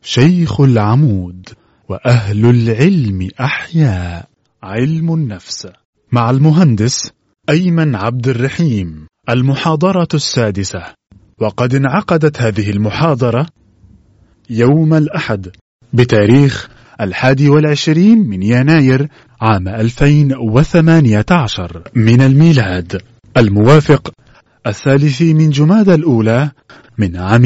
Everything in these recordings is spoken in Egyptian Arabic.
شيخ العمود وأهل العلم أحياء علم النفس مع المهندس أيمن عبد الرحيم المحاضرة السادسة وقد انعقدت هذه المحاضرة يوم الأحد بتاريخ الحادي والعشرين من يناير عام 2018 من الميلاد الموافق الثالث من جماد الأولى من عام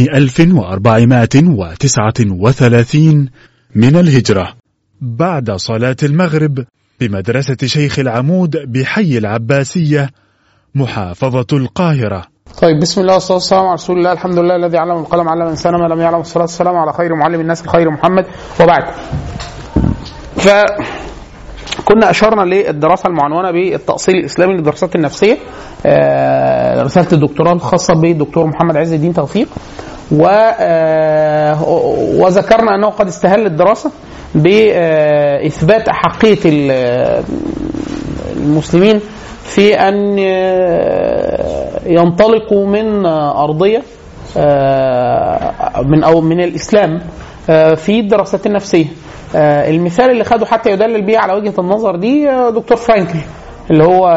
1439 من الهجرة بعد صلاة المغرب بمدرسة شيخ العمود بحي العباسية محافظة القاهرة طيب بسم الله والصلاه والسلام على رسول الله الحمد لله الذي علم القلم علم الانسان ما لم يعلم الصلاه والسلام على خير معلم الناس الخير محمد وبعد ف كنا اشرنا للدراسه المعنونه بالتاصيل الاسلامي للدراسات النفسيه آه، رساله الدكتوراه الخاصه بالدكتور محمد عز الدين توفيق و آه، وذكرنا انه قد استهل الدراسه باثبات احقيه ال- المسلمين في ان ينطلقوا من ارضيه من او من الاسلام في الدراسات النفسيه المثال اللي خده حتى يدلل بيه على وجهه النظر دي دكتور فرانكل اللي هو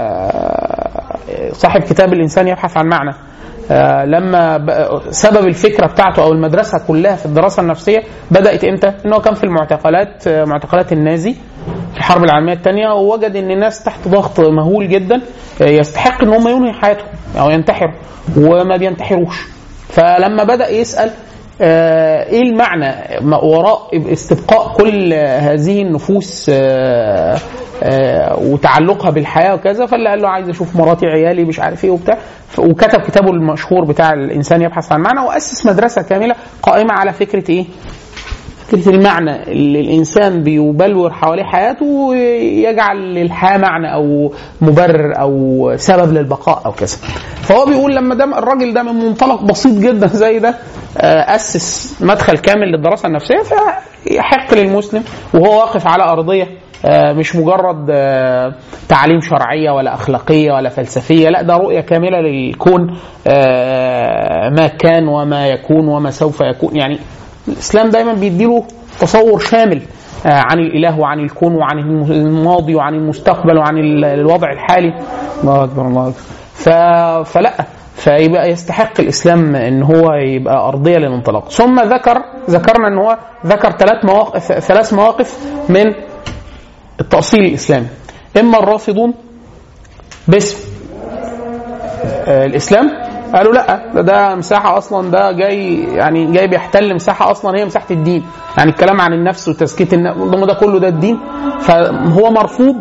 صاحب كتاب الانسان يبحث عن معنى آه، لما ب- سبب الفكره بتاعته او المدرسه كلها في الدراسه النفسيه بدات امتى؟ ان هو كان في المعتقلات آه، معتقلات النازي في الحرب العالميه الثانيه ووجد ان الناس تحت ضغط مهول جدا آه، يستحق ان هم ينهي حياتهم او ينتحروا وما بينتحروش فلما بدا يسال آه، ايه المعنى ما- وراء استبقاء كل هذه النفوس آه، آه، وتعلقها بالحياه وكذا فاللي قال له عايز اشوف مراتي عيالي مش عارف ايه وبتاع ف- وكتب كتابه المشهور بتاع الانسان يبحث عن معنى واسس مدرسه كامله قائمه على فكره ايه؟ فكره المعنى اللي الانسان بيبلور حواليه حياته ويجعل للحياه معنى او مبرر او سبب للبقاء او كذا. فهو بيقول لما ده الراجل ده من منطلق بسيط جدا زي ده آه، اسس مدخل كامل للدراسه النفسيه فيحق للمسلم وهو واقف على ارضيه آه، مش مجرد آه، تعاليم شرعيه ولا اخلاقيه ولا فلسفيه لا ده رؤيه كامله للكون آه، ما كان وما يكون وما سوف يكون يعني الاسلام دايما بيديله تصور شامل آه، عن الاله وعن الكون وعن الماضي وعن المستقبل وعن ال- الوضع الحالي الله اكبر الله اكبر ف... فلا فيبقى يستحق الاسلام ان هو يبقى ارضيه للانطلاق ثم ذكر ذكرنا ان هو ذكر ثلاث مواقف ثلاث مواقف من التاصيل الاسلامي اما الرافضون باسم آه، الاسلام قالوا لا ده, ده مساحه اصلا ده جاي يعني جاي بيحتل مساحه اصلا هي مساحه الدين يعني الكلام عن النفس وتزكيه النفس ده كله ده الدين فهو مرفوض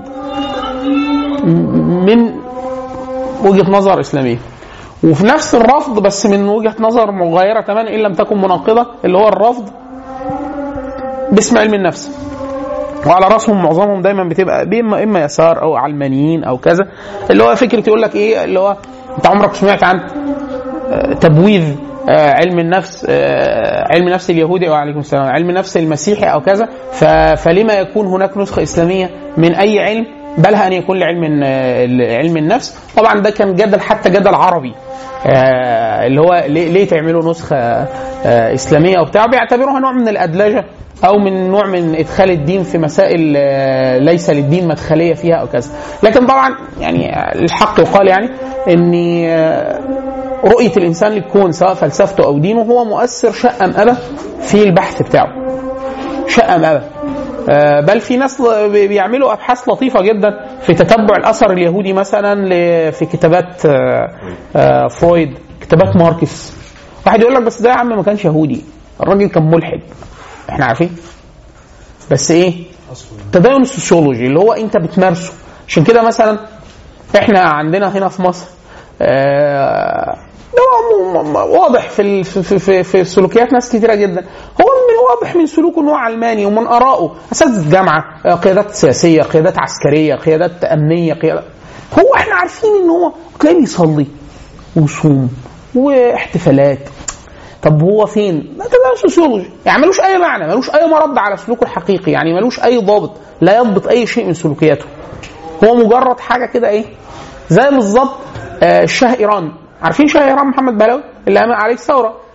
من وجهه نظر اسلاميه وفي نفس الرفض بس من وجهه نظر مغايره تماما ان لم تكن مناقضه اللي هو الرفض باسم علم النفس وعلى راسهم معظمهم دايما بتبقى اما اما يسار او علمانيين او كذا اللي هو فكره يقول لك ايه اللي هو انت عمرك سمعت عن آه، تبويض آه، علم النفس آه، علم النفس اليهودي وعليكم السلام علم النفس المسيحي او كذا ف- فلما يكون هناك نسخه اسلاميه من اي علم بلها ان يكون لعلم آه، علم النفس طبعا ده كان جدل حتى جدل عربي آه، اللي هو ليه, ليه تعملوا نسخه آه، اسلاميه وبتاع بيعتبروها نوع من الادلجه او من نوع من ادخال الدين في مسائل آه، ليس للدين مدخليه فيها او كذا لكن طبعا يعني آه، الحق يقال يعني ان آه، رؤيه الانسان للكون سواء فلسفته او دينه هو مؤثر شأم ابى في البحث بتاعه شأم ابى آه، بل في ناس بي- بيعملوا ابحاث لطيفه جدا في تتبع الاثر اليهودي مثلا ل- في كتابات آه، آه، فرويد كتابات ماركس واحد يقول لك بس ده يا عم ما كانش يهودي الراجل كان ملحد احنا عارفين بس ايه تدين السوسيولوجي اللي هو انت بتمارسه عشان كده مثلا احنا عندنا هنا في مصر آه، ده م- م- واضح في ال- في في, في, في سلوكيات ناس كثيره جدا هو من واضح من سلوكه ان هو علماني ومن ارائه اساتذه جامعه آه، قيادات سياسيه قيادات عسكريه قيادات امنيه قيادات هو احنا عارفين ان هو تلاقيه بيصلي ويصوم واحتفالات طب هو فين؟ ده ده سوسيولوجي يعني ملوش اي معنى ملوش اي مرد على سلوكه الحقيقي يعني ملوش اي ضابط لا يضبط اي شيء من سلوكياته هو مجرد حاجه كده ايه زي بالظبط آه، شاه ايران عارفين شاه ايران محمد بلاوي اللي قام عليه الثوره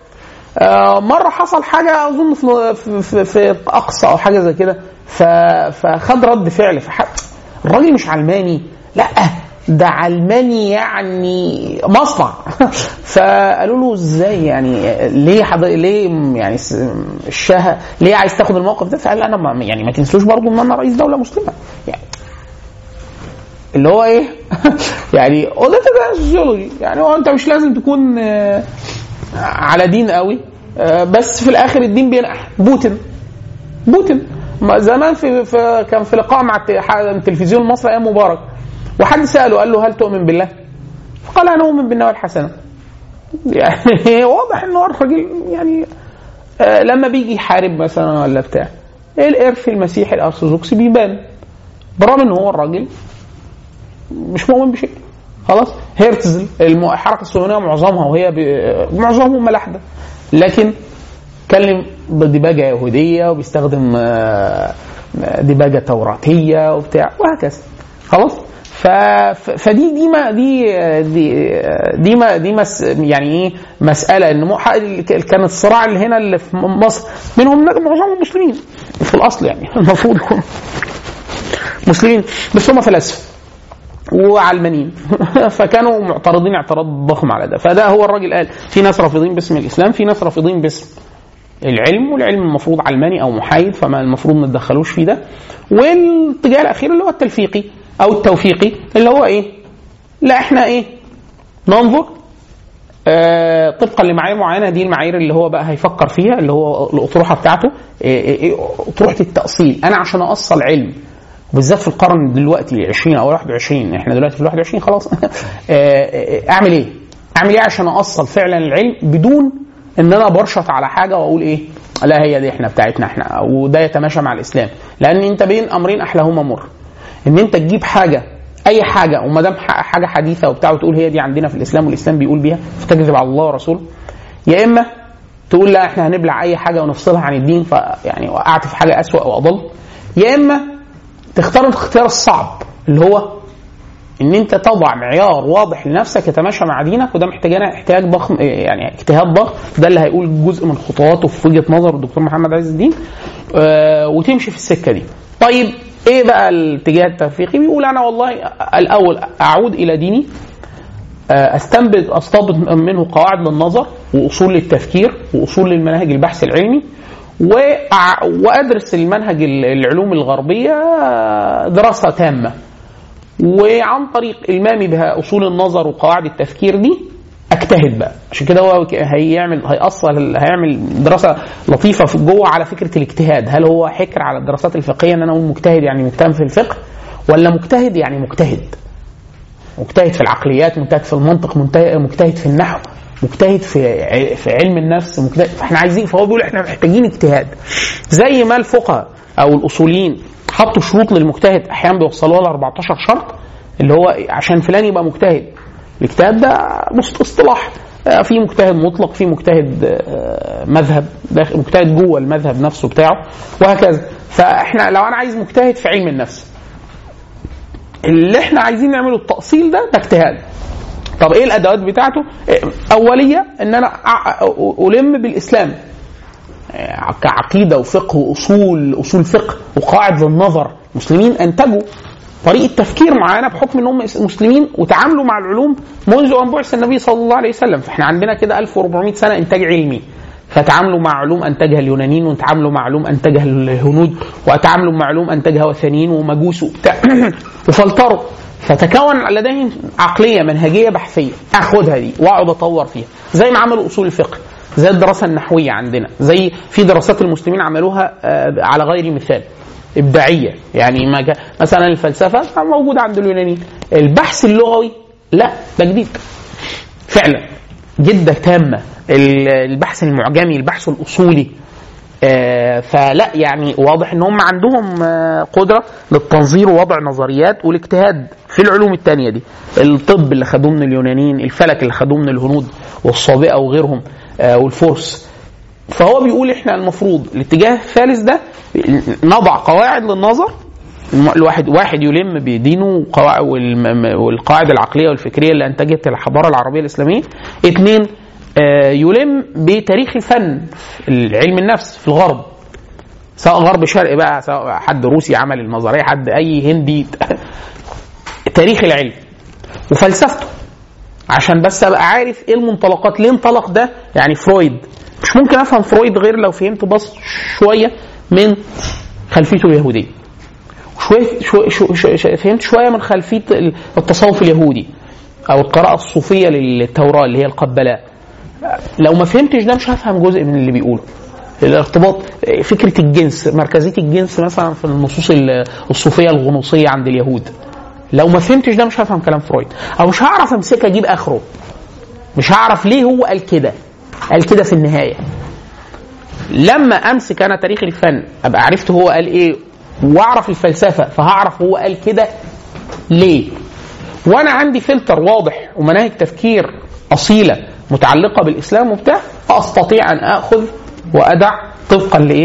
آه، مره حصل حاجه اظن في في, في, في اقصى او حاجه زي كده ف- فخد رد فعل فح... الراجل مش علماني لا ده علماني يعني مصنع فقالوا له ازاي يعني ليه حض... ليه يعني س- الشاه ليه عايز تاخد الموقف ده فقال انا ما يعني ما تنسوش برضو ان انا رئيس دوله مسلمه يعني اللي هو ايه يعني هو ده ده سوسيولوجي يعني هو انت مش لازم تكون آه، على دين قوي آه، بس في الاخر الدين بينقح بوتين بوتين ما زمان في, في كان في لقاء مع الت- ح- التلفزيون المصري ايام مبارك وحد ساله قال له هل تؤمن بالله؟ فقال انا اؤمن بالنوى الحسنه يعني واضح ان هو الراجل يعني آه، لما بيجي يحارب مثلا ولا بتاع الارث المسيحي الارثوذكسي بيبان برغم ان هو الراجل مش مؤمن بشيء خلاص هيرتزل الم- الحركه الصهيونيه معظمها وهي ب- معظمهم ملاحده لكن اتكلم بدباجه يهوديه وبيستخدم آه، دباجه توراتيه وبتاع وهكذا خلاص ف... ف- فدي دي ما دي دي دي ما دي مس يعني ايه مساله ان مو- ح- كان الصراع اللي هنا اللي في مصر منهم معظمهم مسلمين في الاصل يعني المفروض يكونوا مسلمين بس هم فلاسفه وعلمانيين فكانوا معترضين اعتراض ضخم على ده فده هو الراجل قال في ناس رافضين باسم الاسلام في ناس رافضين باسم العلم والعلم المفروض علماني او محايد فما المفروض ما تدخلوش فيه ده والاتجاه الاخير اللي هو التلفيقي او التوفيقي اللي هو ايه لا احنا ايه ننظر آه طبقا لمعايير معينه دي المعايير اللي هو بقى هيفكر فيها اللي هو الاطروحه بتاعته إيه إيه إيه اطروحه التاصيل انا عشان اصل علم بالذات في القرن دلوقتي 20 او 21 احنا دلوقتي في ال 21 خلاص آه، آه، اعمل ايه؟ اعمل ايه عشان اصل فعلا العلم بدون ان انا برشط على حاجه واقول ايه؟ لا هي دي احنا بتاعتنا احنا وده يتماشى مع الاسلام لان انت بين امرين احلاهما مر ان انت تجيب حاجه اي حاجه وما دام ح- حاجه حديثه وبتاع وتقول هي دي عندنا في الاسلام والاسلام بيقول بيها فتكذب على الله ورسوله يا اما تقول لا احنا هنبلع اي حاجه ونفصلها عن الدين فيعني وقعت في حاجه اسوأ واضل يا اما تختار الاختيار الصعب اللي هو ان انت تضع معيار واضح لنفسك يتماشى مع دينك وده محتاجنا احتياج ضخم يعني اجتهاد ضخم ده اللي هيقول جزء من خطواته في وجهه نظر الدكتور محمد عز الدين آه وتمشي في السكه دي. طيب ايه بقى الاتجاه التوفيقي؟ بيقول انا والله الاول اعود الى ديني آه، استنبط استنبط منه قواعد للنظر واصول للتفكير واصول للمناهج البحث العلمي وأع- وادرس المنهج ال- العلوم الغربيه آه، دراسه تامه وعن طريق المامي بها اصول النظر وقواعد التفكير دي اجتهد بقى عشان كده هو ك- هيعمل هيأصل هيعمل دراسه لطيفه في جوه على فكره الاجتهاد هل هو حكر على الدراسات الفقهيه ان انا اقول مجتهد يعني مجتهد في الفقه ولا مجتهد يعني مجتهد مجتهد في العقليات مجتهد في المنطق مجتهد مجتهد في النحو مجتهد في ع- في علم النفس مجتهد فاحنا عايزين فهو بيقول احنا محتاجين اجتهاد زي ما الفقهاء او الاصوليين حطوا شروط للمجتهد احيانا بيوصلوها ل 14 شرط اللي هو عشان فلان يبقى مجتهد الاجتهاد ده مص- اصطلاح آه، في مجتهد مطلق في مجتهد آه، مذهب داخل- مجتهد جوه المذهب نفسه بتاعه وهكذا فاحنا لو انا عايز مجتهد في علم النفس اللي احنا عايزين نعمله التأصيل ده ده اجتهاد طب ايه الادوات بتاعته إيه، اوليه ان انا أ- أ- الم بالاسلام إيه، كعقيده وفقه واصول اصول فقه وقواعد للنظر مسلمين انتجوا طريقه تفكير معينه بحكم ان هم مسلمين وتعاملوا مع العلوم منذ ان بعث النبي صلى الله عليه وسلم فاحنا عندنا كده 1400 سنه انتاج علمي فتعاملوا مع علوم انتجها اليونانيين وتعاملوا مع علوم انتجها الهنود وتعاملوا مع علوم انتجها وثنيين ومجوس وبتاع وفلتروا فتكون لديهم عقليه منهجيه بحثيه اخدها دي واقعد اطور فيها زي ما عملوا اصول الفقه زي الدراسه النحويه عندنا زي في دراسات المسلمين عملوها آه، على غير مثال ابداعيه يعني ما جا- مثلا الفلسفه موجوده عند اليونانيين البحث اللغوي لا ده جديد فعلا جدة تامة ال- البحث المعجمي البحث الأصولي آه، فلا يعني واضح ان هم عندهم آه، قدره للتنظير ووضع نظريات والاجتهاد في العلوم التانية دي الطب اللي خدوه من اليونانيين الفلك اللي خدوه من الهنود والصابئه وغيرهم آه، والفرس فهو بيقول احنا المفروض الاتجاه الثالث ده نضع قواعد للنظر الم- الواحد واحد يلم بدينه وقواعد- والم- والقواعد العقليه والفكريه اللي انتجت الحضاره العربيه الاسلاميه اثنين آه، يلم بتاريخ الفن علم النفس في الغرب سواء غرب شرق بقى سواء حد روسي عمل النظريه حد اي هندي تاريخ العلم وفلسفته عشان بس ابقى عارف ايه المنطلقات ليه انطلق ده يعني فرويد مش ممكن افهم فرويد غير لو فهمت بس شويه من خلفيته اليهوديه شويه شو شو شو فهمت شويه من خلفيه التصوف اليهودي او القراءه الصوفيه للتوراه اللي هي القبلاء لو ما فهمتش ده مش هفهم جزء من اللي بيقوله الارتباط فكره الجنس مركزيه الجنس مثلا في النصوص الصوفيه الغنوصيه عند اليهود لو ما فهمتش ده مش هفهم كلام فرويد او مش هعرف امسك اجيب اخره مش هعرف ليه هو قال كده قال كده في النهايه لما امسك انا تاريخ الفن ابقى عرفت هو قال ايه واعرف الفلسفه فهعرف هو قال كده ليه وانا عندي فلتر واضح ومناهج تفكير اصيله متعلقه بالاسلام وبتاع فاستطيع ان اخذ وادع طبقا لايه؟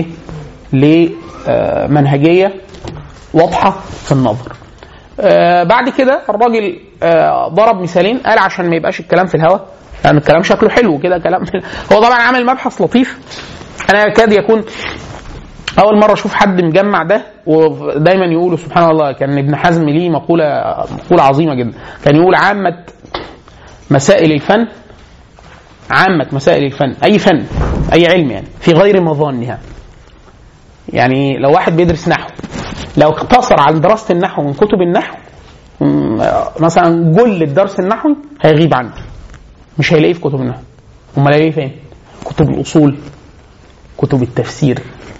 لمنهجيه واضحه في النظر. آه بعد كده الراجل آه ضرب مثالين قال عشان ما يبقاش الكلام في الهواء يعني الكلام شكله حلو كده كلام هو طبعا عامل مبحث لطيف انا يكاد يكون اول مره اشوف حد مجمع ده ودايما يقولوا سبحان الله كان ابن حزم ليه مقوله مقوله عظيمه جدا كان يقول عامه مسائل الفن عامه مسائل الفن اي فن اي علم يعني في غير مظانها يعني لو واحد بيدرس نحو لو اقتصر على دراسه النحو من كتب النحو مثلا جل الدرس النحوي هيغيب عنه مش هيلاقيه في كتب النحو امال هيلاقيه فين؟ كتب الاصول كتب التفسير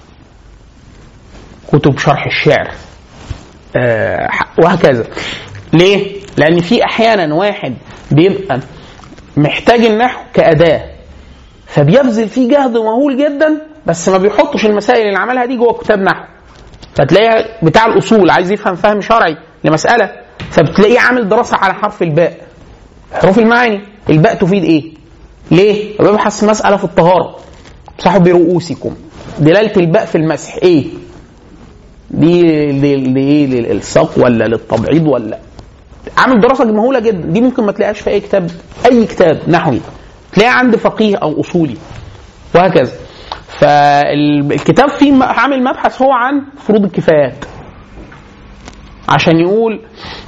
كتب شرح الشعر آه وهكذا ليه؟ لأن في أحيانا واحد بيبقى محتاج النحو كأداة فبيبذل فيه جهد مهول جدا بس ما بيحطش المسائل اللي عملها دي جوه كتاب نحو فتلاقيها بتاع الأصول عايز يفهم فهم شرعي لمسألة فبتلاقيه عامل دراسة على حرف الباء حروف المعاني الباء تفيد ايه؟ ليه؟ ببحث مسألة في الطهارة امسحوا برؤوسكم دلالة الباء في المسح ايه؟ دي لايه للالصاق ولا للتبعيض ولا عامل دراسه مهوله جدا دي ممكن ما تلاقيهاش في اي كتاب اي كتاب نحوي تلاقيها عند فقيه او اصولي وهكذا فالكتاب فيه عامل مبحث هو عن فروض الكفايات عشان يقول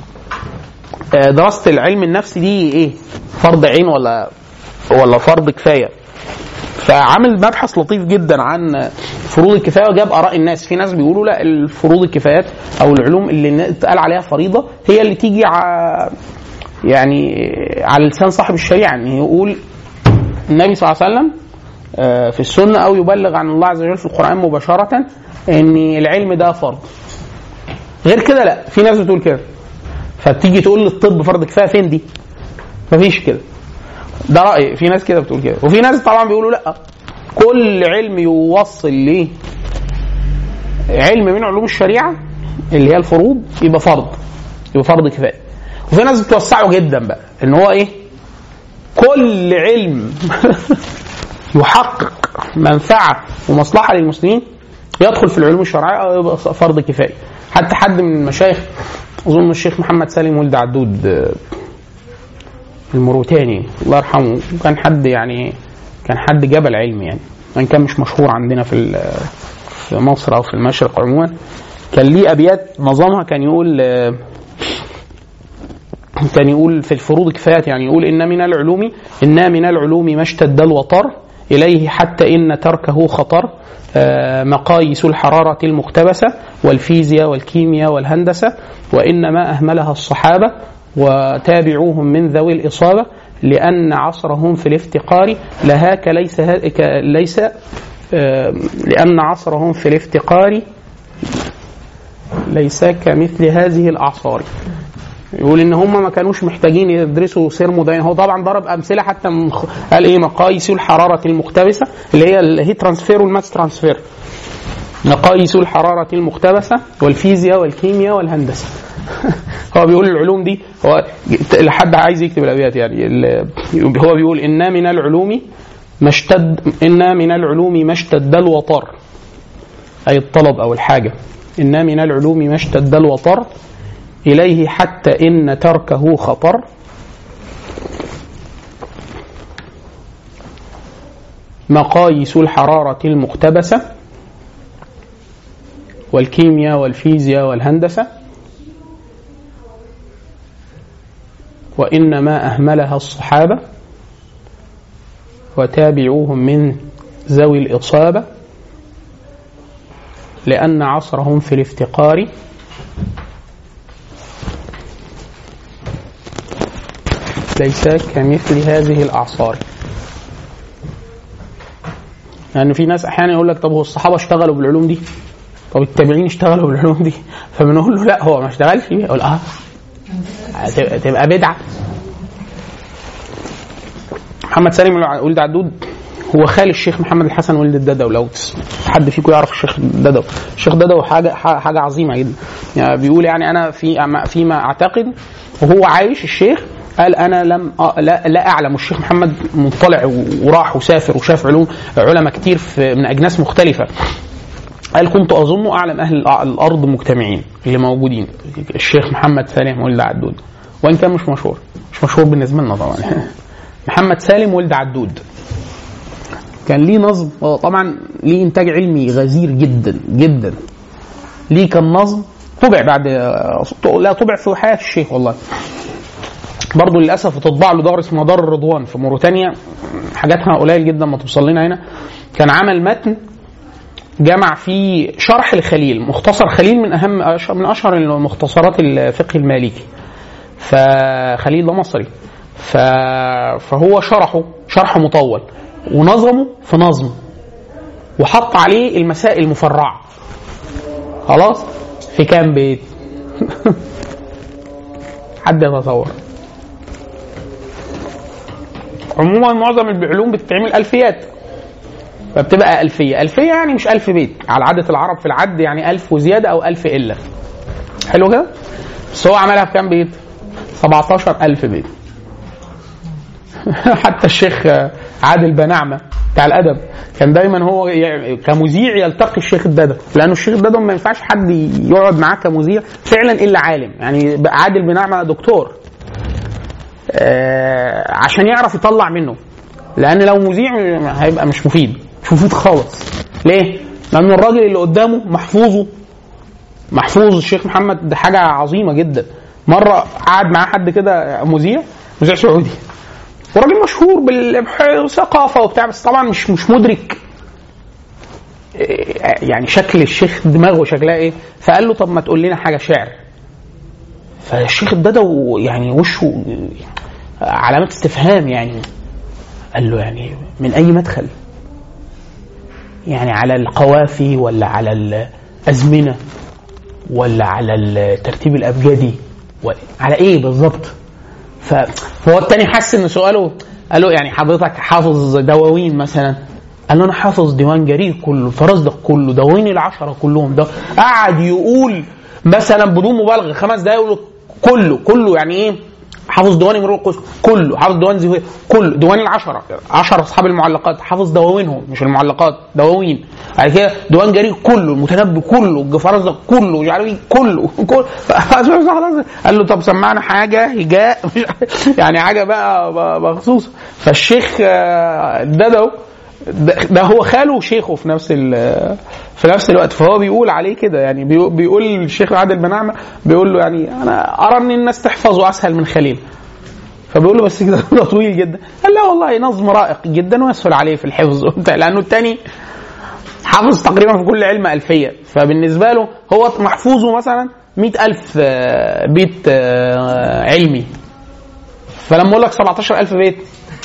دراسه العلم النفسي دي ايه فرض عين ولا ولا فرض كفايه فعامل مبحث لطيف جدا عن فروض الكفايه وجاب اراء الناس في ناس بيقولوا لا الفروض الكفايات او العلوم اللي اتقال عليها فريضه هي اللي تيجي ع... يعني على لسان صاحب الشريعه ان يقول النبي صلى الله عليه وسلم في السنه او يبلغ عن الله عز وجل في القران مباشره ان العلم ده فرض غير كده لا في ناس بتقول كده فتيجي تقول الطب فرض كفايه فين دي مفيش كده ده رأي في ناس كده بتقول كده وفي ناس طبعا بيقولوا لا كل علم يوصل ليه علم من علوم الشريعة اللي هي الفروض يبقى فرض يبقى فرض كفاية وفي ناس بتوسعه جدا بقى ان هو ايه كل علم يحقق منفعة ومصلحة للمسلمين يدخل في العلوم الشرعية أو يبقى فرض كفاية حتى حد من المشايخ أظن الشيخ محمد سالم ولد عدود المروتاني الله يرحمه كان حد يعني كان حد جبل علم يعني وان كان مش مشهور عندنا في في مصر او في المشرق عموما كان ليه ابيات نظامها كان يقول كان يقول في الفروض كفايات يعني يقول ان من العلوم ان من العلوم ما اشتد الوطر اليه حتى ان تركه خطر مقاييس الحرارة المقتبسة والفيزياء والكيمياء والهندسة وإنما أهملها الصحابة وتابعوهم من ذوي الإصابة لأن عصرهم في الافتقار لهاك ليس ليس لأن عصرهم في الافتقار ليس كمثل هذه الأعصار يقول ان هم ما كانوش محتاجين يدرسوا سيرموداين هو طبعا ضرب امثله حتى من قال ايه مقاييس الحراره المقتبسه اللي هي الهيت ترانسفير والماس ترانسفير مقاييس الحراره المقتبسه والفيزياء والكيمياء والهندسه هو بيقول العلوم دي هو لحد عايز يكتب الابيات يعني هو بيقول ان من العلوم ما اشتد ان من العلوم ما اشتد الوطر اي الطلب او الحاجه ان من العلوم ما اشتد الوطر اليه حتى ان تركه خطر مقاييس الحرارة المقتبسة والكيمياء والفيزياء والهندسة وإنما أهملها الصحابة وتابعوهم من ذوي الإصابة لأن عصرهم في الافتقار ليس كمثل هذه الأعصار يعني في ناس أحيانا يقول لك طب هو الصحابة اشتغلوا بالعلوم دي طب التابعين اشتغلوا بالعلوم دي فبنقول له لا هو ما اشتغلش يقول اه تبقى بدعة محمد سالم ولد عدود هو خال الشيخ محمد الحسن ولد الددو لو حد فيكم يعرف الشيخ الددو الشيخ الددو حاجه حاجه عظيمه جدا يعني بيقول يعني انا في فيما اعتقد وهو عايش الشيخ قال انا لم لا, لا اعلم الشيخ محمد مطلع وراح وسافر وشاف علوم علماء كتير في من اجناس مختلفه قال كنت اظن اعلم اهل الارض مجتمعين اللي موجودين الشيخ محمد سالم ولد عدود وان كان مش مشهور مش مشهور بالنسبه لنا طبعا محمد سالم ولد عدود كان ليه نظم طبعا ليه انتاج علمي غزير جدا جدا ليه كان نظم طبع بعد لا طبع في حياه الشيخ والله برضه للاسف تطبع له دار اسمه دار الرضوان في موريتانيا حاجاتها قليل جدا ما توصل لنا هنا كان عمل متن جمع فيه شرح الخليل مختصر خليل من اهم من اشهر المختصرات الفقه المالكي فخليل ده مصري فهو شرحه شرح مطول ونظمه في نظم وحط عليه المسائل المفرعه خلاص في كام بيت حد يتصور عموما معظم العلوم بتتعمل الفيات فبتبقى ألفية ألفية يعني مش ألف بيت على عادة العرب في العد يعني ألف وزيادة أو ألف إلا حلو كده بس هو عملها في كام بيت 17 ألف بيت حتى الشيخ عادل بنعمة بتاع الأدب كان دايما هو كمذيع يلتقي الشيخ الددو لأنه الشيخ الددو ما ينفعش حد يقعد معاه كمذيع فعلا إلا عالم يعني عادل بنعمة دكتور آه عشان يعرف يطلع منه لأن لو مذيع هيبقى مش مفيد مش مفيد خالص ليه؟ لأن الراجل اللي قدامه محفوظه محفوظ الشيخ محمد ده حاجة عظيمة جدا مرة قعد معاه حد كده مذيع مذيع سعودي وراجل مشهور بالثقافة وبتاع بس طبعا مش مش مدرك يعني شكل الشيخ دماغه شكلها ايه فقال له طب ما تقول لنا حاجة شعر فالشيخ اداده يعني وشه علامات استفهام يعني قال له يعني من اي مدخل يعني على القوافي ولا على الازمنه ولا على الترتيب الابجدي على ايه بالظبط فهو التاني حس ان سؤاله قال له يعني حضرتك حافظ دواوين مثلا قال له انا حافظ ديوان جرير كله فرزدق كله دواوين العشره كلهم ده قعد يقول مثلا بدون مبالغه خمس دقايق يقول كله كله يعني ايه حافظ ديوان امرؤ القدس كله حافظ ديوان زهير كله ديوان العشره 10 اصحاب المعلقات حافظ دواوينهم مش المعلقات دواوين بعد كده ديوان جرير كله المتنبي كله الجفرزة كله مش عارف ايه كله كله قال له طب سمعنا حاجه هجاء يعني حاجه بقى مخصوصه فالشيخ ددو ده هو خاله وشيخه في نفس في نفس الوقت فهو بيقول عليه كده يعني بيقول الشيخ عادل بنعمه بيقول له يعني انا ارى ان الناس تحفظه اسهل من خليل فبيقول له بس كده ده طويل جدا قال لا والله نظم رائق جدا ويسهل عليه في الحفظ لانه الثاني حافظ تقريبا في كل علم ألفية فبالنسبة له هو محفوظه مثلا مئة ألف بيت علمي فلما أقول لك 17 ألف بيت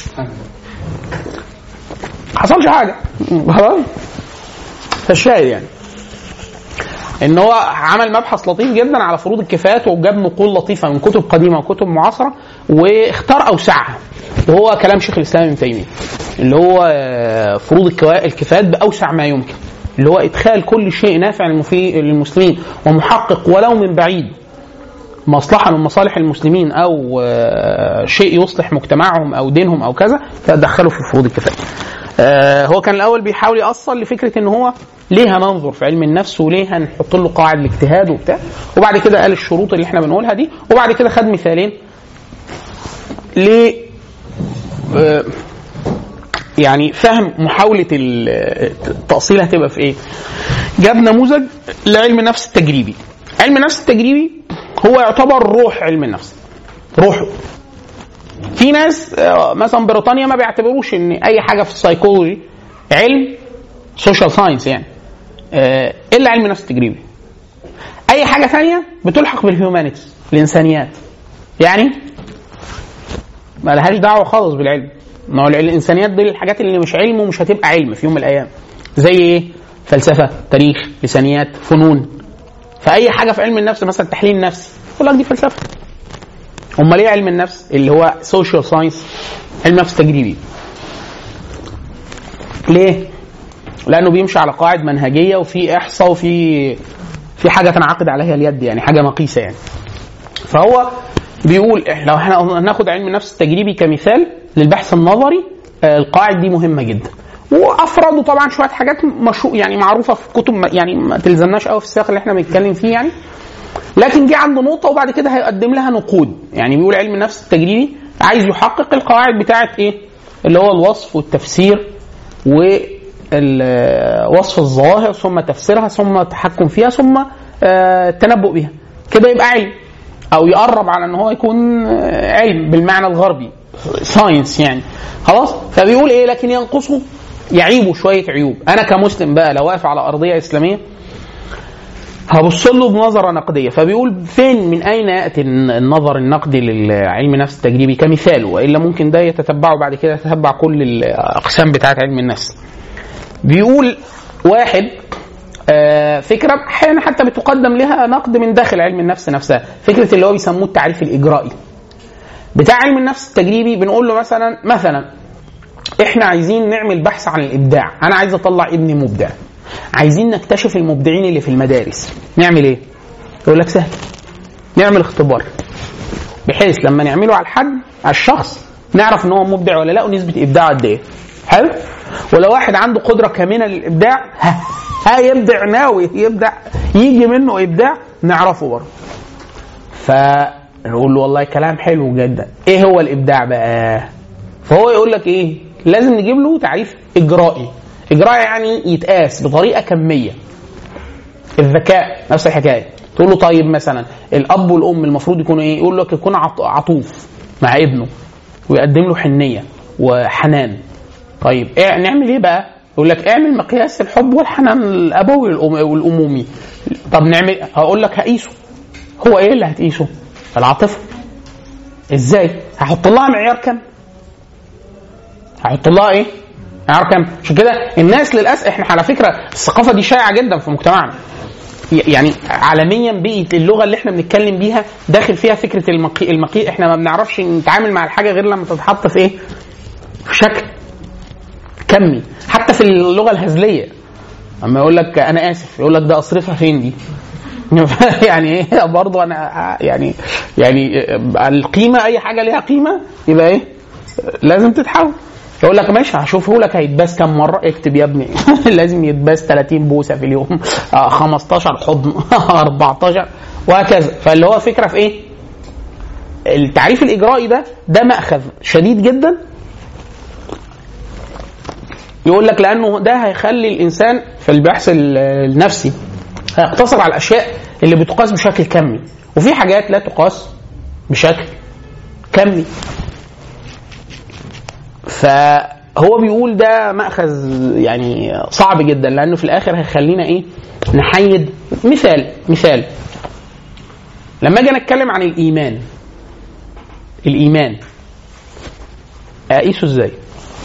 حصلش حاجة خلاص فالشاهد يعني ان هو عمل مبحث لطيف جدا على فروض الكفايات وجاب نقول لطيفه من كتب قديمه وكتب معاصره واختار اوسعها وهو كلام شيخ الاسلام ابن تيميه اللي هو فروض الكفايات باوسع ما يمكن اللي هو ادخال كل شيء نافع للمسلمين ومحقق ولو من بعيد مصلحه من مصالح المسلمين او شيء يصلح مجتمعهم او دينهم او كذا فدخله في فروض الكفايه. هو كان الاول بيحاول يأصل لفكره ان هو ليه هننظر في علم النفس وليه هنحط له قواعد الاجتهاد وبتاع وبعد كده قال الشروط اللي احنا بنقولها دي وبعد كده خد مثالين ل يعني فهم محاوله ال- التاصيل هتبقى في ايه جاب نموذج لعلم النفس التجريبي علم النفس التجريبي هو يعتبر روح علم النفس روحه في ناس آه، مثلا بريطانيا ما بيعتبروش ان اي حاجه في السايكولوجي علم سوشيال ساينس يعني آه، الا علم النفس التجريبي اي حاجه ثانيه بتلحق بالهيومانيتيز الانسانيات يعني ما لهاش دعوه خالص بالعلم ما هو العلم- الانسانيات دي الحاجات اللي مش علم ومش هتبقى علم في يوم من الايام زي ايه فلسفه تاريخ لسانيات فنون فاي حاجه في علم النفس مثلا التحليل النفسي يقول لك دي فلسفه امال ايه علم النفس اللي هو سوشيال ساينس علم نفس تجريبي ليه لانه بيمشي على قواعد منهجيه وفي احصاء وفي في حاجه تنعقد عليها اليد يعني حاجه مقيسه يعني فهو بيقول إح- لو احنا هناخد علم النفس التجريبي كمثال للبحث النظري آه، القواعد دي مهمه جدا وافردوا طبعا شويه حاجات مشهور يعني معروفه في كتب ما- يعني ما تلزمناش قوي في السياق اللي احنا بنتكلم فيه يعني لكن جه عند نقطه وبعد كده هيقدم لها نقود يعني بيقول علم النفس التجريبي عايز يحقق القواعد بتاعه ايه اللي هو الوصف والتفسير ووصف الظواهر ثم تفسيرها ثم التحكم فيها ثم آه، التنبؤ بها كده يبقى علم او يقرب على ان هو يكون آه، علم بالمعنى الغربي ساينس يعني خلاص فبيقول ايه لكن ينقصه يعيبه شويه عيوب انا كمسلم بقى لو واقف على ارضيه اسلاميه هبص له بنظره نقديه فبيقول فين من اين ياتي النظر النقدي للعلم النفس التجريبي كمثال والا ممكن ده يتتبعه بعد كده يتتبع كل الاقسام بتاعه علم النفس بيقول واحد آه، فكره احيانا حتى بتقدم لها نقد من داخل علم النفس نفسها فكره اللي هو بيسموه التعريف الاجرائي بتاع علم النفس التجريبي بنقول له مثلا مثلا احنا عايزين نعمل بحث عن الابداع انا عايز اطلع ابني مبدع عايزين نكتشف المبدعين اللي في المدارس نعمل ايه يقول لك سهل نعمل اختبار بحيث لما نعمله على الحد على الشخص نعرف ان هو مبدع ولا لا ونسبه ابداعه قد ايه حلو ولو واحد عنده قدره كامنه للابداع ها ها يبدع ناوي يبدع يجي منه ابداع نعرفه برضه فنقول له والله كلام حلو جدا ايه هو الابداع بقى فهو يقول لك ايه لازم نجيب له تعريف اجرائي اجرائي يعني يتقاس بطريقه كميه الذكاء نفس الحكايه تقول له طيب مثلا الاب والام المفروض يكونوا ايه يقول لك يكون عط- عطوف مع ابنه ويقدم له حنيه وحنان طيب إيه نعمل ايه بقى يقول لك اعمل مقياس الحب والحنان الابوي والأم- والامومي طب نعمل هقول لك هقيسه هو ايه اللي هتقيسه العاطفه ازاي هحط لها معيار كام هحط لها ايه معيار كام عشان كده الناس للاسف احنا على فكره الثقافه دي شائعه جدا في مجتمعنا يعني عالميا بقت اللغه اللي احنا بنتكلم بيها داخل فيها فكره المقي المقي احنا ما بنعرفش نتعامل مع الحاجه غير لما تتحط في ايه؟ في شكل كمي حتى في اللغه الهزليه اما يقول لك انا اسف يقول لك ده اصرفها فين دي؟ يعني ايه برضه انا يعني يعني القيمه اي حاجه ليها قيمه يبقى ايه؟ لازم تتحول يقول لك ماشي هشوفه لك هيتباس كم مره اكتب يا ابني لازم يتباس 30 بوسه في اليوم آه، 15 حضن 14 وهكذا فاللي هو فكره في ايه؟ التعريف الاجرائي ده ده ماخذ شديد جدا يقول لك لانه ده هيخلي الانسان في البحث ال- النفسي هيقتصر على الاشياء اللي بتقاس بشكل كمي وفي حاجات لا تقاس بشكل كمي فهو بيقول ده مأخذ يعني صعب جدا لانه في الاخر هيخلينا ايه نحيد مثال مثال لما اجي نتكلم عن الايمان الايمان اقيسه ازاي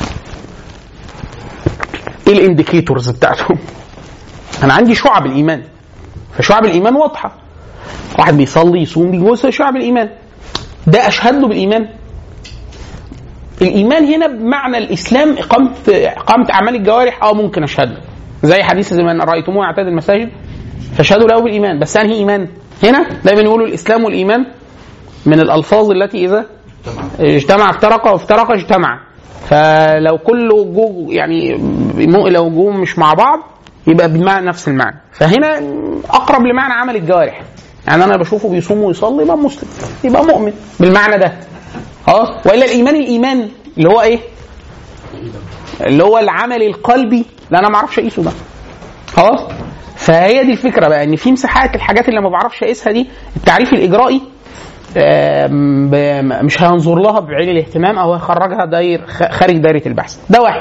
ايه الانديكيتورز بتاعته انا عندي شعب الايمان فشعب الايمان واضحه واحد بيصلي يصوم بيجوز شعب الايمان ده اشهد له بالايمان الايمان هنا بمعنى الاسلام اقامه اقامه اعمال الجوارح اه ممكن اشهد له زي حديث زي ما رايتموه يعتاد المساجد فاشهدوا له بالايمان بس انهي ايمان هنا دايما يقولوا الاسلام والايمان من الالفاظ التي اذا اجتمع افترق وافترق اجتمع فلو كله جو يعني مو- لو جو مش مع بعض يبقى بمعنى نفس المعنى فهنا اقرب لمعنى عمل الجوارح يعني انا بشوفه بيصوم ويصلي يبقى مسلم يبقى مؤمن بالمعنى ده خلاص والا الايمان الايمان اللي هو ايه اللي هو العمل القلبي لا انا ما اعرفش اقيسه ده خلاص فهي دي الفكره بقى ان في مساحات الحاجات اللي ما بعرفش اقيسها دي التعريف الاجرائي آم، ب- مش هينظر لها بعين الاهتمام او هيخرجها داير خ- خارج دايره البحث ده واحد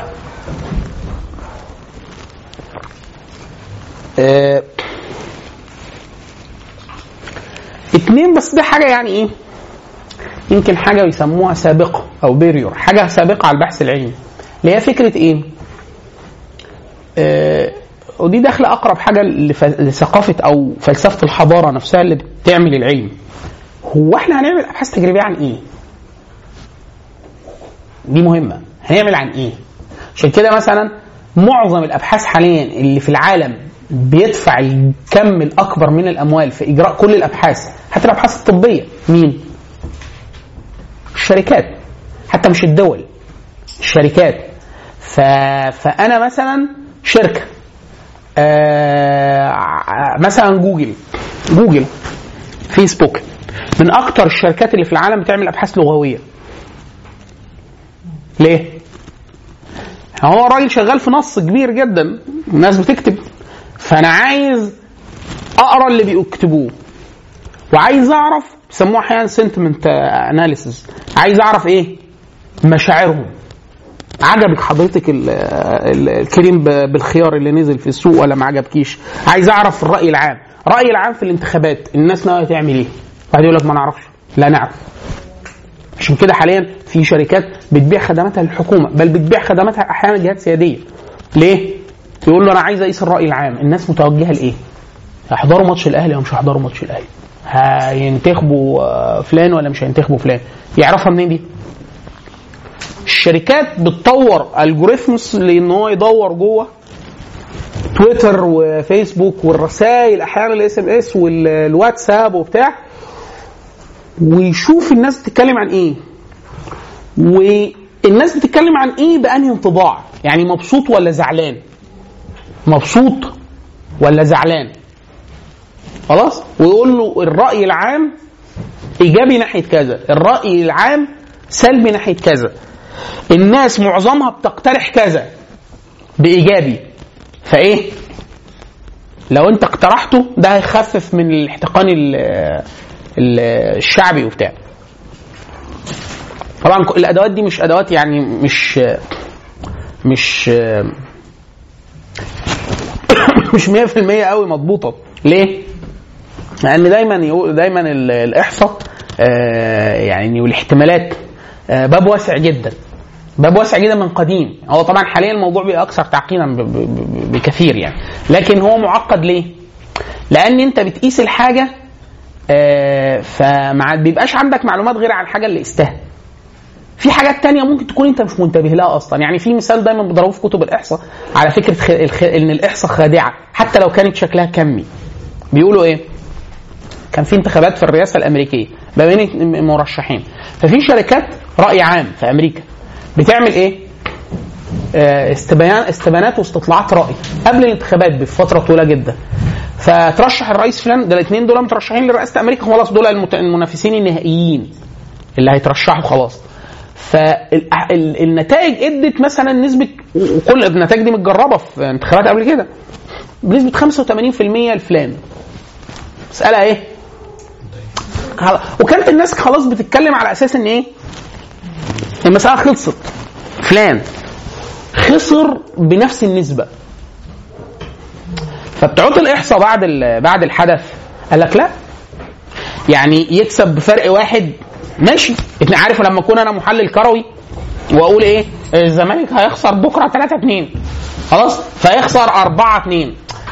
آه، اتنين بس ده حاجه يعني ايه يمكن حاجه يسموها سابقه او بيريور حاجه سابقه على البحث العلمي اللي هي فكره ايه آه، ودي داخله اقرب حاجه لف- لثقافه او فلسفه الحضاره نفسها اللي بتعمل العلم هو احنا هنعمل ابحاث تجريبيه عن ايه دي مهمه هنعمل عن ايه عشان كده مثلا معظم الابحاث حاليا اللي في العالم بيدفع الكم الاكبر من الاموال في اجراء كل الابحاث حتى الابحاث الطبيه مين الشركات حتى مش الدول الشركات ف... فانا مثلا شركه آه... ع- مثلا جوجل جوجل فيسبوك من اكتر الشركات اللي في العالم بتعمل ابحاث لغويه ليه هو الراجل شغال في نص كبير جدا الناس بتكتب فانا عايز اقرا اللي بيكتبوه وعايز اعرف بيسموها احيانا سنتمنت اناليسيس عايز اعرف ايه مشاعرهم عجبك حضرتك ال- ال- الكريم ب- بالخيار اللي نزل في السوق ولا ما عجبكيش عايز اعرف الراي العام الراي العام في الانتخابات الناس ناويه تعمل ايه واحد يقول لك ما نعرفش لا نعرف عشان كده حاليا في شركات بتبيع خدماتها للحكومه بل بتبيع خدماتها احيانا جهات سياديه ليه يقول له انا عايز اقيس الراي العام الناس متوجهه لايه هيحضروا ماتش الاهلي او مش هيحضروا ماتش الاهلي هينتخبوا آه، فلان ولا مش هينتخبوا فلان يعرفها منين دي الشركات بتطور الجوريثمز لان هو يدور جوه تويتر وفيسبوك والرسائل احيانا الاس ام اس والواتساب وبتاع ويشوف الناس بتتكلم عن ايه والناس بتتكلم عن ايه بانهي انطباع يعني مبسوط ولا زعلان مبسوط ولا زعلان خلاص ويقول له الراي العام ايجابي ناحيه كذا الراي العام سلبي ناحيه كذا الناس معظمها بتقترح كذا بايجابي فايه لو انت اقترحته ده هيخفف من الاحتقان ال- ال- الشعبي وبتاع طبعا ك- الادوات دي مش ادوات يعني مش مش مش 100% قوي مضبوطه ليه؟ لان دايما يقول دايما ال- الاحصاء آه، يعني والاحتمالات آه، باب واسع جدا باب واسع جدا من قديم هو طبعا حاليا الموضوع بقى اكثر تعقيدا ب- ب- ب- بكثير يعني لكن هو معقد ليه؟ لان انت بتقيس الحاجه آه، فما بيبقاش عندك معلومات غير عن الحاجه اللي قستها في حاجات تانية ممكن تكون انت مش منتبه لها اصلا يعني في مثال دايما بيضربوه في كتب الاحصاء على فكره خ... الخ... ان الاحصاء خادعه حتى لو كانت شكلها كمي بيقولوا ايه كان في انتخابات في الرئاسه الامريكيه ما بين مرشحين ففي شركات راي عام في امريكا بتعمل ايه آه، استبيان استبيانات واستطلاعات راي قبل الانتخابات بفتره طويله جدا فترشح الرئيس فلان ده الاثنين دول مترشحين لرئاسه امريكا خلاص دول المت- المنافسين النهائيين اللي هيترشحوا خلاص فالنتائج ادت مثلا نسبه وكل النتائج دي متجربه في انتخابات قبل كده بنسبه 85% لفلان مساله ايه؟ خلاص. وكانت الناس خلاص بتتكلم على اساس ان ايه؟ المساله خلصت فلان خسر بنفس النسبه فبتوع الاحصاء بعد ال- بعد الحدث قال لك لا يعني يكسب بفرق واحد ماشي انت عارف لما اكون انا محلل كروي واقول ايه الزمالك هيخسر بكره 3 2 خلاص فيخسر 4 2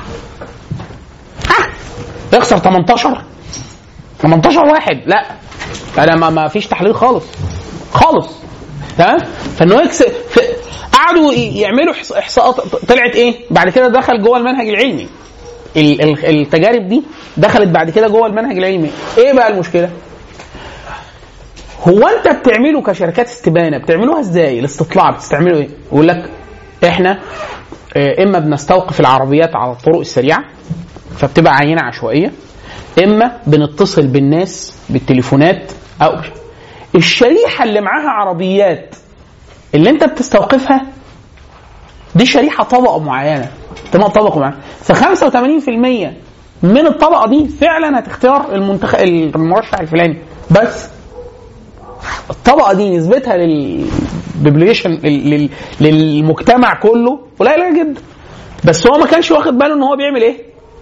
ها يخسر 18 18 واحد لا انا ما, ما فيش تحليل خالص خالص تمام فانه يكسب في قعدوا ي- يعملوا إحص- احصاءات طلعت ايه بعد كده دخل جوه المنهج العلمي ال- ال- التجارب دي دخلت بعد كده جوه المنهج العلمي ايه بقى المشكله هو انت بتعمله كشركات استبانه بتعملوها ازاي الاستطلاع بتستعملوا ايه يقول لك احنا آه، اما بنستوقف العربيات على الطرق السريعه فبتبقى عينه عشوائيه اما بنتصل بالناس بالتليفونات او الشريحه اللي معاها عربيات اللي انت بتستوقفها دي شريحه طبقه معينه انتماء طبقه معينه ف 85% من الطبقه دي فعلا هتختار المنتخب المرشح الفلاني بس الطبقه دي نسبتها للبوبليشن لل- للمجتمع كله قليله جدا بس هو ما كانش واخد باله ان هو بيعمل ايه؟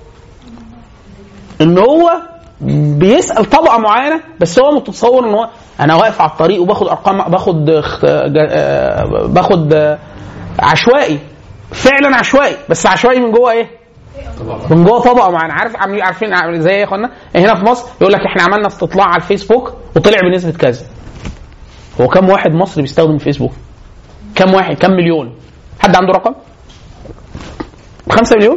ان هو بيسال طبقه معينه بس هو متصور ان هو انا واقف على الطريق وباخد ارقام باخد اخت- جا- آه، باخد آه، عشوائي فعلا عشوائي بس عشوائي من جوه ايه؟ من جوه طبقه معينه عارف عاملين عارفين عامل- زي ايه يا اخوانا هنا في مصر يقول لك احنا عملنا استطلاع على الفيسبوك وطلع بنسبه كذا هو كم واحد مصري بيستخدم الفيسبوك؟ كم واحد؟ كم مليون؟ حد عنده رقم؟ 5 مليون؟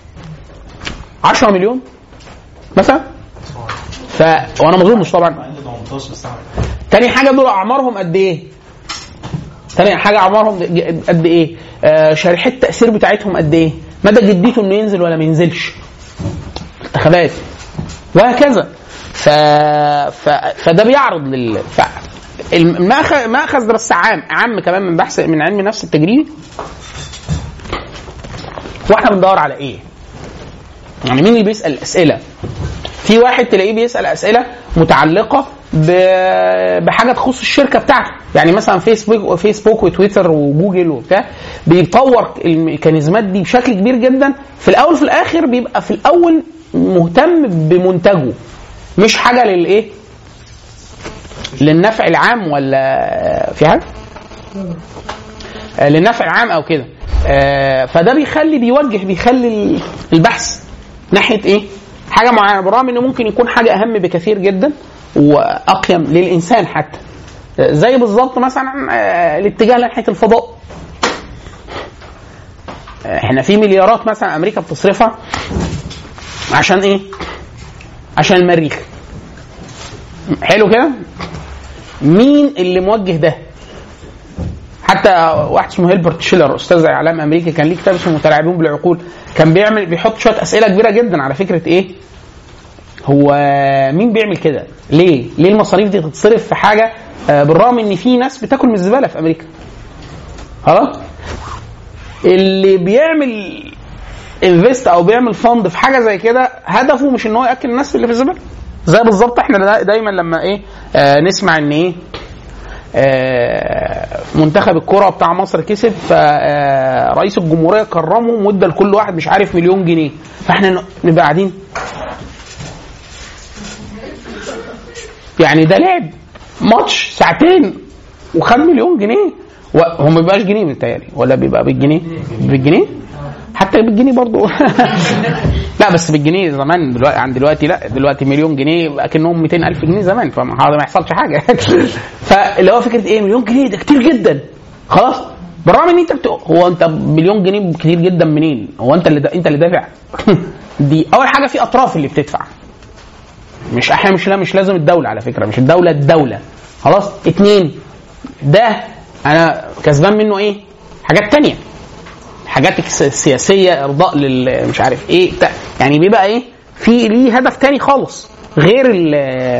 10 مليون؟ مثلا؟ ف وانا ما اظنش طبعا عندي 18 بس تاني حاجه دول اعمارهم قد ايه؟ تاني حاجه اعمارهم قد ايه؟ آه شريحه التاثير بتاعتهم قد ايه؟ مدى جديته انه ينزل ولا ما ينزلش؟ انتخابات وهكذا ف... ف... فده بيعرض لل ف... المأخذ مأخذ ده بس عام عام كمان من بحث من علم النفس التجريبي واحنا بندور على ايه؟ يعني مين اللي بيسأل الأسئلة؟ في واحد تلاقيه بيسأل أسئلة متعلقة ب- بحاجة تخص الشركة بتاعته يعني مثلا فيسبوك فيسبوك وتويتر وجوجل وبتاع بيطور الميكانيزمات دي بشكل كبير جدا في الأول في الآخر بيبقى في الأول مهتم بمنتجه مش حاجة للإيه؟ للنفع العام ولا في حاجة؟ آه، للنفع العام او كده آه، فده بيخلي بيوجه بيخلي البحث ناحيه ايه؟ حاجه معينه بالرغم انه ممكن يكون حاجه اهم بكثير جدا واقيم للانسان حتى آه، زي بالظبط مثلا آه، الاتجاه ناحيه الفضاء آه، احنا في مليارات مثلا امريكا بتصرفها عشان ايه؟ عشان المريخ حلو كده؟ مين اللي موجه ده؟ حتى واحد اسمه هيلبرت شيلر استاذ اعلام امريكي كان ليه كتاب اسمه متلاعبون بالعقول كان بيعمل بيحط شويه اسئله كبيره جدا على فكره ايه هو مين بيعمل كده ليه ليه المصاريف دي تتصرف في حاجه آه، بالرغم ان في ناس بتاكل من الزباله في امريكا خلاص اللي بيعمل انفست او بيعمل فند في حاجه زي كده هدفه مش ان هو ياكل الناس اللي في الزباله زي بالظبط احنا دا- دايما لما ايه آه نسمع ان ايه آه، منتخب الكرة بتاع مصر كسب فرئيس الجمهورية كرمهم وادى لكل واحد مش عارف مليون جنيه فاحنا ن- نبقى قاعدين يعني ده لعب ماتش ساعتين وخد مليون جنيه هو ما بيبقاش جنيه متهيألي ولا بيبقى بالجنيه بالجنيه حتى بالجنيه برضو لا بس بالجنيه زمان دلوقتي عن دلوقتي لا دلوقتي مليون جنيه اكنهم 200 الف جنيه زمان فما هذا ما يحصلش حاجه فاللي هو فكره ايه مليون جنيه ده كتير جدا خلاص بالرغم ان انت بت... هو انت مليون جنيه كتير جدا منين هو انت اللي دا... انت اللي دافع دي اول حاجه في اطراف اللي بتدفع مش احيانا مش لا مش لازم الدوله على فكره مش الدوله الدوله خلاص اتنين ده انا كسبان منه ايه حاجات تانية حاجات الس- السياسيه ارضاء لل مش عارف ايه بتاع يعني بيبقى ايه في ليه هدف تاني خالص غير ال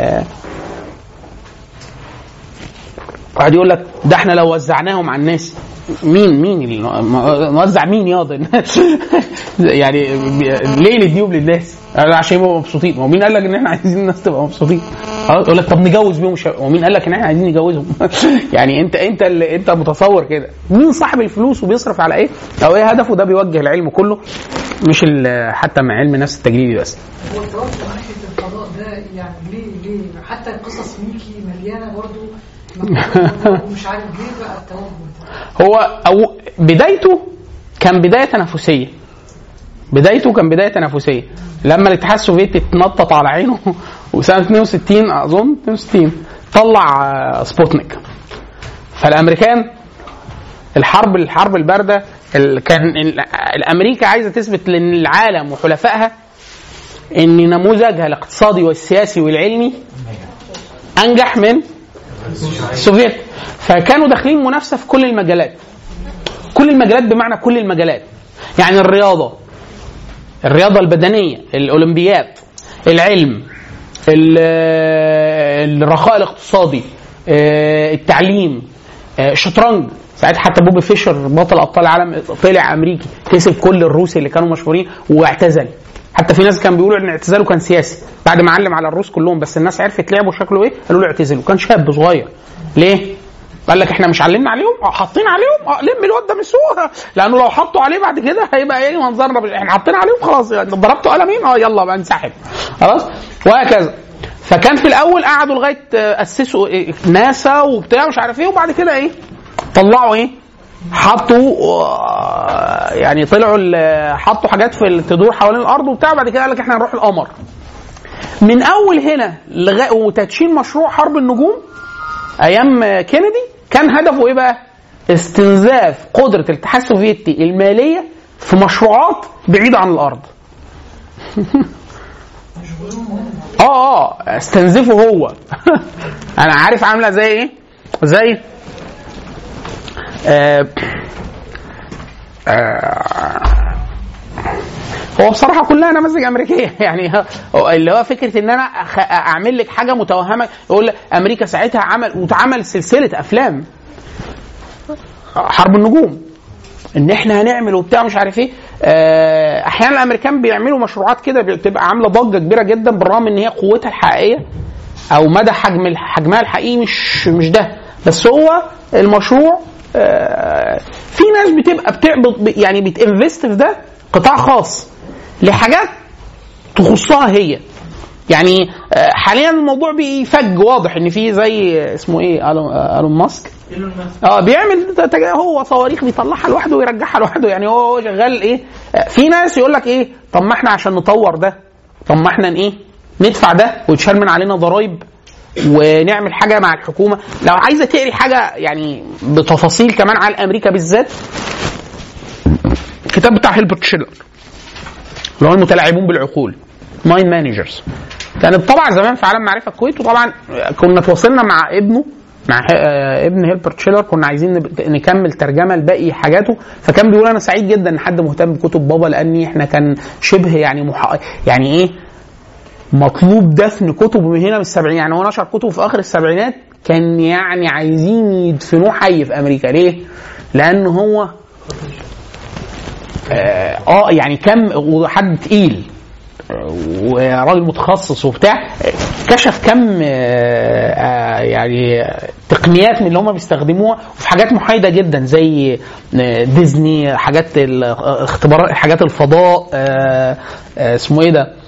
واحد يقول لك ده احنا لو وزعناهم على الناس مين مين اللي نوزع مين ياض يعني ليه نديهم للناس؟ عشان يبقوا مبسوطين هو مين قال لك ان احنا عايزين الناس تبقى مبسوطين؟ خلاص يقول لك طب نجوز بيهم الشباب هو مين قال لك ان احنا عايزين نجوزهم؟ يعني انت انت اللي انت متصور كده مين صاحب الفلوس وبيصرف على ايه؟ او ايه هدفه ده بيوجه العلم كله مش ال- حتى مع علم النفس التجريبي بس هو التوجه ناحيه الفضاء ده يعني ليه ليه حتى قصص ميكي مليانه برضو مش عارف ليه بقى التوجه ده هو او بدايته كان بدايه تنافسيه بدايته كان بدايه تنافسيه لما الاتحاد السوفيتي اتنطط على عينه وسنه 62 اظن 62 طلع آه، سبوتنيك فالامريكان الحرب الحرب البارده ال- كان ال- الامريكا عايزه تثبت للعالم وحلفائها ان نموذجها الاقتصادي والسياسي والعلمي انجح من السوفيت فكانوا داخلين منافسه في كل المجالات كل المجالات بمعنى كل المجالات يعني الرياضه الرياضه البدنيه الاولمبياد العلم ال- الرخاء الاقتصادي آه، التعليم آه، الشطرنج ساعتها حتى بوبي فيشر بطل ابطال العالم طلع امريكي كسب كل الروس اللي كانوا مشهورين واعتزل حتى في ناس كان بيقولوا ان اعتزاله كان سياسي بعد ما علم على الروس كلهم بس الناس عرفت لعبه شكله ايه قالوا له اعتزلوا كان شاب صغير ليه؟ قال لك احنا مش علمنا عليهم اه حاطين عليهم اه لم الواد ده من سوء لانه لو حطوا عليه بعد كده هيبقى ايه منظرنا مش- احنا حاطين عليهم خلاص يعني ضربتوا قلمين اه يلا بقى انسحب خلاص وهكذا فكان في الاول قعدوا لغايه آه، اسسوا إيه، ناسا وبتاع مش عارف ايه وبعد كده ايه طلعوا ايه حطوا آه، يعني طلعوا ال- حطوا حاجات في ال- تدور حوالين الارض وبتاع بعد كده قال لك احنا هنروح القمر من اول هنا لغايه وتدشين مشروع حرب النجوم ايام كينيدي كان هدفه ايه بقى؟ استنزاف قدره الاتحاد السوفيتي الماليه في مشروعات بعيده عن الارض. اه اه استنزفه هو انا عارف عامله زي ايه؟ زي آه آه هو بصراحه كلها نماذج امريكيه يعني هو- اللي هو فكره ان انا أخ- اعمل لك حاجه متوهمه يقول لك امريكا ساعتها عمل واتعمل سلسله افلام حرب النجوم ان احنا هنعمل وبتاع مش عارف ايه آه، احيانا الامريكان بيعملوا مشروعات كده بتبقى عامله ضجه كبيره جدا بالرغم ان هي قوتها الحقيقيه او مدى حجم حجمها الحقيقي مش مش ده بس هو المشروع آه، في ناس بتبقى بتعبط يعني بتنفست في ده قطاع خاص لحاجات تخصها هي يعني آه، حاليا الموضوع بيفج واضح ان في زي اسمه ايه ألون- آه، ايلون ماسك اه بيعمل تج- هو صواريخ بيطلعها لوحده ويرجعها لوحده يعني هو هو شغال ايه آه، في ناس يقول لك ايه طب ما احنا عشان نطور ده طب ما احنا ايه ندفع ده ويتشال من علينا ضرايب ونعمل حاجه مع الحكومه لو عايزه تقري حاجه يعني بتفاصيل كمان على امريكا بالذات الكتاب بتاع هيلبرت شيلر اللي هو المتلاعبون بالعقول مايند مانجرز كانت طبعا زمان في عالم معرفه الكويت وطبعا كنا تواصلنا مع ابنه مع آه، ابن هيلبرت شيلر كنا عايزين نب- نكمل ترجمه لباقي حاجاته فكان بيقول انا سعيد جدا ان حد مهتم بكتب بابا لاني احنا كان شبه يعني مح... يعني ايه مطلوب دفن كتبه من هنا من السبعينات يعني هو نشر كتبه في اخر السبعينات كان يعني عايزين يدفنوه حي في امريكا ليه؟ لان هو اه آه، يعني كم وحد تقيل وراجل متخصص وبتاع كشف كم آه، آه، يعني تقنيات من اللي هم بيستخدموها وفي حاجات محايده جدا زي آه، ديزني حاجات ال- اختبارات حاجات الفضاء آه، آه، اسمه ايه ده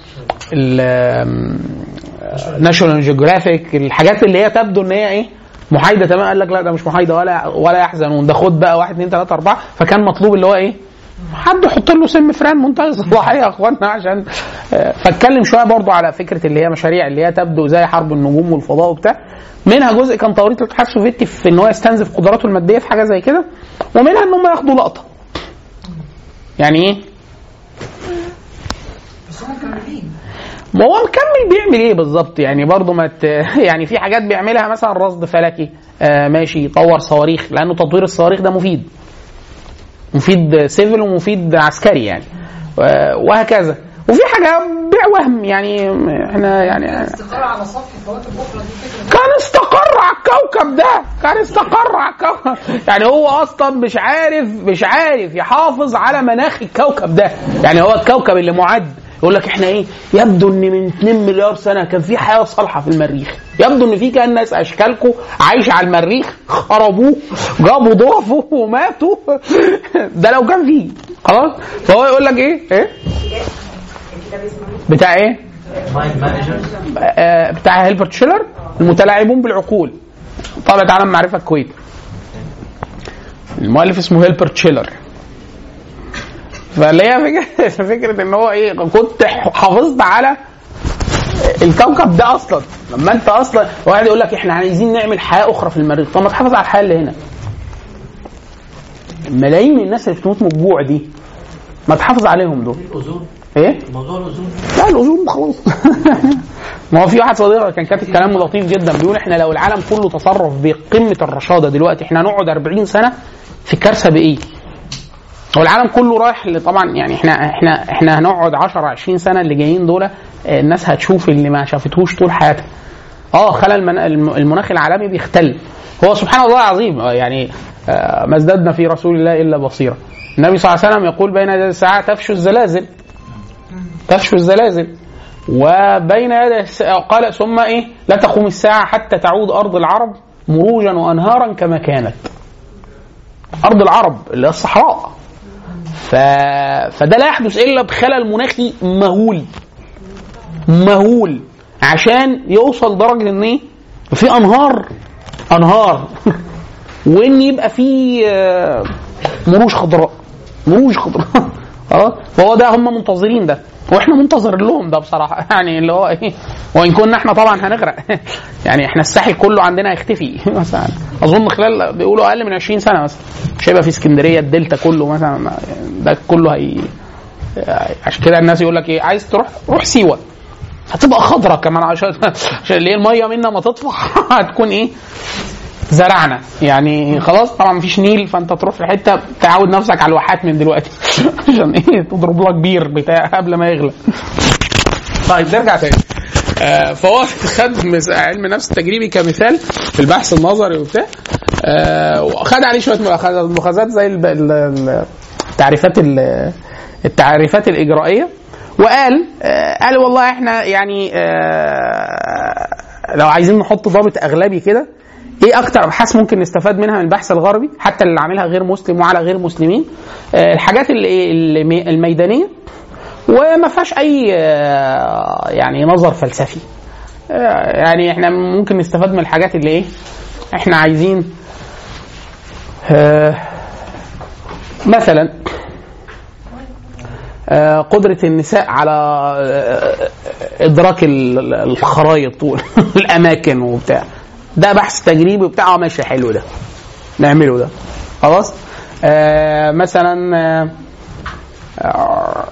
ناشونال جيوغرافيك الحاجات اللي هي تبدو ان هي ايه محايده تمام قال لك لا ده مش محايده ولا ولا يحزنون ده خد بقى واحد اثنين ثلاثه اربعه فكان مطلوب اللي هو ايه حد يحط له سم فران منتهى الصلاحيه يا اخوانا عشان آه، فاتكلم شويه برضو على فكره اللي هي مشاريع اللي هي تبدو زي حرب النجوم والفضاء وبتاع منها جزء كان توريط الاتحاد السوفيتي في ان هو يستنزف قدراته الماديه في حاجه زي كده ومنها ان هم ياخدوا لقطه يعني ايه بس هم مكملين ما هو مكمل بيعمل ايه بالظبط يعني برضه ما ت... يعني في حاجات بيعملها مثلا رصد فلكي آه ماشي يطور صواريخ لانه تطوير الصواريخ ده مفيد مفيد سيفل ومفيد عسكري يعني آه وهكذا وفي حاجه بيع وهم يعني احنا يعني استقرار على سطح الكواكب الاخرى دي فكره كان استقر على الكوكب ده كان استقر على الكوكب يعني هو اصلا مش عارف مش عارف يحافظ على مناخ الكوكب ده يعني هو الكوكب اللي معد يقول لك احنا ايه يبدو ان من 2 مليار سنه كان في حياه صالحه في المريخ يبدو ان في كان ناس اشكالكم عايشه على المريخ خربوه جابوا ضعفوا وماتوا ده لو كان فيه خلاص فهو يقول لك ايه ايه بتاع ايه مايند مانجرز آه، بتاع هيلبرت شيلر المتلاعبون بالعقول طلعت عالم معرفه الكويت المؤلف اسمه هيلبرت شيلر فاللي هي فكره فكره ان هو ايه كنت حافظت على الكوكب ده اصلا لما انت اصلا واحد يقول لك احنا عايزين نعمل حياه اخرى في المريخ طب ما تحافظ على الحياه اللي هنا ملايين الناس اللي بتموت من الجوع دي ما تحافظ عليهم دول الاوزون ايه موضوع الاوزون لا الاذون خلاص ما هو في واحد صديقي كان كاتب كلام لطيف جدا بيقول احنا لو العالم كله تصرف بقمه الرشاده دلوقتي احنا هنقعد 40 سنه في كارثه بايه؟ هو العالم كله رايح ل- طبعا يعني احنا احنا احنا هنقعد 10 20 سنه اللي جايين دول آه، الناس هتشوف اللي ما شافتهوش طول حياتها. اه خلى المن- الم- المناخ العالمي بيختل هو سبحان الله العظيم آه، يعني آه، ما ازددنا في رسول الله الا بصيرا النبي صلى الله عليه وسلم يقول بين يدي الساعه تفشو الزلازل تفشو الزلازل وبين يدي الس- قال ثم ايه لا تقوم الساعه حتى تعود ارض العرب مروجا وانهارا كما كانت ارض العرب اللي هي الصحراء ف... فده لا يحدث الا بخلل مناخي مهول مهول عشان يوصل درجه ان ايه في انهار انهار وان يبقى في آه، مروج خضراء مروج خضراء خلاص فهو ده هم منتظرين ده واحنا منتظر لهم ده بصراحه يعني اللي هو ايه وان كنا احنا طبعا هنغرق يعني احنا الساحل كله عندنا هيختفي مثلا اظن خلال بيقولوا اقل من 20 سنه مثلا مش هيبقى في اسكندريه الدلتا كله مثلا ده كله هي عشان كده الناس يقول لك ايه عايز تروح روح سيوه هتبقى خضرة كمان عشان عشان اللي هي الميه منها ما تطفح هتكون ايه زرعنا يعني خلاص طبعا مفيش نيل فانت تروح في حته تعود نفسك على الواحات من دلوقتي عشان ايه تضرب لك بير بتاع قبل ما يغلى طيب نرجع تاني آه فهو خد مس- علم النفس التجريبي كمثال في البحث النظري وبتاع آه وخد عليه شويه مؤاخذات مؤاخذات زي الب- ال- ال- التعريفات ال- التعريفات الاجرائيه وقال آه قال والله احنا يعني آه لو عايزين نحط ضابط اغلبي كده ايه اكتر ابحاث ممكن نستفاد منها من البحث الغربي حتى اللي عاملها غير مسلم وعلى غير مسلمين آه الحاجات اللي اللي- الميدانيه وما فيهاش اي آه، يعني نظر فلسفي آه، يعني احنا ممكن نستفاد من الحاجات اللي ايه احنا عايزين آه، مثلا آه، قدرة النساء على آه، إدراك ال- الخرايط والأماكن وبتاع ده بحث تجريبي وبتاع آه، ماشي حلو ده نعمله ده خلاص آه، مثلا آه، آه،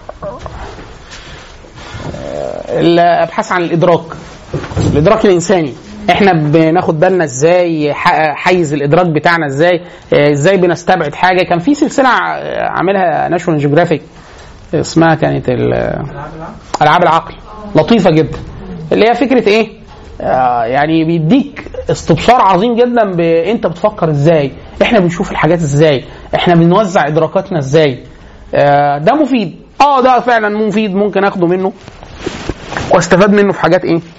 الابحاث عن الادراك الادراك الانساني احنا بناخد بالنا ازاي ح- حيز الادراك بتاعنا ازاي آه، ازاي بنستبعد حاجه كان في سلسله ع- عاملها ناشونال جيوغرافيك اسمها كانت ال- العاب العقل لطيفه جدا اللي هي فكره ايه آه، يعني بيديك استبصار عظيم جدا بانت بتفكر ازاي احنا بنشوف الحاجات ازاي احنا بنوزع ادراكاتنا ازاي آه، ده مفيد اه ده فعلا مفيد ممكن اخده منه واستفاد منه في حاجات ايه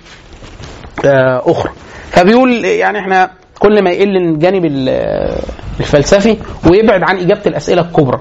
آه اخرى فبيقول يعني احنا كل ما يقل الجانب ال- الفلسفي ويبعد عن اجابه الاسئله الكبرى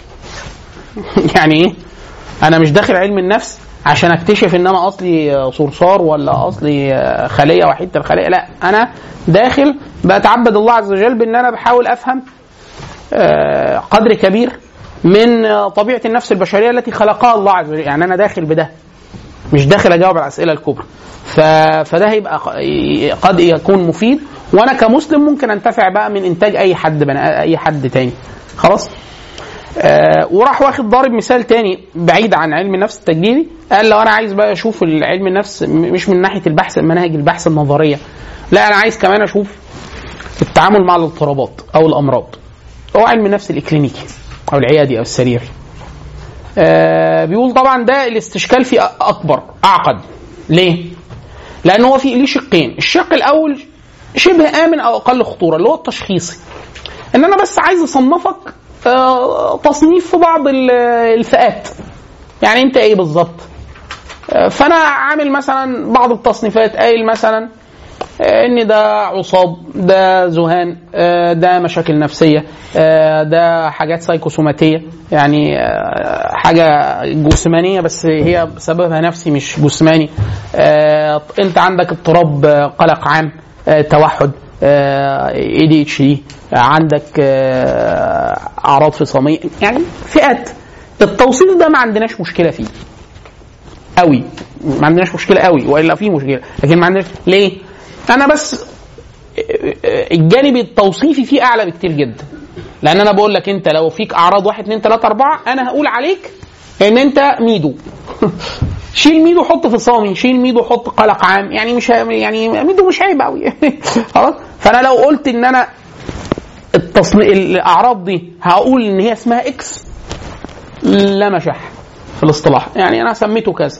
يعني ايه انا مش داخل علم النفس عشان اكتشف ان انا اصلي صرصار ولا اصلي خليه وحيده الخليه لا انا داخل بتعبد الله عز وجل بان انا بحاول افهم آه، قدر كبير من آه، طبيعه النفس البشريه التي خلقها الله عز وجل يعني انا داخل بده مش داخل اجاوب على الاسئله الكبرى ف... فده هيبقى ق- قد يكون مفيد وانا كمسلم ممكن انتفع بقى من انتاج اي حد بني... اي حد تاني خلاص آه وراح واخد ضارب مثال تاني بعيد عن علم النفس التجريبي قال لو انا عايز بقى اشوف علم النفس م- مش من ناحيه البحث مناهج البحث النظريه لا انا عايز كمان اشوف التعامل مع الاضطرابات او الامراض هو علم النفس الاكلينيكي او العيادي او السريري آه بيقول طبعا ده الاستشكال فيه أ- اكبر اعقد ليه؟ لان هو في ليه شقين الشق الاول شبه امن او اقل خطوره اللي هو التشخيصي ان انا بس عايز اصنفك آه، تصنيف في بعض ال- الفئات يعني انت ايه بالظبط آه، فانا عامل مثلا بعض التصنيفات قايل مثلا آه، ان ده عصاب ده ذهان آه، ده مشاكل نفسيه آه، ده حاجات سايكوسوماتيه يعني آه، حاجه جسمانيه بس هي سببها نفسي مش جسماني آه، انت عندك اضطراب آه، قلق عام آه، توحد اي دي اتش دي عندك آه، اعراض فصاميه يعني فئات التوصيف ده ما عندناش مشكله فيه قوي ما عندناش مشكله قوي والا في مشكله لكن ما عندناش ليه انا بس الجانب التوصيفي فيه اعلى بكتير جدا لان انا بقول لك انت لو فيك اعراض واحد اتنين تلاته اربعه انا هقول عليك ان انت ميدو شيل ميدو حط في صامي شيل ميدو حط قلق عام يعني مش يعني ميدو مش عيب قوي خلاص فانا لو قلت ان انا التصنيع الاعراض دي هقول ان هي اسمها اكس لا مشح في الاصطلاح يعني انا سميته كذا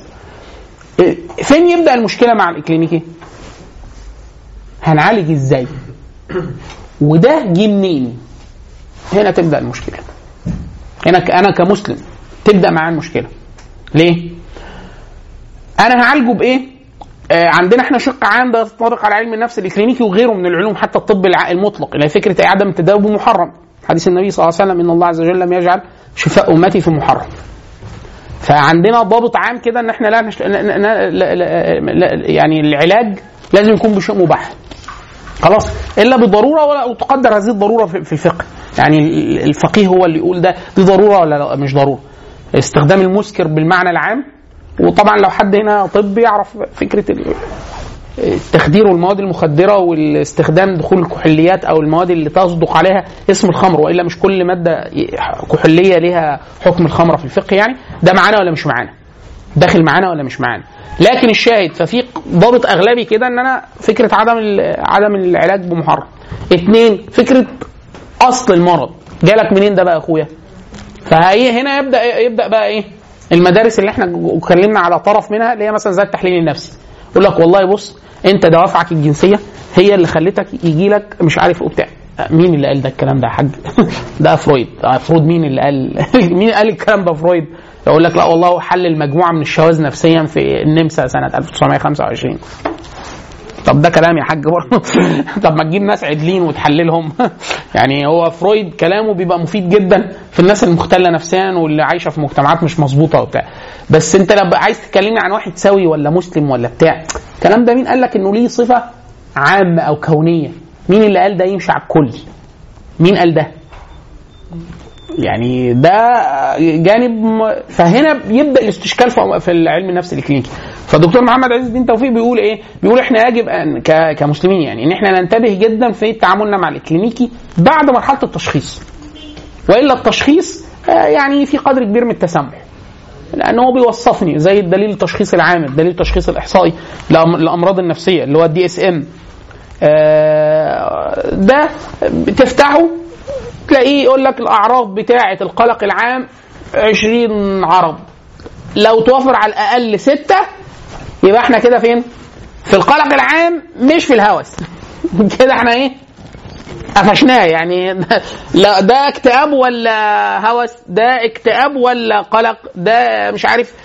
فين يبدا المشكله مع الاكلينيكي هنعالج ازاي وده جه منين هنا تبدا المشكله هنا ك- انا كمسلم تبدا معاه المشكله ليه انا هعالجه بايه آه عندنا احنا شق عام ده يتطابق على علم النفس الاكلينيكي وغيره من العلوم حتى الطب الع- المطلق اللي هي فكره عدم التداوي محرم حديث النبي صلى الله عليه وسلم ان الله عز وجل لم يجعل شفاء امتي في محرم فعندنا ضابط عام كده ان احنا لا, نش... لا, لا, لا, لا, لا يعني العلاج لازم يكون بشيء مباح خلاص الا بضروره ولا وتقدر هذه الضروره في في الفقه يعني الفقيه هو اللي يقول ده دي ضروره ولا لا مش ضروره استخدام المسكر بالمعنى العام وطبعا لو حد هنا طب يعرف فكره ال- التخدير والمواد المخدره والاستخدام دخول الكحوليات او المواد اللي تصدق عليها اسم الخمر والا مش كل ماده كحوليه ليها حكم الخمره في الفقه يعني ده معانا ولا مش معانا داخل معانا ولا مش معانا لكن الشاهد ففي ضابط اغلبي كده ان انا فكره عدم ال- عدم العلاج بمحرم اثنين فكره اصل المرض جالك منين ده بقى يا اخويا فهي هنا يبدا يبدا بقى ايه المدارس اللي احنا اتكلمنا على طرف منها اللي هي مثلا زي التحليل النفسي يقول لك والله بص انت دوافعك الجنسيه هي اللي خلتك يجي لك مش عارف ايه وبتاع مين اللي قال ده الكلام ده يا حاج ده فرويد آه، فرويد مين اللي قال مين قال الكلام ده فرويد يقول لك لا والله هو حلل مجموعه من الشواذ نفسيا في النمسا سنه 1925 طب ده كلام يا حاج برضه طب ما تجيب ناس عدلين وتحللهم يعني هو فرويد كلامه بيبقى مفيد جدا في الناس المختله نفسيا واللي عايشه في مجتمعات مش مظبوطه وبتاع بس انت لو عايز تكلمني عن واحد سوي ولا مسلم ولا بتاع الكلام ده مين قال لك انه ليه صفه عامه او كونيه مين اللي قال ده يمشي على الكل مين قال ده يعني ده جانب م- فهنا يبدا الاستشكال في في العلم النفس الكلينيكي فالدكتور محمد عز الدين توفيق بيقول ايه بيقول احنا يجب ان ك- كمسلمين يعني ان احنا ننتبه جدا في تعاملنا مع الكلينيكي بعد مرحله التشخيص والا التشخيص آه، يعني في قدر كبير من التسامح لان هو بيوصفني زي الدليل التشخيص العام الدليل التشخيص الاحصائي لأم- للامراض النفسيه اللي هو الدي اس ام ده تفتحه تلاقيه يقول لك الاعراض بتاعه القلق العام 20 عرض لو توفر على الاقل ستة يبقى احنا كده فين في القلق العام مش في الهوس كده احنا ايه قفشناه يعني لا ده اكتئاب ولا هوس ده اكتئاب ولا قلق ده مش عارف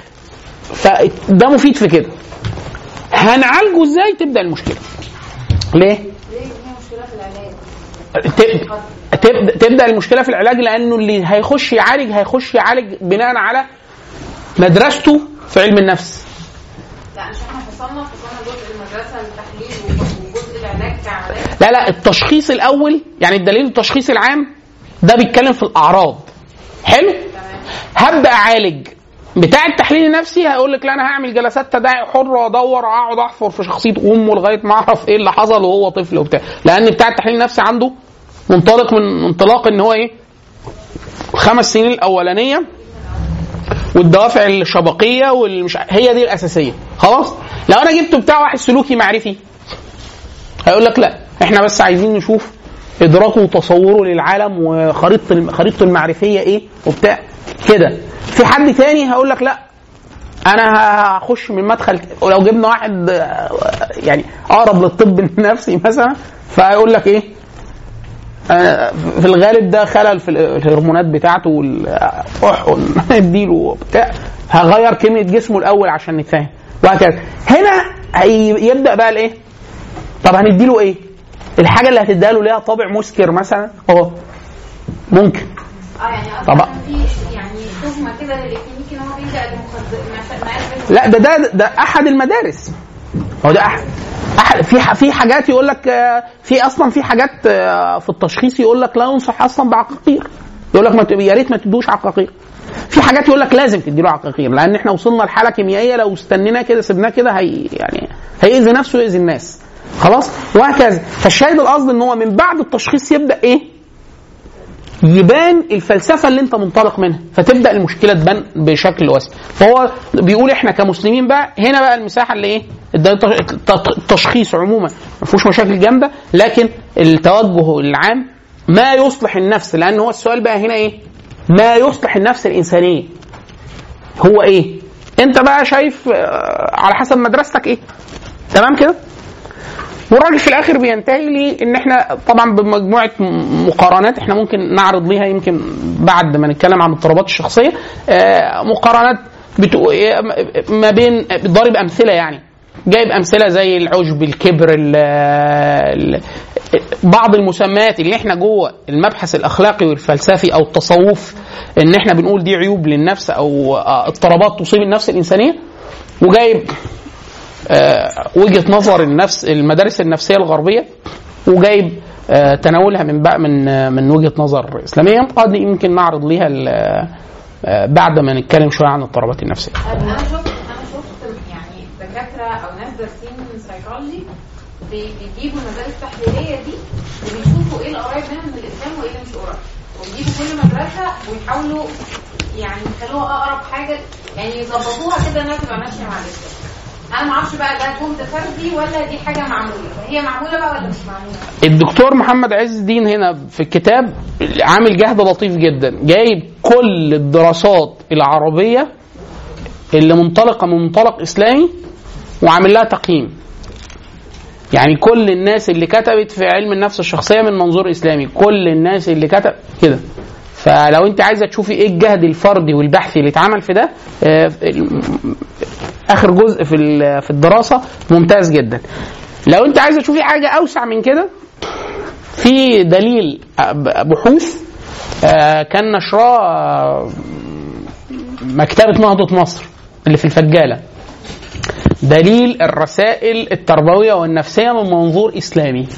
فده مفيد في كده هنعالجه ازاي تبدا المشكله ليه ليه في مشكله في العلاج تب- تبدا تبدا المشكله في العلاج لانه اللي هيخش يعالج هيخش يعالج بناء على مدرسته في علم النفس لا مش احنا فصلنا فصلنا جزء المدرسه التحليل وجزء العلاج كعلاج لا لا التشخيص الاول يعني الدليل التشخيصي العام ده بيتكلم في الاعراض حلو هبدا اعالج بتاع التحليل النفسي هيقول لك لا انا هعمل جلسات تداعي حره وادور واقعد احفر في شخصيه امه لغايه ما اعرف ايه اللي حصل وهو طفل وبتاع لان بتاع التحليل النفسي عنده منطلق من انطلاق ان هو ايه الخمس سنين الاولانيه والدوافع الشبقيه والمش ع- هي دي الاساسيه خلاص لو انا جبت بتاع واحد سلوكي معرفي هيقول لك لا احنا بس عايزين نشوف ادراكه وتصوره للعالم وخريطه الم- خريطته المعرفيه ايه وبتاع كده في حد تاني هيقول لك لا انا هخش من مدخل ولو جبنا واحد آه، يعني اقرب للطب النفسي مثلا فهيقول لك ايه آه، في الغالب ده خلل في الهرمونات بتاعته والاحقن اديله بتاع هغير كميه جسمه الاول عشان نتفاهم وهكذا هنا هي- يبدا بقى الايه طب هنديله ايه الحاجه اللي هتديها له ليها طابع مسكر مثلا اه ممكن اه يعني طبعا. اصلا في يعني تهمه كده للاكلينيكي ان هو بيلجا للمخدرات لا ده ده ده احد المدارس هو ده احد احد في ح- في حاجات يقول لك آه، في اصلا في حاجات آه، في التشخيص يقول لك لا ينصح اصلا بعقاقير يقول لك ما ت- يا ريت ما تدوش عقاقير في حاجات يقول لك لازم تديله عقاقير لان احنا وصلنا لحاله كيميائيه لو استنينا كده سيبناه كده هي يعني هيأذي نفسه ويأذي الناس خلاص وهكذا فالشاهد القصد ان هو من بعد التشخيص يبدا ايه يبان الفلسفه اللي انت منطلق منها فتبدا المشكله تبان بشكل واسع فهو بيقول احنا كمسلمين بقى هنا بقى المساحه اللي ايه ده الت- التشخيص عموما ما فيهوش مشاكل جامده لكن التوجه العام ما يصلح النفس لان هو السؤال بقى هنا ايه ما يصلح النفس الانسانيه هو ايه انت بقى شايف آه، على حسب مدرستك ايه تمام كده والراجل في الاخر بينتهي لي ان احنا طبعا بمجموعه م- مقارنات احنا ممكن نعرض ليها يمكن بعد ما نتكلم عن الاضطرابات الشخصيه آه، مقارنات بتو... ما بين ضارب امثله يعني جايب امثله زي العجب الكبر ال... ال... بعض المسميات اللي احنا جوه المبحث الاخلاقي والفلسفي او التصوف ان احنا بنقول دي عيوب للنفس او آه، اضطرابات تصيب النفس الانسانيه وجايب آه، وجهه نظر النفس المدارس النفسيه الغربيه وجايب آه، تناولها من بقى من آه، من وجهه نظر اسلاميه قد يمكن نعرض ليها ال- آه، بعد ما نتكلم شويه عن الاضطرابات النفسيه. انا شفت انا شفت يعني دكاتره او ناس دارسين سايكولوجي بيجيبوا المدارس التحليليه دي وبيشوفوا ايه القريب منها من الاسلام وايه اللي مش قريب ويجيبوا كل مدرسه ويحاولوا يعني يخلوها اقرب حاجه يعني يظبطوها كده انها تبقى ماشيه مع الاسلام انا ما اعرفش بقى ده جهد فردي ولا دي حاجه معموله هي معموله بقى ولا مش معموله الدكتور محمد عز الدين هنا في الكتاب عامل جهد لطيف جدا جايب كل الدراسات العربيه اللي منطلقه من منطلق اسلامي وعامل لها تقييم يعني كل الناس اللي كتبت في علم النفس الشخصيه من منظور اسلامي كل الناس اللي كتب كده فلو انت عايزه تشوفي ايه الجهد الفردي والبحثي اللي اتعمل في ده آه، اخر جزء في ال- في الدراسه ممتاز جدا لو انت عايزه تشوفي حاجه اوسع من كده في دليل بحوث آه، كان نشراه آه، مكتبه نهضه مصر اللي في الفجاله دليل الرسائل التربويه والنفسيه من منظور اسلامي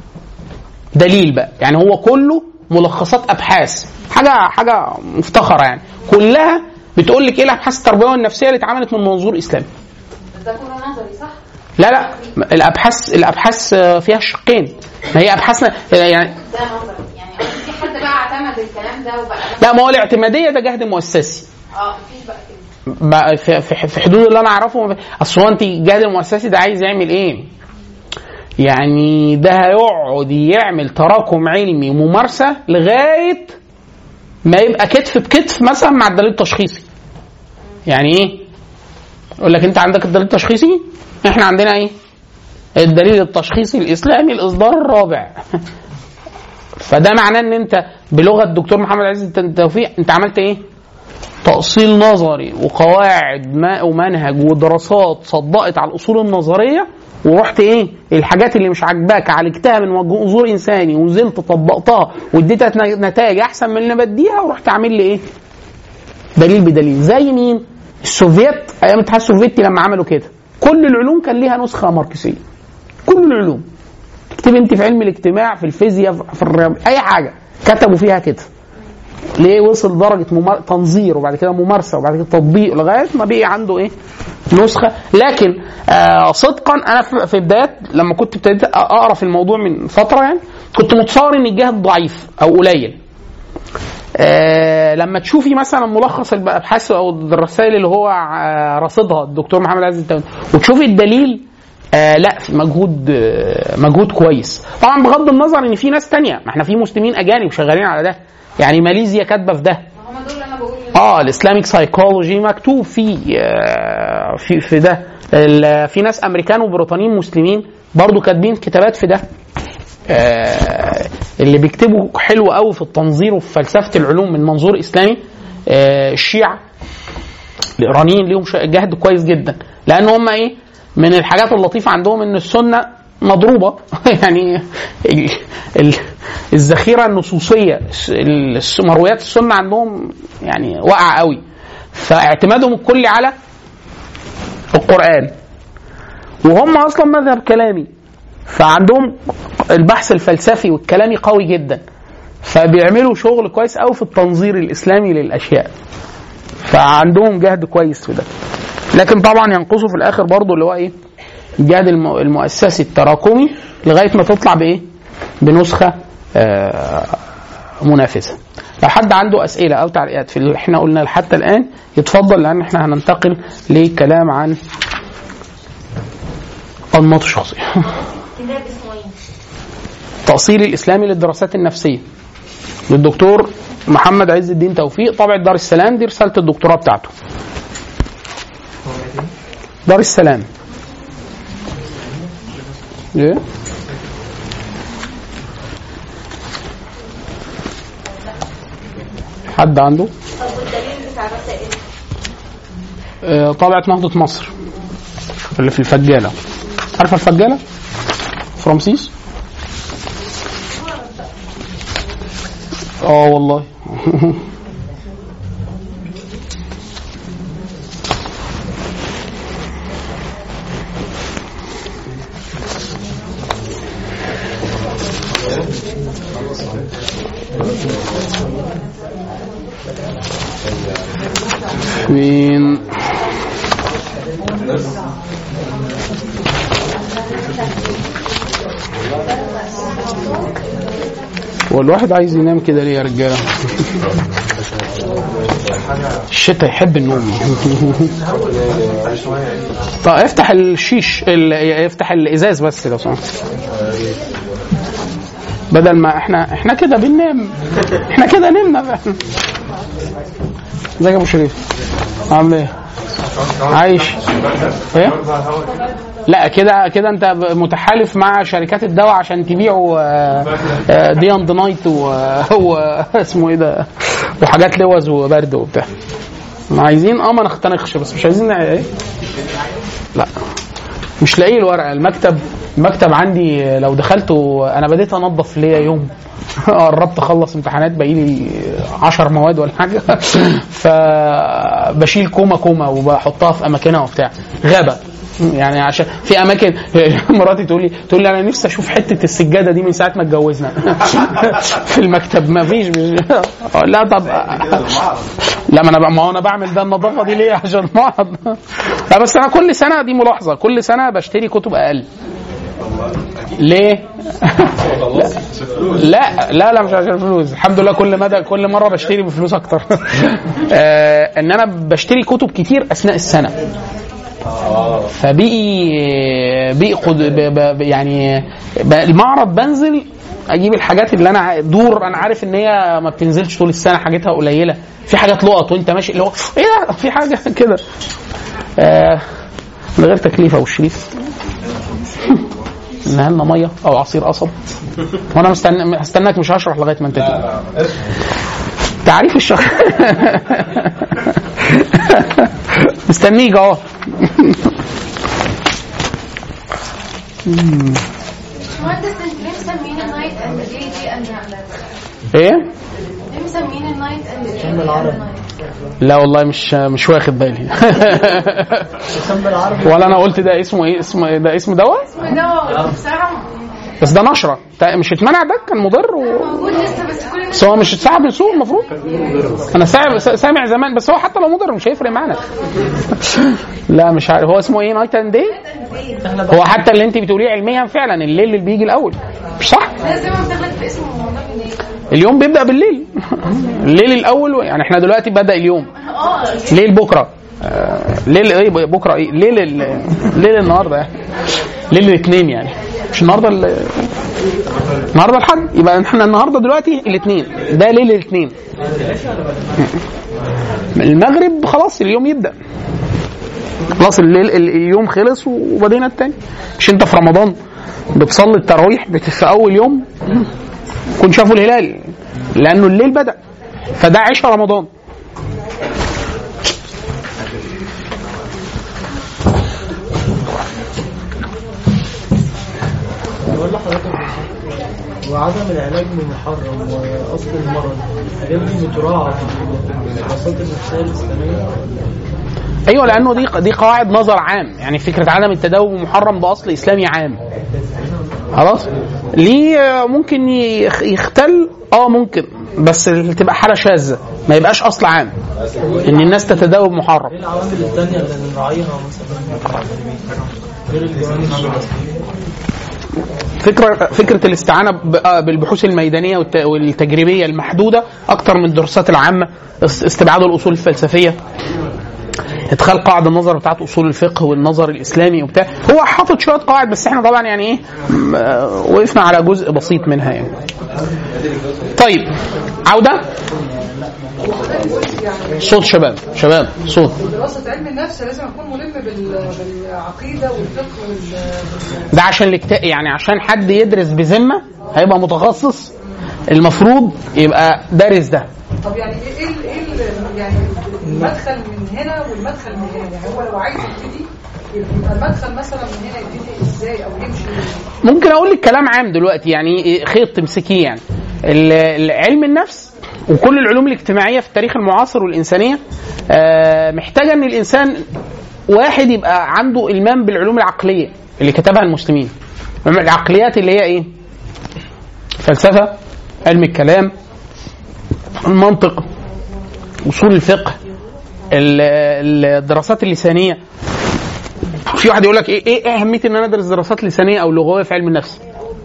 دليل بقى يعني هو كله ملخصات ابحاث حاجه حاجه مفتخره يعني كلها بتقول لك ايه الابحاث التربويه والنفسيه اللي اتعملت من منظور اسلامي بس ده كله نظري صح؟ لا لا الابحاث الابحاث فيها شقين ما هي ابحاثنا يعني ده نظري يعني قصدي في حد بقى اعتمد الكلام ده وبقى لا ما هو الاعتماديه ده جهد مؤسسي اه مفيش بقى كده بقى في في في حدود اللي انا اعرفه اصل هو انت الجهد المؤسسي ده عايز يعمل ايه؟ يعني ده هيقعد يعمل تراكم علمي وممارسه لغايه ما يبقى كتف بكتف مثلا مع الدليل التشخيصي. يعني ايه؟ يقول لك انت عندك الدليل التشخيصي احنا عندنا ايه؟ الدليل التشخيصي الاسلامي الاصدار الرابع. فده معناه ان انت بلغه الدكتور محمد عز التوفيق انت عملت ايه؟ تأصيل نظري وقواعد ما ومنهج ودراسات صدقت على الأصول النظرية ورحت ايه الحاجات اللي مش عاجباك عالجتها من منظور انساني ونزلت طبقتها واديتها نتائج احسن من اللي أنا بديها ورحت عامل لي ايه دليل بدليل زي مين السوفيت ايام الاتحاد السوفيتي لما عملوا كده كل العلوم كان ليها نسخه ماركسيه كل العلوم تكتب انت في علم الاجتماع في الفيزياء في الرياضه اي حاجه كتبوا فيها كده ليه وصل درجة ممار... تنظير وبعد كده ممارسة وبعد كده تطبيق لغاية ما بقي عنده ايه نسخة لكن آه صدقا انا في- في بدايات لما كنت ابتديت اقرا في الموضوع من فترة يعني كنت متصور ان الجهد ضعيف او قليل آه لما تشوفي مثلا ملخص الابحاث او الرسائل اللي هو آه رصدها الدكتور محمد عز التوني وتشوفي الدليل آه لا في مجهود آه مجهود كويس طبعا بغض النظر ان في ناس تانية ما احنا في مسلمين اجانب شغالين على ده يعني ماليزيا كاتبه في ده ما هم دول اللي انا بقول اه الاسلاميك سايكولوجي مكتوب في آه، في في ده ال- في ناس امريكان وبريطانيين مسلمين برضو كاتبين كتابات في ده آه، اللي بيكتبوا حلو قوي في التنظير وفي فلسفه العلوم من منظور اسلامي آه، الشيعة الايرانيين ليهم ش- جهد كويس جدا لان هم ايه من الحاجات اللطيفه عندهم ان السنه مضروبه يعني ال- ال- الذخيره النصوصيه ال- الس- مرويات السنه عندهم يعني واقعه قوي فاعتمادهم الكلي على القران وهم اصلا مذهب كلامي فعندهم البحث الفلسفي والكلامي قوي جدا فبيعملوا شغل كويس قوي في التنظير الاسلامي للاشياء فعندهم جهد كويس في ده لكن طبعا ينقصوا في الاخر برضو اللي هو ايه الجهد الم- المؤسسي التراكمي لغايه ما تطلع بايه بنسخه آه، منافسه لو حد عنده اسئله او تعليقات في اللي احنا قلناه حتى الان يتفضل لان احنا هننتقل لكلام عن انماط الشخصيه كتاب اسمه ايه؟ تأصيل الإسلامي للدراسات النفسية للدكتور محمد عز الدين توفيق طبعة دار السلام دي رسالة الدكتوراه بتاعته دار السلام ايه حد عنده طب والدليل بتاع الرسائل آه، طابعة نهضة مصر اللي في الفجالة عارفة الفجالة؟ في رمسيس؟ اه والله فين هو الواحد عايز ينام كده ليه يا رجاله؟ الشتاء يحب النوم طب افتح الشيش ال- افتح الازاز بس لو سمحت بدل ما احنا احنا كده بننام احنا كده نمنا بقى ازيك يا ابو شريف عامل ايه عايش ايه لا كده كده انت متحالف مع شركات الدواء عشان تبيعوا دي اند نايت واسمه ايه ده وحاجات لوز وبرد وبتاع عايزين اه ما نختنقش بس مش عايزين ايه لا مش لاقي الورقه المكتب المكتب عندي لو دخلته انا بديت انظف ليا يوم قربت اخلص امتحانات باقي لي 10 مواد ولا حاجه فبشيل كومه كومه وبحطها في اماكنها وبتاع غابه يعني عشان في اماكن مراتي تقول لي تقول لي انا نفسي اشوف حته السجاده دي من ساعه ما اتجوزنا في المكتب ما فيش لا طب لا ما انا ما هو انا بعمل ده النظافه دي ليه عشان معرض لا بس انا كل سنه دي ملاحظه كل سنه بشتري كتب اقل ليه؟ لا لا لا مش عشان الفلوس الحمد لله كل مدى كل مره بشتري بفلوس اكتر آه ان انا بشتري كتب كتير اثناء السنه فبقي بقي قد ب- ب- يعني ب- المعرض بنزل اجيب الحاجات اللي انا ع- دور انا عارف ان هي ما بتنزلش طول السنه حاجتها قليله في حاجات لقط وانت ماشي اللي هو ايه ده في حاجه كده آه من غير تكليف او شريف نهلنا لنا ميه او عصير قصب وانا مستنى هستناك مش هشرح لغايه ما انت تيجي تعريف الشخص مستنيك اهو مهندس انت ليه مسمين النايت اند دي دي اند ايه ليه مسمين النايت اند دي اند لا والله مش مش واخد بالي ولا انا قلت ده اسمه ايه اسمه إيه؟ ده اسم دواء ده بصراحه بس ده نشره تا- مش اتمنع ده كان مضر و... موجود لسه بس كل الناس بس هو مش اتسحب من السوق المفروض انا سامع سامع زمان بس هو حتى لو مضر مش هيفرق معانا لا مش عارف هو اسمه ايه نايت اند داي هو حتى اللي انت بتقوليه علميا فعلا الليل اللي بيجي الاول مش صح الناس دايما بتغلط في اسمه والله من ايه اليوم بيبدا بالليل الليل الاول يعني احنا دلوقتي بدا اليوم اه ليل بكره آه، ليل ايه بكره ايه ليل ال- ليل النهارده يعني ليل الاثنين يعني مش النهارده ال- النهارده الحد يبقى احنا النهارده دلوقتي الاثنين ده ليل الاثنين المغرب خلاص اليوم يبدا خلاص الليل ال- اليوم خلص وبدينا التاني مش انت في رمضان بتصلي التراويح بت- في اول يوم كنت شافوا الهلال لانه الليل بدا فده عشاء رمضان بقول لحضرتك وعدم العلاج بالمحرم واصل المرض الحاجات دي بتراعى في الدراسات النفسيه الاسلاميه ايوه لانه دي دي قواعد نظر عام يعني فكره عدم التداوي بمحرم ده اصل اسلامي عام خلاص ليه آه، ممكن يخ- يختل اه ممكن بس تبقى حاله شاذه ما يبقاش اصل عام ان الناس تتداوى بمحرم ايه العوامل الثانيه اللي نراعيها مثلا غير الجوانب النفسيه فكره فكره الاستعانه ب- آه، بالبحوث الميدانيه والت- والتجريبيه المحدوده اكتر من الدراسات العامه است- استبعاد الاصول الفلسفيه ادخال قاعده النظر بتاعت اصول الفقه والنظر الاسلامي وبتاع هو حاطط شويه قواعد بس احنا طبعا يعني ايه م- آه، وقفنا على جزء بسيط منها يعني طيب عوده وحضرتك قلت يعني صوت شباب شباب صوت دراسة علم النفس لازم أكون ملم بال- بالعقيدة والفقه وال ده عشان الاكت... يعني عشان حد يدرس بذمه هيبقى متخصص المفروض يبقى دارس ده طب يعني ايه ايه ال- ايه ال- يعني المدخل من هنا والمدخل من هنا يعني هو لو عايز يبتدي يبقى المدخل مثلا من هنا يبتدي ازاي او يمشي ممكن اقول لك كلام عام دلوقتي يعني إيه خيط تمسكيه يعني ال- ال- علم النفس وكل العلوم الاجتماعيه في التاريخ المعاصر والانسانيه آه، محتاجه ان الانسان واحد يبقى عنده المام بالعلوم العقليه اللي كتبها المسلمين العقليات اللي هي ايه؟ فلسفه علم الكلام المنطق اصول الفقه ال- الدراسات اللسانيه في واحد يقول لك ايه ايه اهميه ان انا ادرس دراسات لسانيه او لغويه في علم النفس؟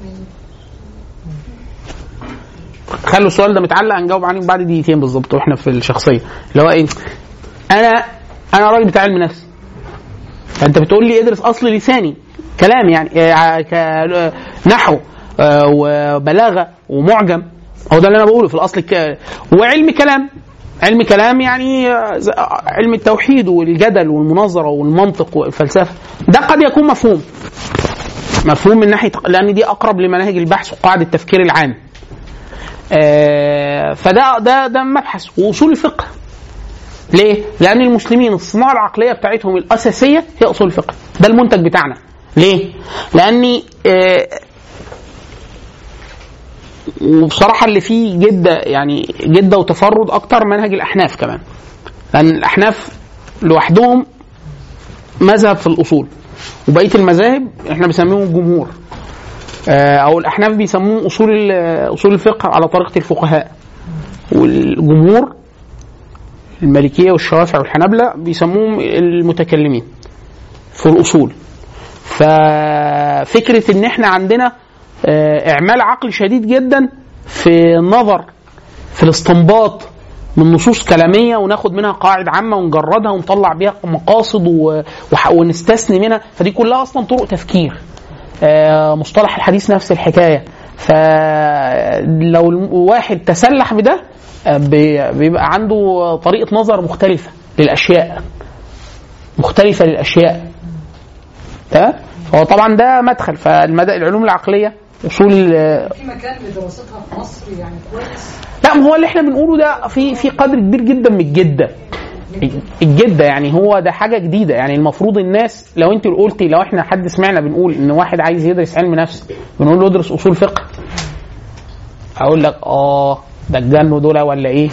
خلوا السؤال ده متعلق هنجاوب عليه بعد دقيقتين بالظبط واحنا في الشخصيه اللي هو ايه؟ انا انا راجل بتاع علم نفس فانت بتقول لي ادرس اصل لساني كلام يعني آه، ك- نحو آه، وبلاغه ومعجم هو ده اللي انا بقوله في الاصل ك... وعلم كلام علم كلام يعني آه، ز- آه، علم التوحيد والجدل والمناظره والمنطق والفلسفه ده قد يكون مفهوم مفهوم من ناحيه لان دي اقرب لمناهج البحث وقواعد التفكير العام آه، فده ده ده مبحث واصول الفقه ليه؟ لأن المسلمين الصناعة العقلية بتاعتهم الأساسية هي أصول الفقه، ده المنتج بتاعنا. ليه؟ لأني آه، وبصراحة اللي فيه جدة يعني جدة وتفرد أكتر منهج الأحناف كمان. لأن الأحناف لوحدهم مذهب في الأصول وبقية المذاهب احنا بنسميهم الجمهور. آه، أو الأحناف بيسموهم أصول ال- أصول الفقه على طريقة الفقهاء. والجمهور المالكيه والشوافع والحنابله بيسموهم المتكلمين في الاصول ففكره ان احنا عندنا آه، اعمال عقل شديد جدا في النظر في الاستنباط من نصوص كلاميه وناخد منها قواعد عامه ونجردها ونطلع بيها مقاصد و- وح- ونستثني منها فدي كلها اصلا طرق تفكير آه، مصطلح الحديث نفس الحكايه فلو الواحد تسلح بده آه، بي- بيبقى عنده طريقه نظر مختلفه للاشياء مختلفه للاشياء تمام فهو طبعا ده مدخل فالمدى العلوم العقليه اصول آه، في مكان لدراستها في مصر يعني كويس لا ما هو اللي احنا بنقوله ده في في قدر كبير جدا من الجده الجده يعني هو ده حاجه جديده يعني المفروض الناس لو انت قلتي لو احنا حد سمعنا بنقول ان واحد عايز يدرس علم نفس بنقول له ادرس اصول فقه اقول لك اه ده الجنوا دول ولا ايه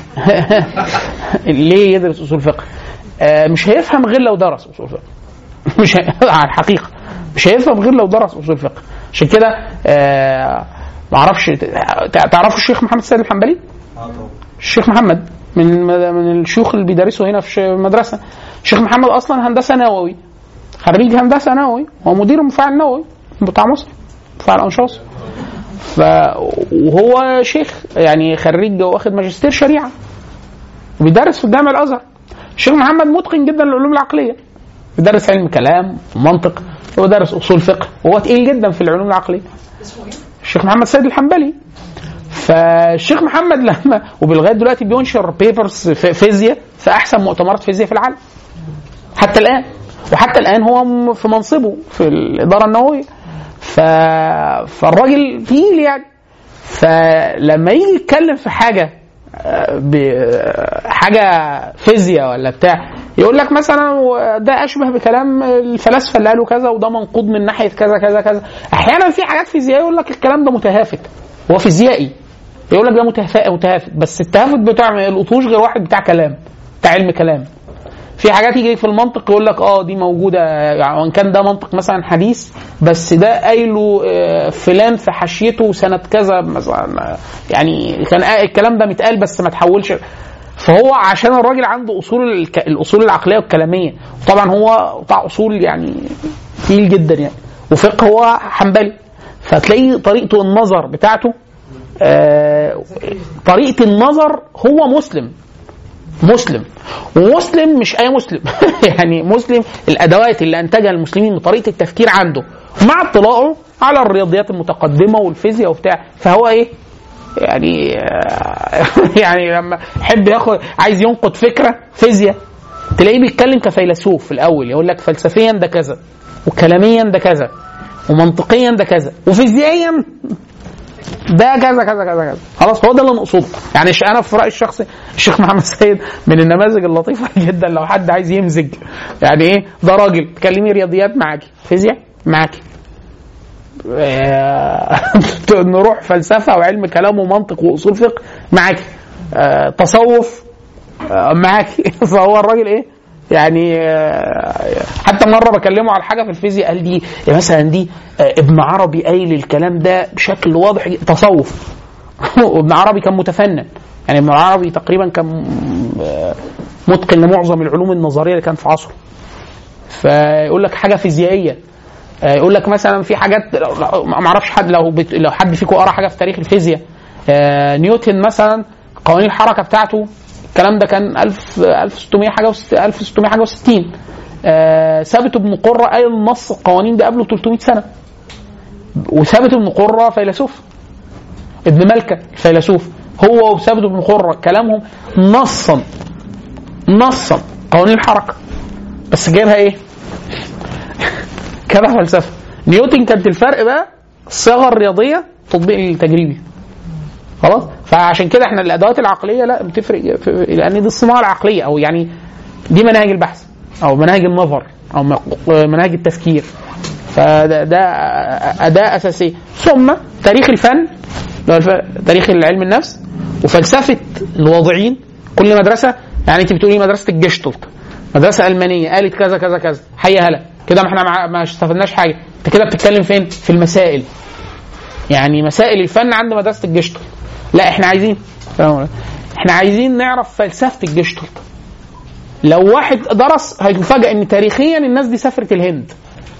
ليه يدرس اصول فقه آه مش هيفهم غير لو درس اصول فقه مش هي... على الحقيقه مش هيفهم غير لو درس اصول فقه عشان كده آه ما اعرفش تع- تعرفوا الشيخ محمد السيد الحنبلي؟ الشيخ محمد من من الشيوخ اللي بيدرسوا هنا في المدرسه الشيخ محمد اصلا هندسه نووي خريج هندسه نووي هو مدير المفاعل النووي بتاع مصر مفاعل انشاص ف وهو شيخ يعني خريج واخد ماجستير شريعه وبيدرس في الجامع الازهر الشيخ محمد متقن جدا للعلوم العقليه بيدرس علم كلام ومنطق ودرس اصول فقه وهو تقيل جدا في العلوم العقليه اسمه ايه؟ الشيخ محمد سيد الحنبلي فالشيخ محمد لما وبالغايه دلوقتي بينشر بيبرز في فيزياء في احسن مؤتمرات فيزياء في العالم حتى الان وحتى الان هو م- في منصبه في الاداره النوويه ف... فالراجل تقيل يعني فلما يجي يتكلم في حاجه آه، ب- آه، حاجه فيزياء ولا بتاع يقول لك مثلا و- ده اشبه بكلام الفلاسفه اللي قالوا كذا وده منقوض من ناحيه كذا كذا كذا احيانا في حاجات فيزيائيه يقول لك الكلام ده متهافت هو فيزيائي يقول لك ده متهافت متهافت بس التهافت بتاع ما يلقطوش غير واحد بتاع كلام بتاع علم كلام في حاجات يجي في المنطق يقول لك اه دي موجوده يعني وان كان ده منطق مثلا حديث بس ده قايله آه، فلان في حاشيته سنه كذا مثلا آه، يعني كان آه الكلام ده متقال بس ما تحولش فهو عشان الراجل عنده اصول الك... الاصول العقليه والكلاميه طبعا هو بتاع اصول يعني تقيل جدا يعني وفقه هو حنبلي فتلاقي طريقته النظر بتاعته آه طريقه النظر هو مسلم مسلم ومسلم مش اي مسلم يعني مسلم الادوات اللي انتجها المسلمين بطريقه التفكير عنده مع اطلاعه على الرياضيات المتقدمه والفيزياء وبتاع فهو ايه يعني آه، يعني لما يحب ياخد عايز ينقد فكره فيزياء تلاقيه بيتكلم كفيلسوف في الاول يقول لك فلسفيا ده كذا وكلاميا ده كذا ومنطقيا ده كذا وفيزيائيا ده كذا كذا كذا كذا خلاص هو ده اللي نقصده يعني ش- انا في رايي الشخصي الشيخ محمد سيد من النماذج اللطيفه جدا لو حد عايز يمزج يعني ايه ده راجل تكلمي رياضيات معاكي فيزياء معاكي آه، نروح فلسفه وعلم كلام ومنطق واصول فقه معاكي آه، تصوف آه، معاكي فهو الراجل ايه يعني آه، حتى مره بكلمه على حاجه في الفيزياء قال دي مثلا دي آه، ابن عربي قايل الكلام ده بشكل واضح جدا. تصوف وابن عربي كان متفنن يعني ابن عربي تقريبا كان آه، متقن لمعظم العلوم النظريه اللي كان في عصره فيقول لك حاجه فيزيائيه آه، يقول لك مثلا في حاجات ما اعرفش حد لو بت... لو حد فيكم قرا حاجه في تاريخ الفيزياء آه، نيوتن مثلا قوانين الحركه بتاعته الكلام ده كان 1000 1600 حاجه وست... 1600 حاجه و60 آه، ثابت بن قره قايل نص القوانين ده قبله 300 سنه وثابت بن قره فيلسوف ابن ملكه الفيلسوف هو وثابت بن قره كلامهم نصا نصا قوانين الحركه بس جايبها ايه؟ كده فلسفه نيوتن كانت الفرق بقى الصياغه الرياضيه التطبيق التجريبي خلاص فعشان كده احنا الادوات العقليه لا بتفرق في- لان دي الصناعه العقليه او يعني دي مناهج البحث او مناهج النظر او مق- مناهج التفكير فده ده اداه اساسيه ثم تاريخ الفن اللي هو الف- تاريخ علم النفس وفلسفه الواضعين كل مدرسه يعني انت بتقولي مدرسه الجشتلت مدرسه المانيه قالت كذا كذا كذا حي هلا كده ما احنا مع- ما استفدناش حاجه انت كده بتتكلم فين في المسائل يعني مسائل الفن عند مدرسه الجشتلت لا احنا عايزين احنا عايزين نعرف فلسفه الجشتلت لو واحد درس هيفاجئ ان تاريخيا الناس دي سافرت الهند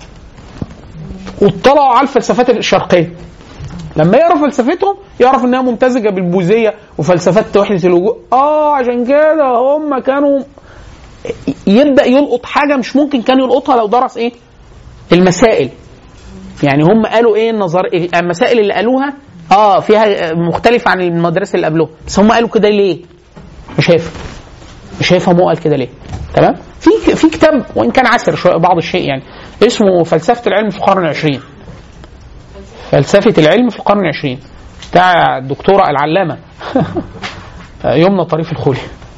واطلعوا على الفلسفات الشرقيه لما يقرا فلسفتهم يعرف انها ممتزجه بالبوذيه وفلسفات وحده الوجود اه عشان كده هم كانوا يبدا يلقط حاجه مش ممكن كان يلقطها لو درس ايه المسائل يعني هم قالوا ايه النظر المسائل اللي قالوها اه فيها مختلفه عن المدرسه اللي قبلهم بس هم قالوا كده ليه مش هيفهم مش هيفهم هو قال كده ليه تمام في في كتاب وان كان عسر شويه بعض الشيء يعني اسمه فلسفه العلم في القرن العشرين فلسفه العلم في القرن العشرين بتاع الدكتوره العلامه يمنى طريف الخولي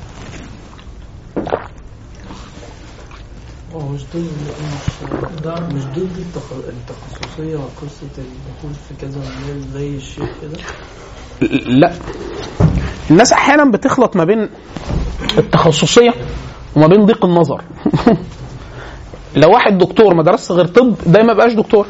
هو مش ضد مش مش ضد التخ- التخصصية وقصة الدخول في كذا مجال زي الشيخ كده لا الناس احيانا بتخلط ما بين التخصصيه وما بين ضيق النظر لو واحد دكتور ما درسش غير طب ده ما بقاش دكتور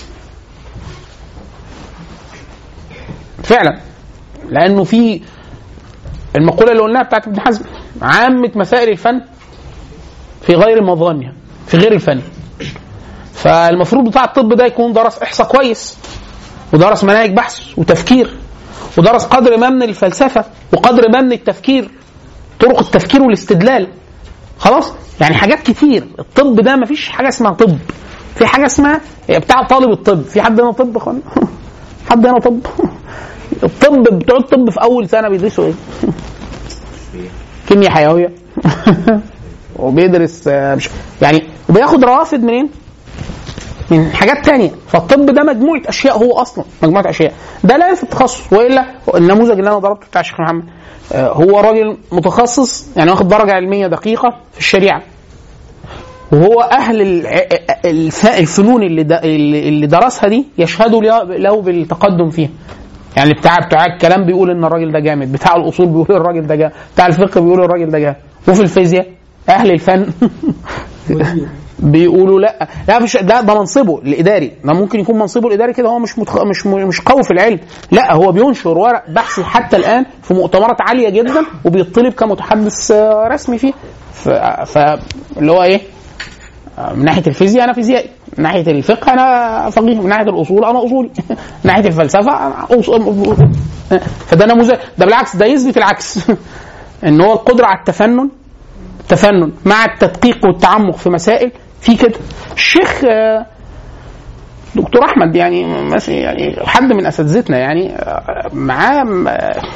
فعلا لانه في المقوله اللي قلناها بتاعت ابن حزم عامه مسائل الفن في غير مظانها في غير الفن فالمفروض بتاع الطب ده يكون درس احصاء كويس ودرس مناهج بحث وتفكير ودرس قدر ما من الفلسفه وقدر ما من التفكير طرق التفكير والاستدلال خلاص يعني حاجات كتير الطب ده مفيش حاجه اسمها طب في حاجه اسمها هي بتاع طالب الطب في حد هنا طب خن حد هنا طب الطب بتوع الطب في اول سنه بيدرسوا ايه كيمياء حيويه وبيدرس آه، مش يعني وبياخد روافد منين من حاجات تانية فالطب ده مجموعة أشياء هو أصلا مجموعة أشياء ده لا في التخصص وإلا النموذج اللي أنا ضربته بتاع الشيخ محمد آه، هو راجل متخصص يعني واخد درجة علمية دقيقة في الشريعة وهو أهل الع- الف- الفنون اللي د- اللي اللي درسها دي يشهدوا له- له بالتقدم فيها يعني بتاع بتاع الكلام بيقول ان الراجل ده جامد بتاع الاصول بيقول الراجل ده جامد بتاع الفقه بيقول الراجل ده جامد وفي الفيزياء اهل الفن مدير بيقولوا لا لا مش ده ده منصبه الاداري ده ممكن يكون منصبه الاداري كده هو مش متخ... مش مش قوي في العلم لا هو بينشر ورق بحثي حتى الان في مؤتمرات عاليه جدا وبيطلب كمتحدث آه، رسمي فيه ف... ف... اللي هو ايه آه، من ناحيه الفيزياء انا فيزيائي من ناحيه الفقه انا فقيه من ناحيه الاصول انا اصولي من ناحيه الفلسفه انا أصول... فده نموذج ده بالعكس ده يثبت العكس ان هو القدره على التفنن التفنن مع التدقيق والتعمق في مسائل في كده الشيخ آه، دكتور احمد يعني مثلا يعني حد من اساتذتنا يعني آه، معاه م-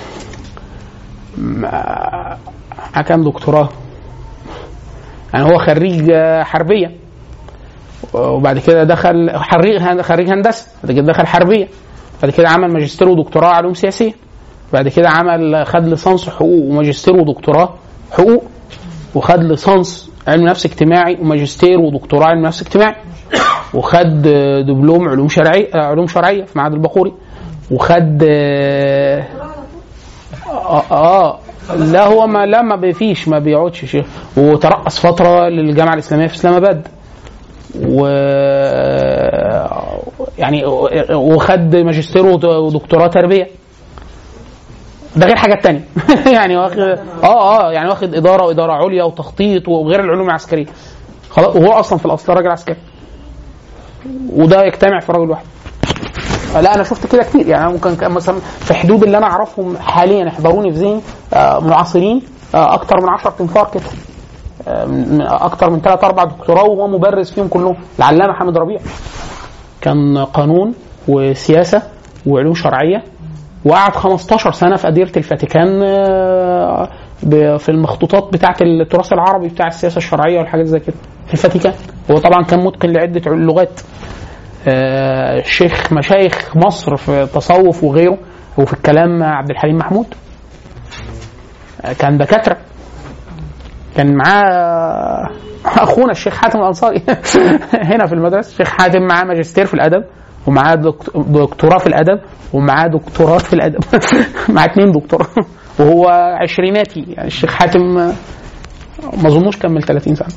م- معاه كام دكتوراه يعني هو خريج آه، حربيه وبعد كده دخل خريج خريج هندسه بعد كده دخل حربيه بعد كده عمل ماجستير ودكتوراه علوم سياسيه بعد كده عمل خد ليسانس حقوق وماجستير ودكتوراه حقوق وخد ليسانس علم نفس اجتماعي وماجستير ودكتوراه علم نفس اجتماعي وخد دبلوم علوم شرعيه علوم شرعيه في معهد البقوري وخد اه, آه, آه لا هو ما لا ما بيفيش ما بيقعدش شيخ وترأس فتره للجامعه الاسلاميه في اسلام اباد و يعني وخد ماجستير ودكتوراه تربيه ده غير حاجات تانية يعني واخد اه اه يعني واخد اداره واداره عليا وتخطيط وغير العلوم العسكريه خلاص وهو اصلا في الاصل راجل عسكري وده يجتمع في راجل واحد لا انا شفت كده كتير يعني أنا ممكن كان مثلا في حدود اللي انا اعرفهم حاليا يحضروني في ذهني آه، معاصرين آه، اكتر من 10 تنفار كده آه، من- اكتر من ثلاث اربع دكتوراه وهو مبرز فيهم كلهم العلامه حامد ربيع كان قانون وسياسه وعلوم شرعيه وقعد 15 سنه في اديره الفاتيكان آه، ب- في المخطوطات بتاعه التراث العربي بتاع السياسه الشرعيه والحاجات زي كده في الفاتيكان هو طبعا كان متقن لعده لغات آه، شيخ مشايخ مصر في التصوف وغيره وفي الكلام عبد الحليم محمود آه، كان دكاتره كان معاه اخونا الشيخ حاتم الانصاري هنا في المدرسه الشيخ حاتم معاه ماجستير في الادب ومعاه دكت- دكتوراه في الادب ومعاه دكتوراه في الادب معاه اتنين دكتوراه وهو عشريناتي يعني الشيخ حاتم آه، ما اظنوش كمل 30 سنه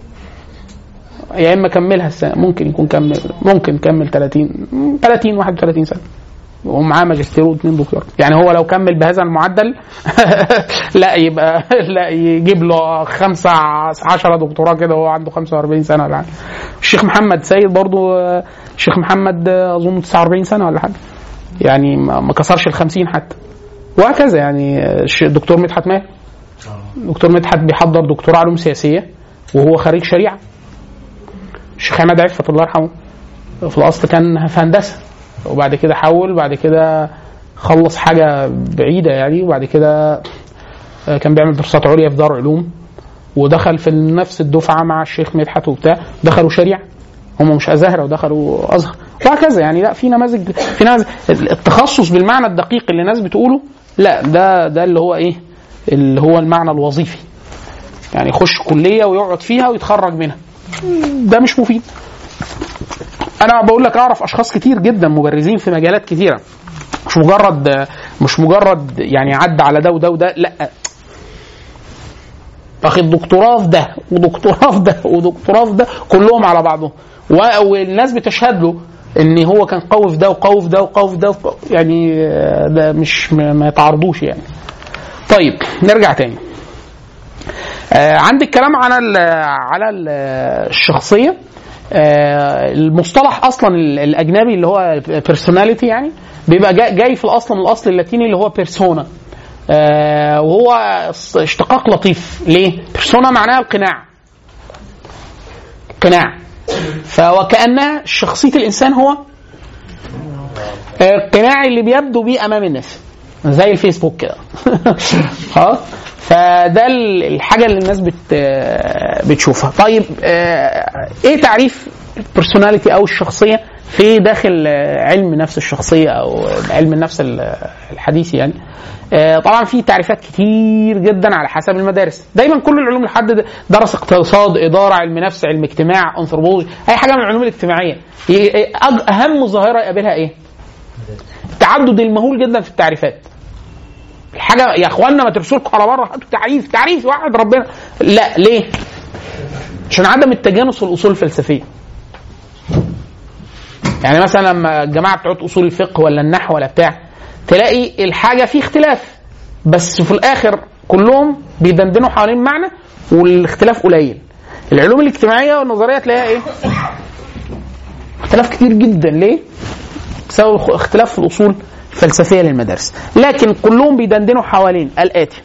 يا اما كملها السنه ممكن يكون كمل ممكن كمل 30 30 31 سنه ومعاه ماجستير واثنين دكتوراه يعني هو لو كمل بهذا المعدل لا يبقى لا يجيب له خمسة عشرة دكتوراه كده وهو عنده 45 سنة ولا حاجة الشيخ محمد سيد برضو آه، الشيخ محمد آه، أظن 49 سنة ولا حاجة يعني ما ما كسرش ال 50 حتى وهكذا يعني آه، الش- الدكتور مدحت ماهر دكتور مدحت بيحضر دكتوراه علوم سياسية وهو خريج شريعة الشيخ عماد عفت الله يرحمه في الاصل كان في هندسه وبعد كده حول بعد كده خلص حاجه بعيده يعني وبعد كده آه، كان بيعمل دراسات عليا في دار علوم ودخل في نفس الدفعه مع الشيخ مدحت وبتاع دخلوا شريعه هم مش ازهر ودخلوا ازهر وهكذا يعني لا في نماذج في نماذج التخصص بالمعنى الدقيق اللي الناس بتقوله لا ده ده اللي هو ايه اللي هو المعنى الوظيفي يعني يخش كليه ويقعد فيها ويتخرج منها ده مش مفيد انا بقول لك اعرف اشخاص كتير جدا مبرزين في مجالات كتيره مش مجرد مش مجرد يعني عدى على ده وده وده لا واخد دكتوراه في ده ودكتوراه في ده ودكتوراه في ده كلهم على بعضهم و- والناس بتشهد له ان هو كان قوي في ده وقوي في ده وقوي في ده وقوي- يعني آه، ده مش ما ما يتعارضوش يعني طيب نرجع تاني آه، عندي الكلام على ال على ال الشخصيه آه، المصطلح اصلا ال- الاجنبي اللي هو بيرسوناليتي يعني بيبقى جاي, جاي في الاصل من الاصل اللاتيني اللي هو بيرسونا آه، وهو اشتقاق لطيف ليه؟ بيرسونا معناها القناع قناع فوكأنها شخصية الإنسان هو القناع اللي بيبدو بيه أمام الناس زي الفيسبوك كده خلاص فده ال- الحاجه اللي الناس بت بتشوفها طيب آه، ايه تعريف البرسوناليتي او الشخصيه في داخل آه، علم نفس الشخصيه او علم النفس ال- الحديث يعني آه، طبعا في تعريفات كتير جدا على حسب المدارس دايما كل العلوم اللي حد درس اقتصاد اداره علم نفس علم اجتماع انثروبولوجي اي حاجه من العلوم الاجتماعيه ي- أج- اهم ظاهره يقابلها ايه التعدد المهول جدا في التعريفات الحاجه يا اخوانا ما ترسلكم على بره هاتوا تعريف تعريف واحد ربنا لا ليه؟ عشان عدم التجانس في الاصول الفلسفيه يعني مثلا لما الجماعه بتوع اصول الفقه ولا النحو ولا بتاع تلاقي الحاجه في اختلاف بس في الاخر كلهم بيدندنوا حوالين معنى والاختلاف قليل العلوم الاجتماعيه والنظريه تلاقيها ايه؟ اختلاف كتير جدا ليه؟ بسبب اختلاف في الاصول الفلسفيه للمدارس لكن كلهم بيدندنوا حوالين الاتي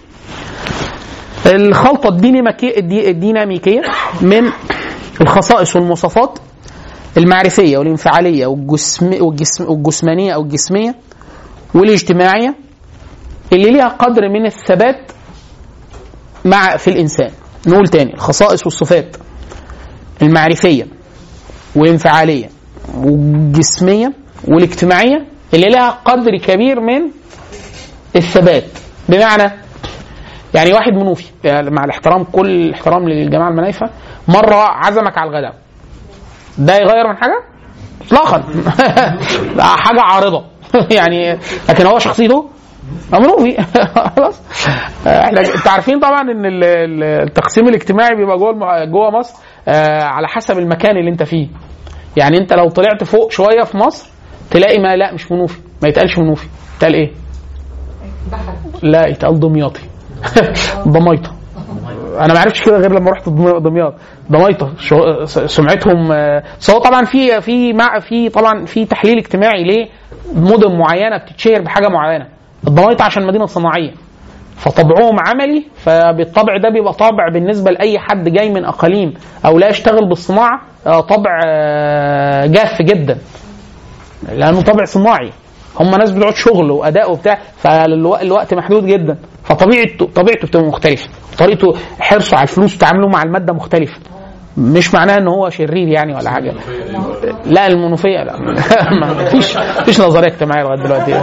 الخلطه الديناميكيه الدي- الديناميكيه من الخصائص والمواصفات المعرفيه والانفعاليه والجسم والجسم والجسمانيه او الجسميه والاجتماعيه اللي ليها قدر من الثبات مع في الانسان نقول تاني الخصائص والصفات المعرفيه والانفعاليه والجسميه والاجتماعيه اللي لها قدر كبير من الثبات بمعنى يعني واحد منوفي يعني مع الاحترام كل الاحترام للجماعه المنايفه مره عزمك على الغداء ده يغير من حاجه؟ اطلاقا ده حاجه عارضه يعني لكن هو شخصيته منوفي خلاص احنا انتوا عارفين طبعا ان ال- ال- التقسيم الاجتماعي بيبقى جوه الم- جوه مصر آه، على حسب المكان اللي انت فيه يعني انت لو طلعت فوق شويه في مصر تلاقي ما لا مش منوفي ما يتقالش منوفي يتقال ايه؟ لا يتقال دمياطي ضميطه انا ما عرفتش كده غير لما رحت دم- دمياط ضميطه شو- س- سمعتهم آه، بس هو طبعا في في مع في طبعا في تحليل اجتماعي ليه مدن معينه بتتشهر بحاجه معينه الضميطه عشان مدينه صناعيه فطبعهم عملي فبالطبع ده بيبقى طابع بالنسبه لاي حد جاي من اقاليم او لا يشتغل بالصناعه آه، طبع آه، جاف جدا لانه طبع صناعي هم ناس بتوع شغل واداء وبتاع فالوقت محدود جدا فطبيعته طبيعته بتبقى مختلفه طريقته حرصه على الفلوس وتعامله مع الماده مختلفه مش معناه ان هو شرير يعني ولا حاجه لا المنوفيه لا ما فيش فيش نظريه اجتماعيه لغايه دلوقتي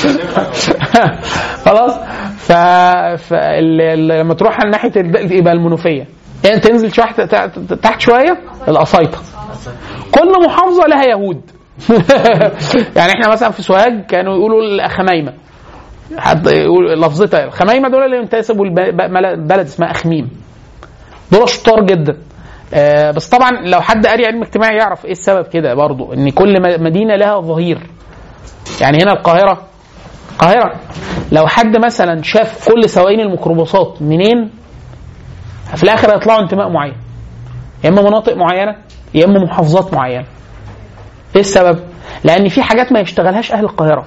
خلاص ف... ف... ال- ال- لما تروح على ناحيه الد- يبقى المنوفيه يعني تنزل تحت تحت شويه القصيطه كل محافظه لها يهود يعني احنا مثلا في سوهاج كانوا يقولوا الخمايمه حد يقول لفظتها الخمايمه دول اللي ينتسبوا لبلد اسمها اخميم دول شطار جدا آه بس طبعا لو حد قاري علم اجتماعي يعرف ايه السبب كده برضو ان كل م- مدينه لها ظهير يعني هنا القاهره القاهره لو حد مثلا شاف كل سواقين الميكروباصات منين في الاخر هيطلعوا انتماء معين يا اما مناطق معينه يا اما محافظات معينه ايه السبب؟ لان في حاجات ما يشتغلهاش اهل القاهره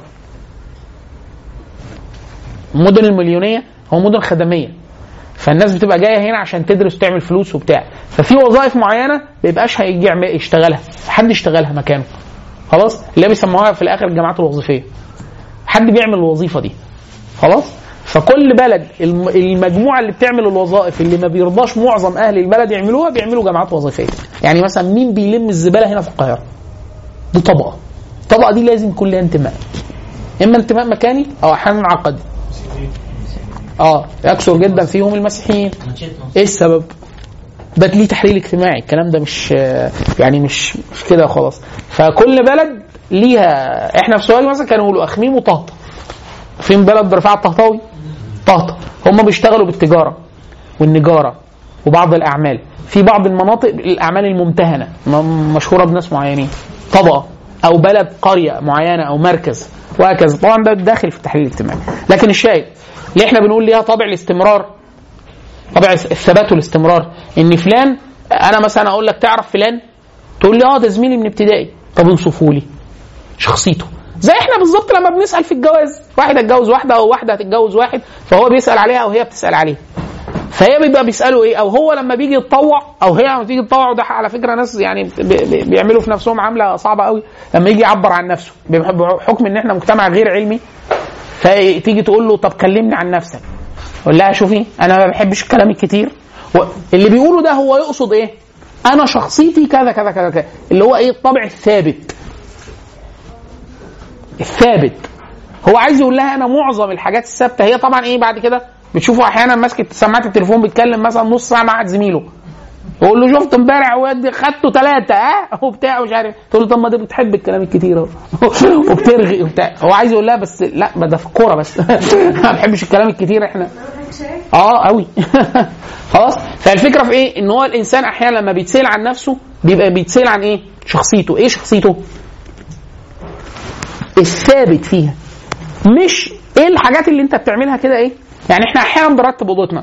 المدن المليونيه هو مدن خدميه فالناس بتبقى جايه هنا عشان تدرس وتعمل فلوس وبتاع ففي وظائف معينه ما بيبقاش هيجي يعمل- يشتغلها حد يشتغلها مكانه خلاص اللي بيسموها في الاخر الجامعات الوظيفيه حد بيعمل الوظيفه دي خلاص فكل بلد الم- المجموعه اللي بتعمل الوظائف اللي ما بيرضاش معظم اهل البلد يعملوها بيعملوا جامعات وظيفيه يعني مثلا مين بيلم الزباله هنا في القاهره دي طبقه الطبقه دي لازم يكون لها انتماء اما انتماء مكاني او احيانا عقدي اه يكثر جدا فيهم المسيحيين ايه السبب ده ليه تحليل اجتماعي الكلام ده مش آه، يعني مش مش كده خلاص فكل بلد ليها احنا في سؤال مثلا كانوا يقولوا اخميم وطهطا فين بلد رفاعة الطهطاوي طهطا هم بيشتغلوا بالتجاره والنجاره وبعض الاعمال في بعض المناطق الاعمال الممتهنه م- مشهوره بناس معينين طبقه او بلد قريه معينه او مركز وهكذا طبعا ده داخل في التحليل الاجتماعي لكن الشاهد ليه احنا بنقول ليها طابع الاستمرار طابع الثبات والاستمرار ان فلان انا مثلا اقول لك تعرف فلان تقول لي اه ده زميلي من ابتدائي طب اوصفه لي شخصيته زي احنا بالظبط لما بنسال في الجواز واحد هتجوز واحده او واحده هتتجوز واحد فهو بيسال عليها او هي بتسال عليه فهي بيبقى بيسالوا ايه او هو لما بيجي يتطوع او هي لما تيجي تطوع وده على فكره ناس يعني بي- بي- بيعملوا في نفسهم عامله صعبه قوي لما يجي يعبر عن نفسه بحكم ان احنا مجتمع غير علمي فتيجي تقول له طب كلمني عن نفسك يقول لها شوفي انا ما بحبش الكلام الكتير و- اللي بيقوله ده هو يقصد ايه انا شخصيتي كذا كذا كذا كذا اللي هو ايه الطبع الثابت الثابت هو عايز يقول لها انا معظم الحاجات الثابته هي طبعا ايه بعد كده بتشوفه احيانا ماسك سماعه التليفون بيتكلم مثلا نص ساعه مع واحد زميله يقول له شفت امبارح واد خدته ثلاثه ها وبتاع ومش عارف تقول له طب ما دي بتحب الكلام الكتير اهو وبترغي وبتاع هو عايز يقول لها بس لا ما ده في الكوره بس ما بحبش الكلام الكتير احنا اه قوي خلاص فالفكره في ايه ان هو الانسان احيانا لما بيتسال عن نفسه بيبقى بيتسال عن ايه شخصيته ايه شخصيته الثابت فيها مش ايه الحاجات اللي انت بتعملها كده ايه يعني احنا احيانا بنرتب اوضتنا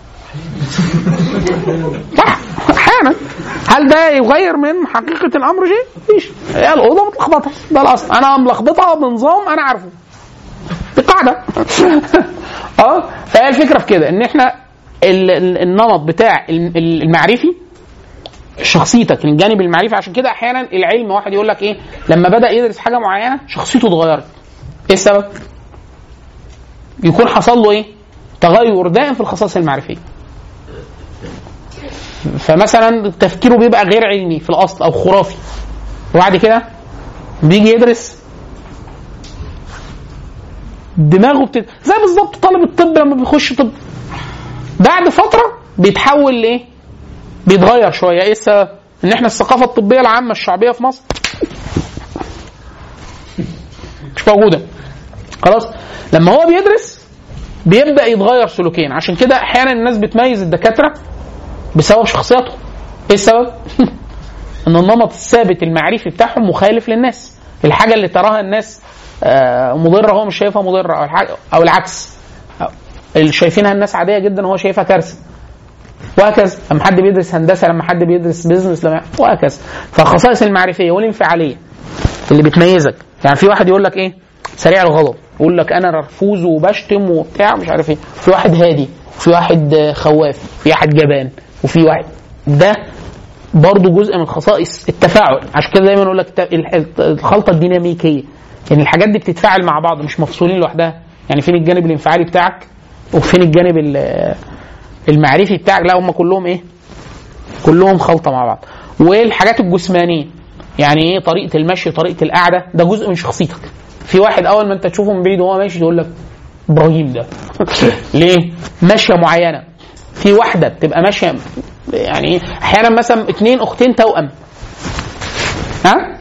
صح احيانا هل ده يغير من حقيقه الامر شيء؟ مفيش هي الاوضه متلخبطه ده الاصل انا ملخبطها بنظام انا عارفه دي قاعده اه فهي الفكره في كده ان احنا ال- ال- النمط بتاع ال- ال- المعرفي شخصيتك الجانب المعرفي عشان كده احيانا العلم واحد يقول لك ايه لما بدا يدرس حاجه معينه شخصيته اتغيرت ايه السبب يكون حصل له ايه تغير دائم في الخصائص المعرفيه فمثلا تفكيره بيبقى غير علمي في الاصل او خرافي وبعد كده بيجي يدرس دماغه بتت... زي بالظبط طالب الطب لما بيخش طب بعد فتره بيتحول لايه؟ بيتغير شويه ايه السبب؟ ان احنا الثقافه الطبيه العامه الشعبيه في مصر مش موجوده خلاص لما هو بيدرس بيبدا يتغير سلوكيا عشان كده احيانا الناس بتميز الدكاتره بسبب شخصياتهم ايه السبب؟ ان النمط الثابت المعرفي بتاعهم مخالف للناس الحاجه اللي تراها الناس آه، مضره هو مش شايفها مضره او الحاجة او العكس أو اللي شايفينها الناس عاديه جدا هو شايفها كارثه وهكذا لما حد بيدرس هندسه لما حد بيدرس بيزنس لما وهكذا فالخصائص المعرفيه والانفعاليه اللي بتميزك يعني في واحد يقول لك ايه سريع الغضب يقول لك انا رفوز وبشتم وبتاع مش عارف ايه في واحد هادي في واحد آه، خواف في واحد جبان وفي واحد ده برضه جزء من خصائص التفاعل عشان كده دايما اقول لك الت- ال- الخلطه الديناميكيه يعني الحاجات دي بتتفاعل مع بعض مش مفصولين لوحدها يعني فين الجانب الانفعالي بتاعك وفين الجانب ال- المعرفي بتاعك لا هم كلهم ايه كلهم خلطه مع بعض والحاجات الجسمانيه يعني ايه طريقه المشي طريقه القعده ده جزء من شخصيتك في واحد اول ما انت تشوفه من بعيد وهو ماشي يقول لك ابراهيم ده ليه ماشيه معينه في واحده بتبقى ماشيه يعني ايه احيانا مثلا اتنين اختين توأم ها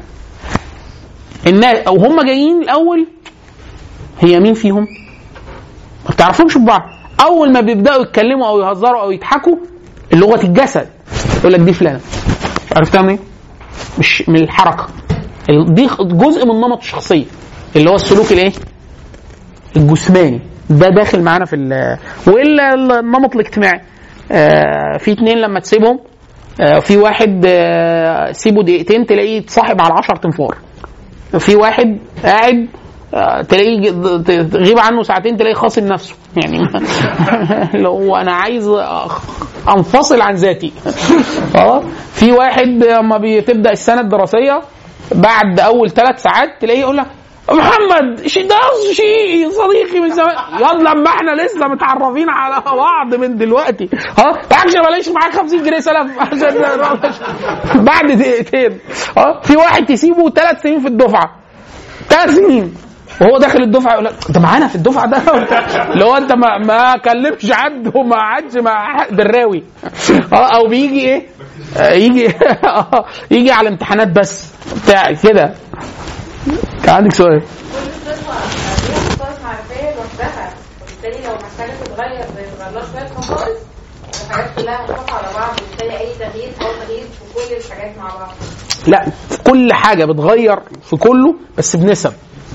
الناس او هم جايين الاول هي مين فيهم ما بتعرفهمش ببعض اول ما بيبداوا يتكلموا او يهزروا او يضحكوا لغه الجسد يقول لك دي فلانه عرفتها منين؟ مش من الحركه ال- دي جزء من نمط الشخصيه اللي هو السلوك الايه؟ الجسماني ده داخل معانا في ال- والا النمط الاجتماعي آه في اتنين لما تسيبهم آه في واحد آه سيبه دقيقتين تلاقيه اتصاحب على 10 تنفار في واحد قاعد آه، تلاقيه ج- ت- تغيب عنه ساعتين تلاقيه خاصم نفسه يعني اللي هو انا عايز أخ- انفصل عن ذاتي خلاص في واحد لما بتبدا السنه الدراسيه بعد اول ثلاث ساعات تلاقيه يقول لك محمد شي ده شيء صديقي من زمان ياض لما احنا لسه متعرفين على بعض من دلوقتي ها تعالش بلاش معاك 50 جنيه سلف عشان بعد دقيقتين ها في واحد تسيبه ثلاث سنين في الدفعه ثلاث سنين وهو داخل الدفعه يقول لك انت معانا في الدفعه ده اللي هو انت ما ما كلمش حد وما قعدش مع حد دراوي اه او بيجي ايه آه، يجي آه، يجي على امتحانات بس بتاع كده كان عندك سؤال كل قصه ليها خصائص معرفيه لوحدها وبالتالي لو محتاجه تتغير بيتغير لها شويه خصائص الحاجات كلها متفقه على بعض وبالتالي اي تغيير او تغيير في كل الحاجات مع بعض لا كل حاجه بتغير في كله بس بنسب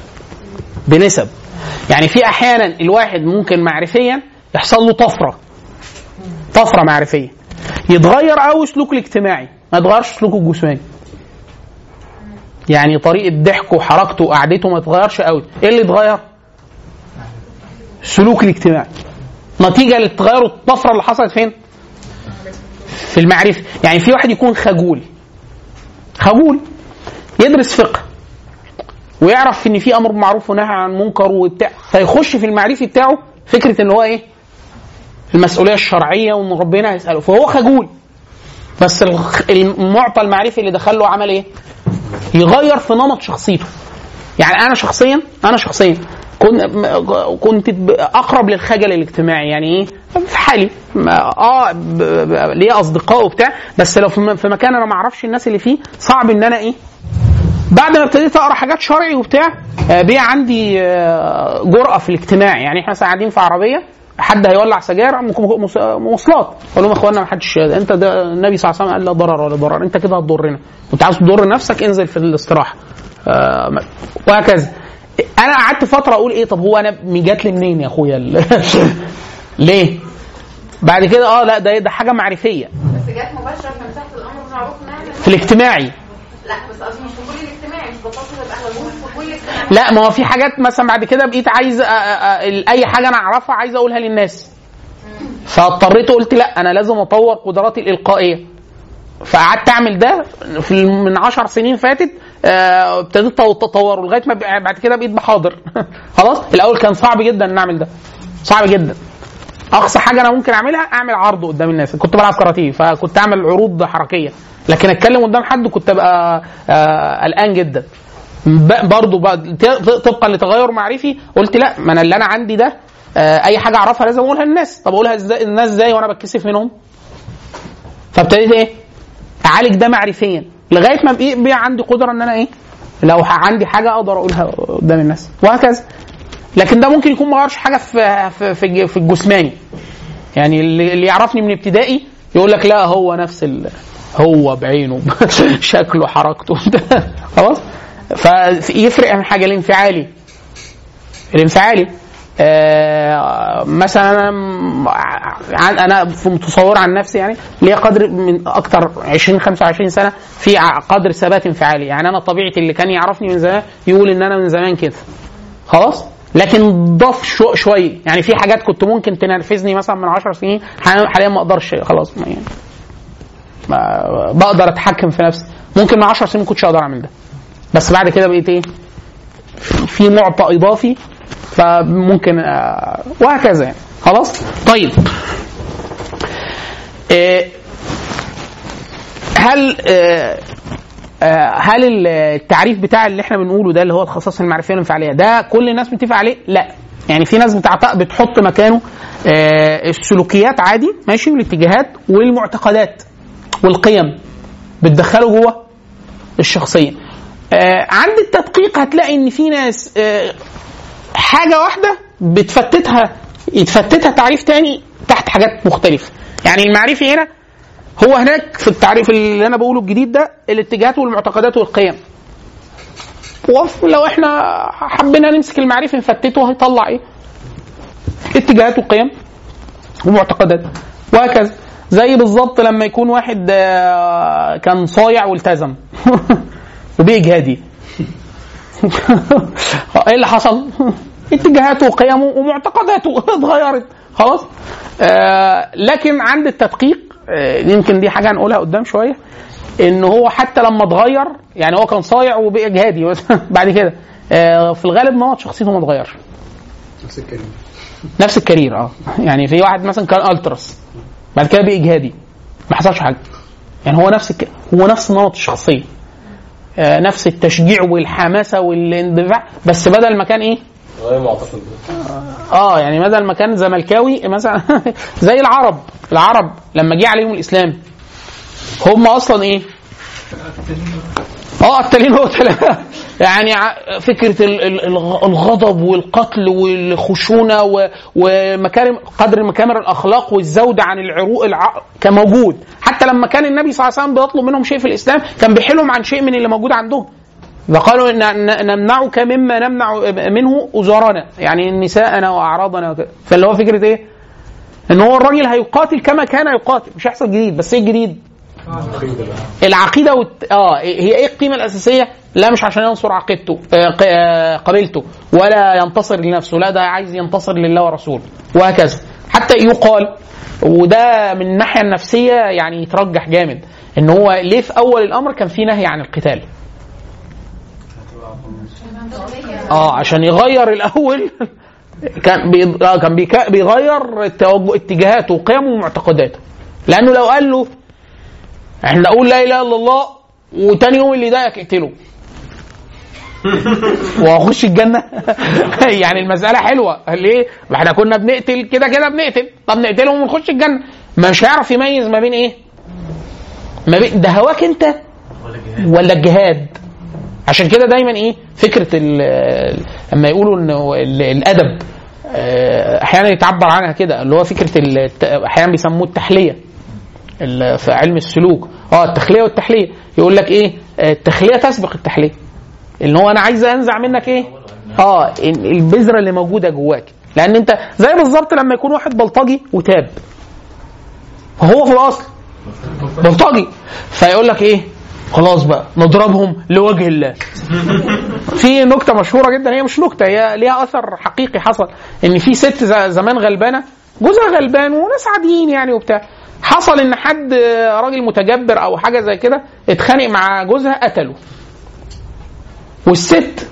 بنسب يعني في احيانا الواحد ممكن معرفيا يحصل له طفره طفره معرفيه يتغير قوي سلوكه الاجتماعي ما يتغيرش سلوكه الجسماني يعني طريقه ضحكه وحركته وقعدته ما يتغيرش قوي ايه اللي اتغير السلوك الاجتماعي نتيجه للتغير الطفره اللي حصلت فين في المعرفه يعني في واحد يكون خجول خجول يدرس فقه ويعرف ان في امر معروف ونهي عن منكر وبتاع فيخش في المعرفي بتاعه فكره ان هو ايه المسؤوليه الشرعيه وان ربنا هيساله فهو خجول بس الخ- المعطى المعرفي اللي دخله عمل ايه؟ يغير في نمط شخصيته يعني انا شخصيا انا شخصيا كنت كنت ب- اقرب للخجل الاجتماعي يعني ايه في حالي ما- اه ب- ب- ليا اصدقاء وبتاع بس لو في م- في مكان انا ما اعرفش الناس اللي فيه صعب ان انا ايه بعد ما ابتديت اقرا حاجات شرعي وبتاع آه، بقى عندي آه، جرأه في الاجتماع يعني احنا مثلا قاعدين في عربيه حد هيولع سجاير مك- مس- مواصلات اقول لهم يا اخوانا ما حدش انت ده النبي صلى الله عليه وسلم قال لا ضرر ولا ضرر انت كده هتضرنا كنت عاوز تضر نفسك انزل في الاستراحه آه، ما- وهكذا انا قعدت فتره اقول ايه طب هو انا جات لي منين يا اخويا ال- ليه بعد كده اه لا ده ده حاجه معرفيه بس جت مباشره في مساحه الامر بالمعروف والنهي عن في الاجتماعي لا بس قصدي مش في كل الاجتماعي مش بتصل الاهل في كل الاجتماعي لا ما هو في حاجات مثلا بعد كده بقيت عايز أ- أ- أ- اي حاجه انا اعرفها عايز اقولها للناس فاضطريت قلت لا انا لازم اطور قدراتي الالقائيه فقعدت اعمل ده في الم- من عشر سنين فاتت آه، ابتديت اتطور لغايه ما بقى- بعد كده بقيت بحاضر خلاص الاول كان صعب جدا ان اعمل ده صعب جدا اقصى حاجه انا ممكن اعملها اعمل عرض قدام الناس كنت بلعب كاراتيه فكنت اعمل عروض حركيه لكن اتكلم قدام حد كنت ابقى آه، قلقان جدا ب- برضه بقى ت- طبقا لتغير معرفي قلت لا ما انا اللي انا عندي ده آه، اي حاجه اعرفها لازم اقولها للناس طب اقولها ازاي الناس ازاي وانا بتكسف منهم فابتديت ايه اعالج ده معرفيا لغايه ما بقى, بقى عندي قدره ان انا ايه لو ح- عندي حاجه اقدر اقولها قدام الناس وهكذا لكن ده ممكن يكون ما غيرش حاجه في في في الج- في الجسماني يعني اللي اللي يعرفني من ابتدائي يقول لك لا هو نفس ال... هو بعينه شكله حركته خلاص فيفرق عن حاجه الانفعالي الانفعالي آه مثلا انا م- عن- انا في متصور عن نفسي يعني ليا قدر من اكتر 20 25 سنه في ع- قدر ثبات انفعالي يعني انا طبيعتي اللي كان يعرفني من زمان يقول ان انا من زمان كده خلاص لكن ضاف شو شويه يعني في حاجات كنت ممكن تنرفزني مثلا من 10 سنين حاليا حاليا ما اقدرش خلاص ما يعني ما بقدر اتحكم في نفسي ممكن من 10 سنين ما كنتش اقدر اعمل ده بس بعد كده بقيت ايه في معطى اضافي فممكن آه، وهكذا يعني خلاص طيب آه، هل آه، آه، هل التعريف بتاع اللي احنا بنقوله ده اللي هو الخصائص المعرفيه والانفعاليه ده كل الناس متفق عليه؟ لا يعني في ناس بتعت... بتحط مكانه آه، السلوكيات عادي ماشي والاتجاهات والمعتقدات والقيم بتدخله جوه الشخصيه آه، عند التدقيق هتلاقي ان في ناس آه، حاجه واحده بتفتتها يتفتتها تعريف تاني تحت حاجات مختلفه يعني المعرفي هنا هو هناك في التعريف اللي انا بقوله الجديد ده الاتجاهات والمعتقدات والقيم ولو احنا حبينا نمسك المعرفي نفتته هيطلع ايه اتجاهات وقيم ومعتقدات وهكذا زي بالظبط لما يكون واحد آه، كان صايع والتزم وبقي جهادي ايه اللي حصل؟ اتجاهاته وقيمه ومعتقداته اتغيرت خلاص آه لكن عند التدقيق آه يمكن دي حاجه هنقولها قدام شويه ان هو حتى لما اتغير يعني هو كان صايع وبقى جهادي بس بعد كده آه في الغالب نمط شخصيته ما اتغيرش نفس الكلمه نفس الكارير اه يعني في واحد مثلا كان التراس بعد كده بقى اجهادي ما حصلش حاجه يعني هو نفس الك... هو نفس نمط الشخصيه آه نفس التشجيع والحماسه والاندفاع بس بدل ما كان ايه غير معتقد اه يعني بدل ما كان زملكاوي مثلا زي العرب العرب لما جه عليهم الاسلام هم اصلا ايه اه قتالين هو تلا- يعني ع- فكره ال- ال- الغ- الغضب والقتل والخشونه و- ومكارم قدر مكامر الاخلاق والزود عن العروق الع... كان موجود حتى لما كان النبي صلى الله عليه وسلم بيطلب منهم شيء في الاسلام كان بيحيلهم عن شيء من اللي موجود عندهم فقالوا إن ن- نمنعك مما نمنع منه أزارنا يعني نساءنا وأعراضنا وكده فاللي هو فكرة إيه؟ إن هو الراجل هيقاتل كما كان يقاتل مش هيحصل جديد بس إيه الجديد؟ العقيدة والت... اه هي ايه القيمة الأساسية؟ لا مش عشان ينصر عقيدته آه، ق- آه، قبيلته ولا ينتصر لنفسه لا ده عايز ينتصر لله ورسوله وهكذا حتى يقال وده من الناحية النفسية يعني يترجح جامد ان هو ليه في اول الامر كان في نهي عن القتال اه عشان يغير الاول كان بي... آه كان بيكا... بيغير التوجه... اتجاهاته وقيمه ومعتقداته لانه لو قال له احنا نقول لا اله الا الله وتاني يوم اللي يضايقك اقتله واخش الجنه يعني المساله حلوه ليه؟ ما احنا كنا بنقتل كده كده بنقتل طب نقتلهم ونخش الجنه مش هيعرف يميز ما بين ايه؟ ما بين ده هواك انت ولا الجهاد عشان كده دايما ايه فكره ال- لما يقولوا انه ال- الادب آه، احيانا يتعبر عنها كده اللي هو فكره الت- احيانا بيسموه التحليه ال- في علم السلوك اه التخليه والتحليه يقول لك ايه آه، التخليه تسبق التحليه ان هو انا عايز انزع منك ايه اه ال- البذره اللي موجوده جواك لان انت زي بالظبط لما يكون واحد بلطجي وتاب فهو في الاصل بلطجي فيقول لك ايه خلاص بقى نضربهم لوجه الله في نكته مشهوره جدا هي مش نكته هي ليها اثر حقيقي حصل ان في ست ز- زمان غلبانه جوزها غلبان وناس عاديين يعني وبتاع حصل ان حد راجل متجبر او حاجه زي كده اتخانق مع جوزها قتله والست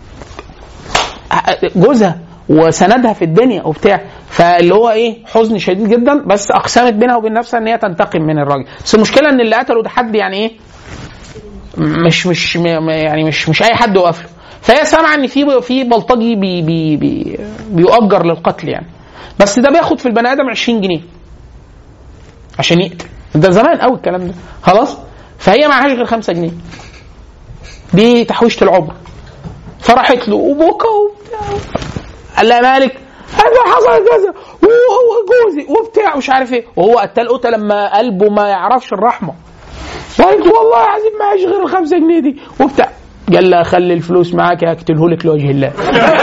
جوزها وسندها في الدنيا وبتاع فاللي هو ايه حزن شديد جدا بس اقسمت بينها وبين نفسها ان هي تنتقم من الراجل بس المشكله ان اللي قتله ده حد يعني ايه مش مش م- يعني مش مش اي حد يوقف له فهي سامعه ان في في بلطجي بي بي بي بيؤجر للقتل يعني بس ده بياخد في البني ادم 20 جنيه عشان يقتل ده زمان قوي الكلام ده خلاص فهي معهاش غير 5 جنيه دي تحويشه العمر فراحت له وبكى وبتاع قال لها مالك قال له حصل كذا وهو جوزي وبتاع مش عارف ايه وهو قتل قتل لما قلبه ما يعرفش الرحمه قلت والله العظيم معيش غير الخمسة جنيه دي وبتاع قال لها خلي الفلوس معاك اقتله لك لوجه الله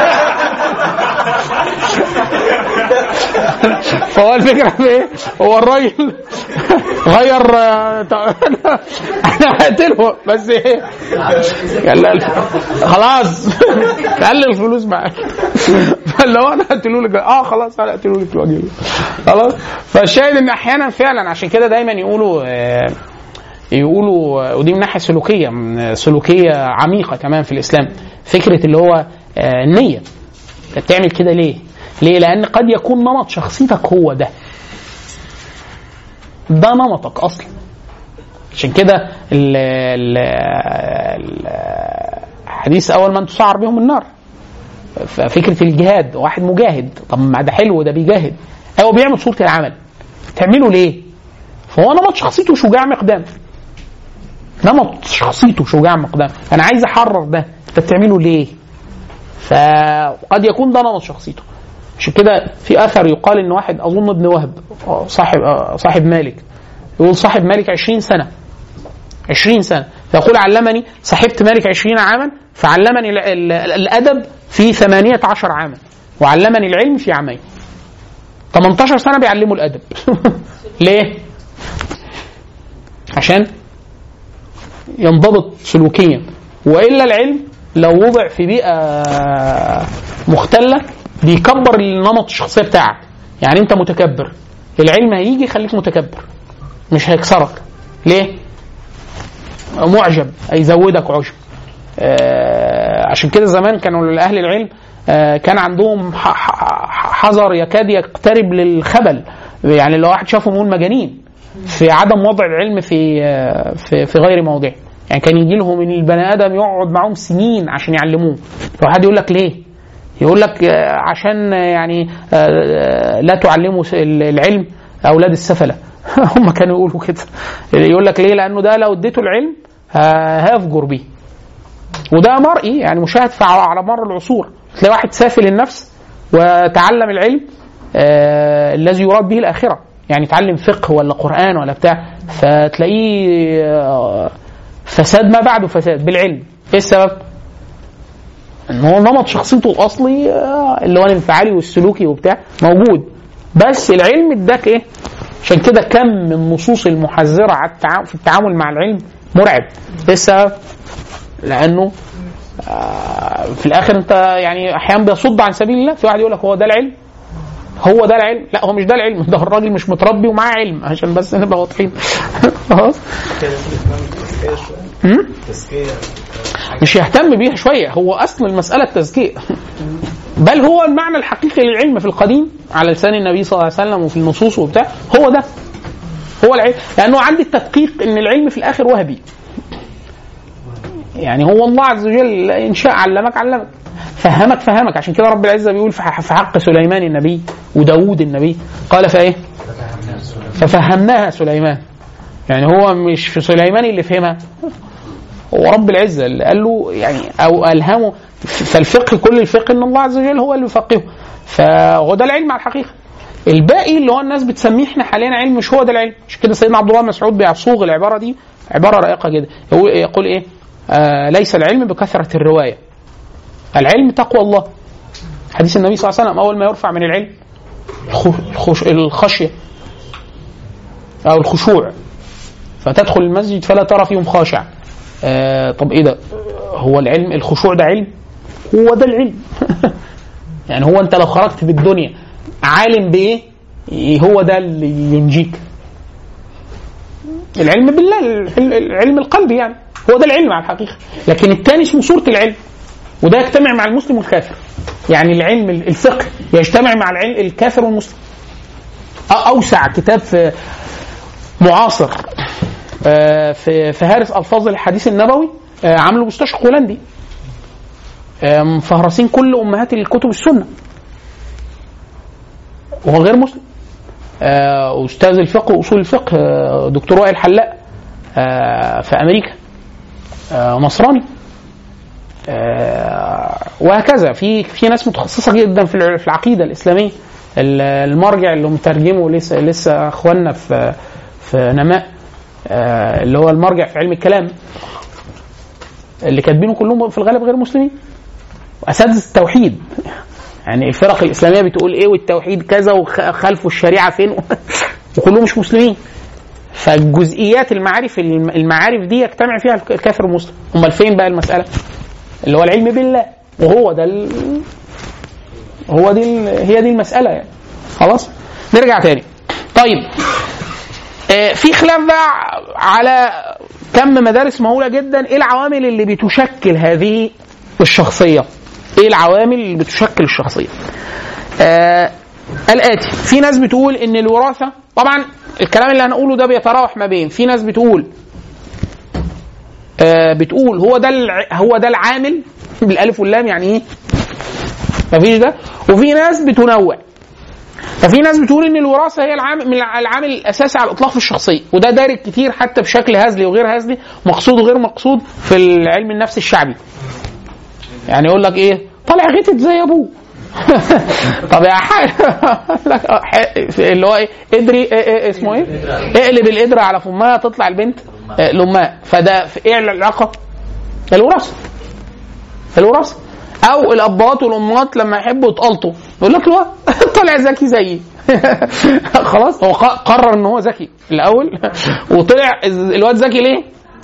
فهو الفكره في ايه؟ هو الراجل غير آه، طب- انا هقتله بس ايه؟ قال لها خلاص خلي الفلوس معاك فاللي هو انا هقتله لك اه خلاص انا هقتله لك لوجه الله خلاص فالشاهد ان احيانا فعلا عشان كده دايما يقولوا آه يقولوا ودي من ناحيه سلوكيه من سلوكيه عميقه كمان في الاسلام فكره اللي هو آه، النيه انت بتعمل كده ليه؟ ليه؟ لان قد يكون نمط شخصيتك هو ده ده نمطك اصلا عشان كده ال- ال- ال- الحديث اول من تسعر بهم النار ففكره الجهاد واحد مجاهد طب ما ده حلو ده بيجاهد هو بيعمل صوره العمل تعمله ليه؟ فهو نمط شخصيته شجاع مقدام نمط شخصيته شجاع مقدام انا عايز احرر ده انت بتعمله ليه فقد يكون ده نمط شخصيته عشان كده في اثر يقال ان واحد اظن ابن وهب آه، صاحب آه، صاحب مالك يقول صاحب مالك 20 سنه 20 سنه فيقول علمني صاحبت مالك 20 عاما فعلمني ال- ال- الادب في 18 عاما وعلمني العلم في عامين 18 سنه بيعلموا الادب ليه؟ عشان ينضبط سلوكيا والا العلم لو وضع في بيئه مختله بيكبر النمط الشخصيه بتاعك يعني انت متكبر العلم هيجي يخليك متكبر مش هيكسرك ليه معجب هيزودك عجب آه عشان كده زمان كانوا اهل العلم آه كان عندهم ح- ح- حذر يكاد يقترب للخبل يعني لو واحد شافهم يقول مجانين في عدم وضع العلم في آه، في في غير موضعه يعني كان يجي لهم ان البني ادم يقعد معاهم سنين عشان يعلموه فواحد يقول لك ليه يقول لك آه، عشان آه، يعني آه، آه، لا تعلموا س- العلم اولاد السفله هم كانوا يقولوا كده يقول لك ليه لانه ده لو اديته العلم ه- هيفجر بيه وده مرئي يعني مشاهد في على مر العصور تلاقي واحد سافل النفس وتعلم العلم آه الذي يراد به الاخره يعني يتعلم فقه ولا قران ولا بتاع فتلاقيه آه فساد ما بعده فساد بالعلم ايه السبب؟ ان هو نمط شخصيته الاصلي آه، اللي هو الانفعالي والسلوكي وبتاع موجود بس العلم اداك ايه؟ عشان كده كم من النصوص المحذره على التعامل في التعامل مع العلم مرعب ايه السبب؟ لانه آه، في الاخر انت يعني احيانا بيصد عن سبيل الله في واحد يقول لك هو ده العلم هو ده العلم لا هو مش ده العلم ده الراجل مش متربي ومعاه علم عشان بس نبقى واضحين خلاص أمم؟ مش يهتم بيها شويه هو اصل المساله التزكيه بل هو المعنى الحقيقي للعلم في القديم على لسان النبي صلى الله عليه وسلم وفي النصوص وبتاع هو ده هو العلم لانه عندي التدقيق ان العلم في الاخر وهبي يعني هو الله عز وجل ان شاء علمك علمك فهمك فهمك عشان كده رب العزه بيقول في ح- في حق سليمان النبي وداوود النبي قال فايه؟ ففهمناها سليمان يعني هو مش في سليمان اللي فهمها هو رب العزه اللي قال له يعني او الهمه فالفقه كل الفقه ان الله عز وجل هو اللي يفقهه فهو ده العلم على الحقيقه الباقي اللي هو الناس بتسميه احنا حاليا علم مش هو ده العلم عشان كده سيدنا عبد الله بن مسعود بيصوغ العباره دي عباره رائقه جدا يقول- يقول ايه آه ليس العلم بكثره الروايه العلم تقوى الله حديث النبي صلى الله عليه وسلم اول ما يرفع من العلم الخ- الخش الخشيه او الخشوع فتدخل المسجد فلا ترى فيهم خاشع آه طب ايه ده هو العلم الخشوع ده علم هو ده العلم يعني هو انت لو خرجت في الدنيا عالم بايه هو ده اللي ينجيك العلم بالله العلم- العلم القلبي يعني هو ده العلم على الحقيقه لكن الثاني اسمه صوره العلم وده يجتمع مع المسلم والكافر يعني العلم الفقه يجتمع مع العلم الكافر والمسلم أ- اوسع كتاب في معاصر آه، في في هارس الفاظ الحديث النبوي آه، عامله مستشرق هولندي آه، مفهرسين كل امهات الكتب السنه وهو غير مسلم آه، استاذ الفقه واصول الفقه آه، دكتور وائل حلاق آه، في امريكا آه، نصراني آه، وهكذا في في ناس متخصصه جدا في الع- في العقيده الاسلاميه ال- المرجع اللي مترجمه لسه لسه اخواننا في في نماء آه، اللي هو المرجع في علم الكلام اللي كاتبينه كلهم في الغالب غير مسلمين اساتذه التوحيد يعني الفرق الاسلاميه بتقول ايه والتوحيد كذا وخلفوا الشريعه فين وكلهم مش مسلمين فالجزئيات المعارف المعارف دي يجتمع فيها الكافر والمسلم امال فين بقى المساله اللي هو العلم بالله وهو ده ال... هو دي ال... هي دي المساله يعني خلاص نرجع تاني طيب آه في خلاف بقى على كم مدارس مهوله جدا ايه العوامل اللي بتشكل هذه الشخصيه ايه العوامل اللي بتشكل الشخصيه آه الاتي في ناس بتقول ان الوراثه طبعا الكلام اللي هنقوله ده بيتراوح ما بين في ناس بتقول آه بتقول هو ده الع... هو ده العامل بالالف واللام يعني ايه مفيش ده وفي ناس بتنوع ففي ناس بتقول ان الوراثه هي العامل من العامل الاساسي على الاطلاق في الشخصيه وده دارج كتير حتى بشكل هزلي وغير هزلي مقصود وغير مقصود في العلم النفس الشعبي يعني يقول لك ايه طالع غتت زي ابوه طب يا حاج لك آه، ح- اللي هو ايه ادري إيه إيه اسمه ايه اقلب القدره على فمها تطلع البنت آه، لامها فده في ايه العلاقه الوراثه الوراثه او الابات والامهات لما يحبوا يتقلطوا يقول لك لا طلع ذكي زيي خلاص هو ق- قرر ان هو ذكي الاول وطلع الواد ذكي ليه؟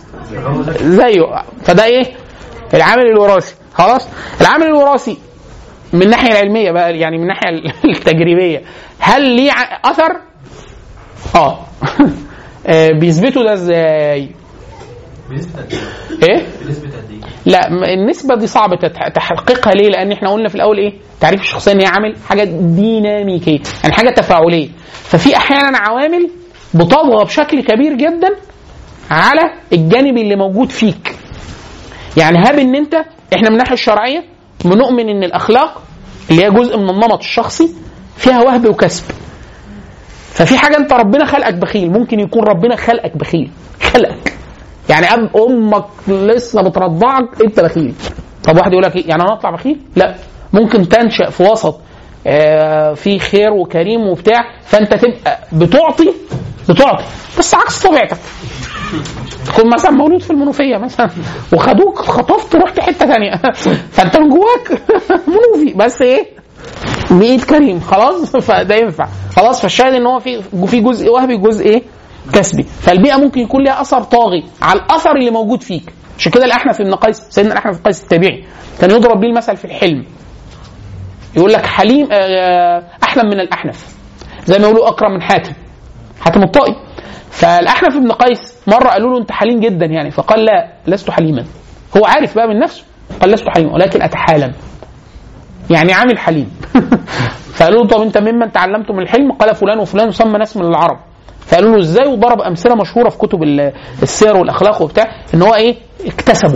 زيه فده ايه؟ العامل الوراثي خلاص العامل الوراثي من الناحيه العلميه بقى يعني من الناحيه التجريبيه هل ليه ع- اثر؟ اه آه، بيثبتوا ده ازاي؟ بنسبة قد ايه؟ ايه؟ بنسبة قد ايه؟ لا م- النسبة دي صعب تتح- تحقيقها ليه؟ لأن احنا قلنا في الأول إيه؟ تعريف الشخصية إن هي عامل حاجة ديناميكية، يعني حاجة تفاعلية. ففي أحيانا عوامل بتطغى بشكل كبير جدا على الجانب اللي موجود فيك. يعني هاب إن أنت احنا من الناحية الشرعية بنؤمن إن الأخلاق اللي هي جزء من النمط الشخصي فيها وهب وكسب. ففي حاجة أنت ربنا خلقك بخيل، ممكن يكون ربنا خلقك بخيل، خلقك. يعني أب امك لسه بترضعك انت بخيل طب واحد يقول لك ايه يعني انا اطلع بخيل لا ممكن تنشا في وسط آه، في خير وكريم وبتاع فانت تبقى بتعطي بتعطي بس عكس طبيعتك تكون مثلا مولود في المنوفيه مثلا وخدوك خطفت رحت حته ثانيه فانت من جواك منوفي بس ايه بإيد كريم خلاص فده ينفع خلاص فالشاهد ان هو في في جزء وهبي جزء ايه كسبي فالبيئه ممكن يكون لها اثر طاغي على الاثر اللي موجود فيك عشان كده الاحنف بن قيس سيدنا الاحنف بن قيس التابعي كان يضرب بيه المثل في الحلم يقول لك حليم آه، احلم من الاحنف زي ما يقولوا اكرم من حاتم حاتم الطائي فالاحنف بن قيس مره قالوا له انت حليم جدا يعني فقال لا لست حليما هو عارف بقى من نفسه قال لست حليما ولكن اتحالم يعني عامل حليم فقالوا له طب انت ممن تعلمتم الحلم قال فلان وفلان يسمى ناس من العرب فقالوا له ازاي وضرب امثله مشهوره في كتب ال- السير والاخلاق وبتاع ان هو ايه اكتسبوا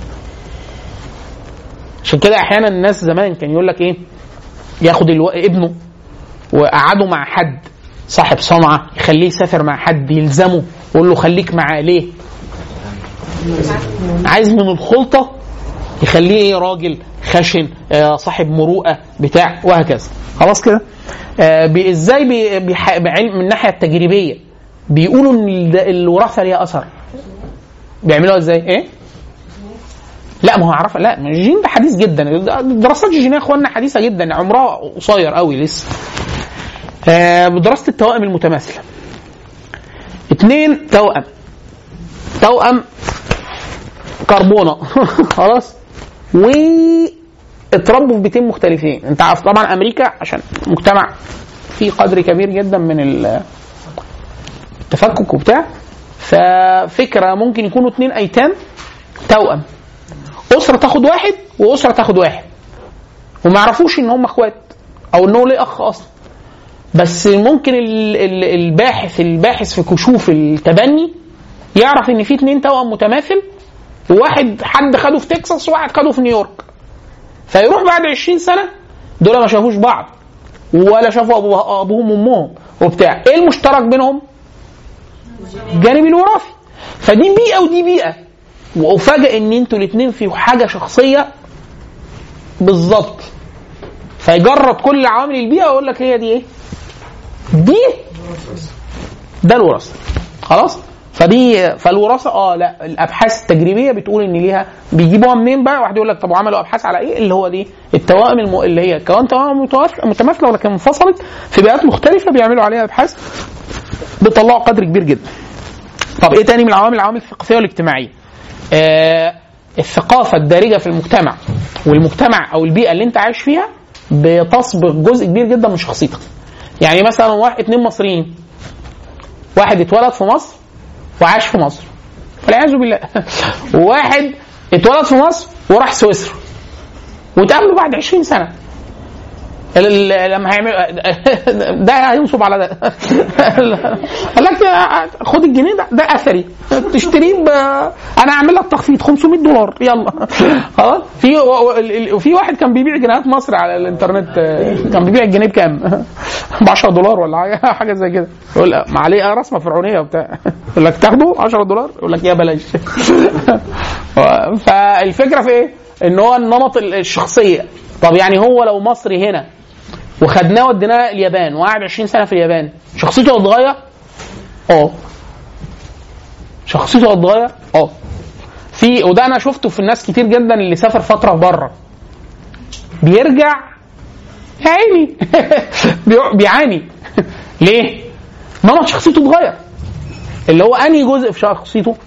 عشان كده احيانا الناس زمان كان يقول لك ايه ياخد الو... ابنه وقعده مع حد صاحب صنعه يخليه يسافر مع حد يلزمه يقول له خليك معاه ليه؟ عايز من الخلطه يخليه ايه راجل خشن آه صاحب مروءه بتاع وهكذا خلاص كده آه بي- ازاي بي بيح- بعلم من الناحيه التجريبيه بيقولوا ان ال- الوراثه ليها اثر بيعملوها ازاي ايه لا ما هو عرف لا ما الجين ده حديث جدا الدراسات الجينيه يا اخوانا حديثه جدا عمرها قصير قوي لسه آه بدراسه التوائم المتماثله اثنين توأم توأم كربونه خلاص و اتربوا في بيتين مختلفين انت عارف طبعا امريكا عشان مجتمع فيه قدر كبير جدا من ال- التفكك وبتاع ففكره ممكن يكونوا اتنين ايتام توأم اسره تاخد واحد واسره تاخد واحد وما يعرفوش ان هم اخوات او ان هو ليه اخ اصلا بس ممكن ال- ال- الباحث الباحث في كشوف التبني يعرف ان في اتنين توأم متماثل وواحد حد خده في تكساس وواحد خده في نيويورك فيروح بعد 20 سنه دول ما شافوش بعض ولا شافوا أبو- ابوهم وامهم وبتاع ايه المشترك بينهم الجانب الوراثي فدي بيئه ودي بيئه وافاجئ ان انتوا الاثنين في حاجه شخصيه بالظبط فيجرد كل عوامل البيئه ويقول لك هي دي ايه دي ده الوراثه خلاص فدي فالوراثه اه لا الابحاث التجريبيه بتقول ان ليها بيجيبوها منين بقى واحد يقول لك طب وعملوا ابحاث على ايه اللي هو دي التوائم الم... اللي هي كون توائم متواف- متماثله ولكن انفصلت في بيئات مختلفه بيعملوا عليها ابحاث بيطلعوا قدر كبير جدا طب ايه تاني من العوامل العوامل الثقافيه والاجتماعيه آه الثقافه الدارجه في المجتمع والمجتمع او البيئه اللي انت عايش فيها بتصبغ جزء كبير جدا من شخصيتك يعني مثلا واحد اتنين مصريين واحد اتولد في مصر وعاش في مصر والعياذ بالله وواحد اتولد في مصر وراح سويسرا وتقابلوا بعد 20 سنه ال- ال- لما هيعمل ده هينصب على ده قال لك خد الجنيه ده ده اثري تشتريه ب... انا هعمل لك تخفيض 500 دولار يلا خلاص في و- و- ال- ال- في واحد كان بيبيع جنيهات مصر على الانترنت آه، كان بيبيع الجنيه بكام؟ ب 10 دولار ولا حاجه حاجه زي كده يقول لك ما عليه رسمه فرعونيه وبتاع يقول لك تاخده 10 دولار يقول لك يا بلاش فالفكره في ايه؟ ان هو النمط ال- الشخصيه طب يعني هو لو مصري هنا وخدناه وديناه اليابان وقعد 20 سنه في اليابان شخصيته هتتغير؟ اه شخصيته هتتغير؟ اه في وده انا شفته في الناس كتير جدا اللي سافر فتره بره بيرجع يا عيني بيع- بيعاني ليه؟ نمط شخصيته اتغير اللي هو انهي جزء في شخصيته؟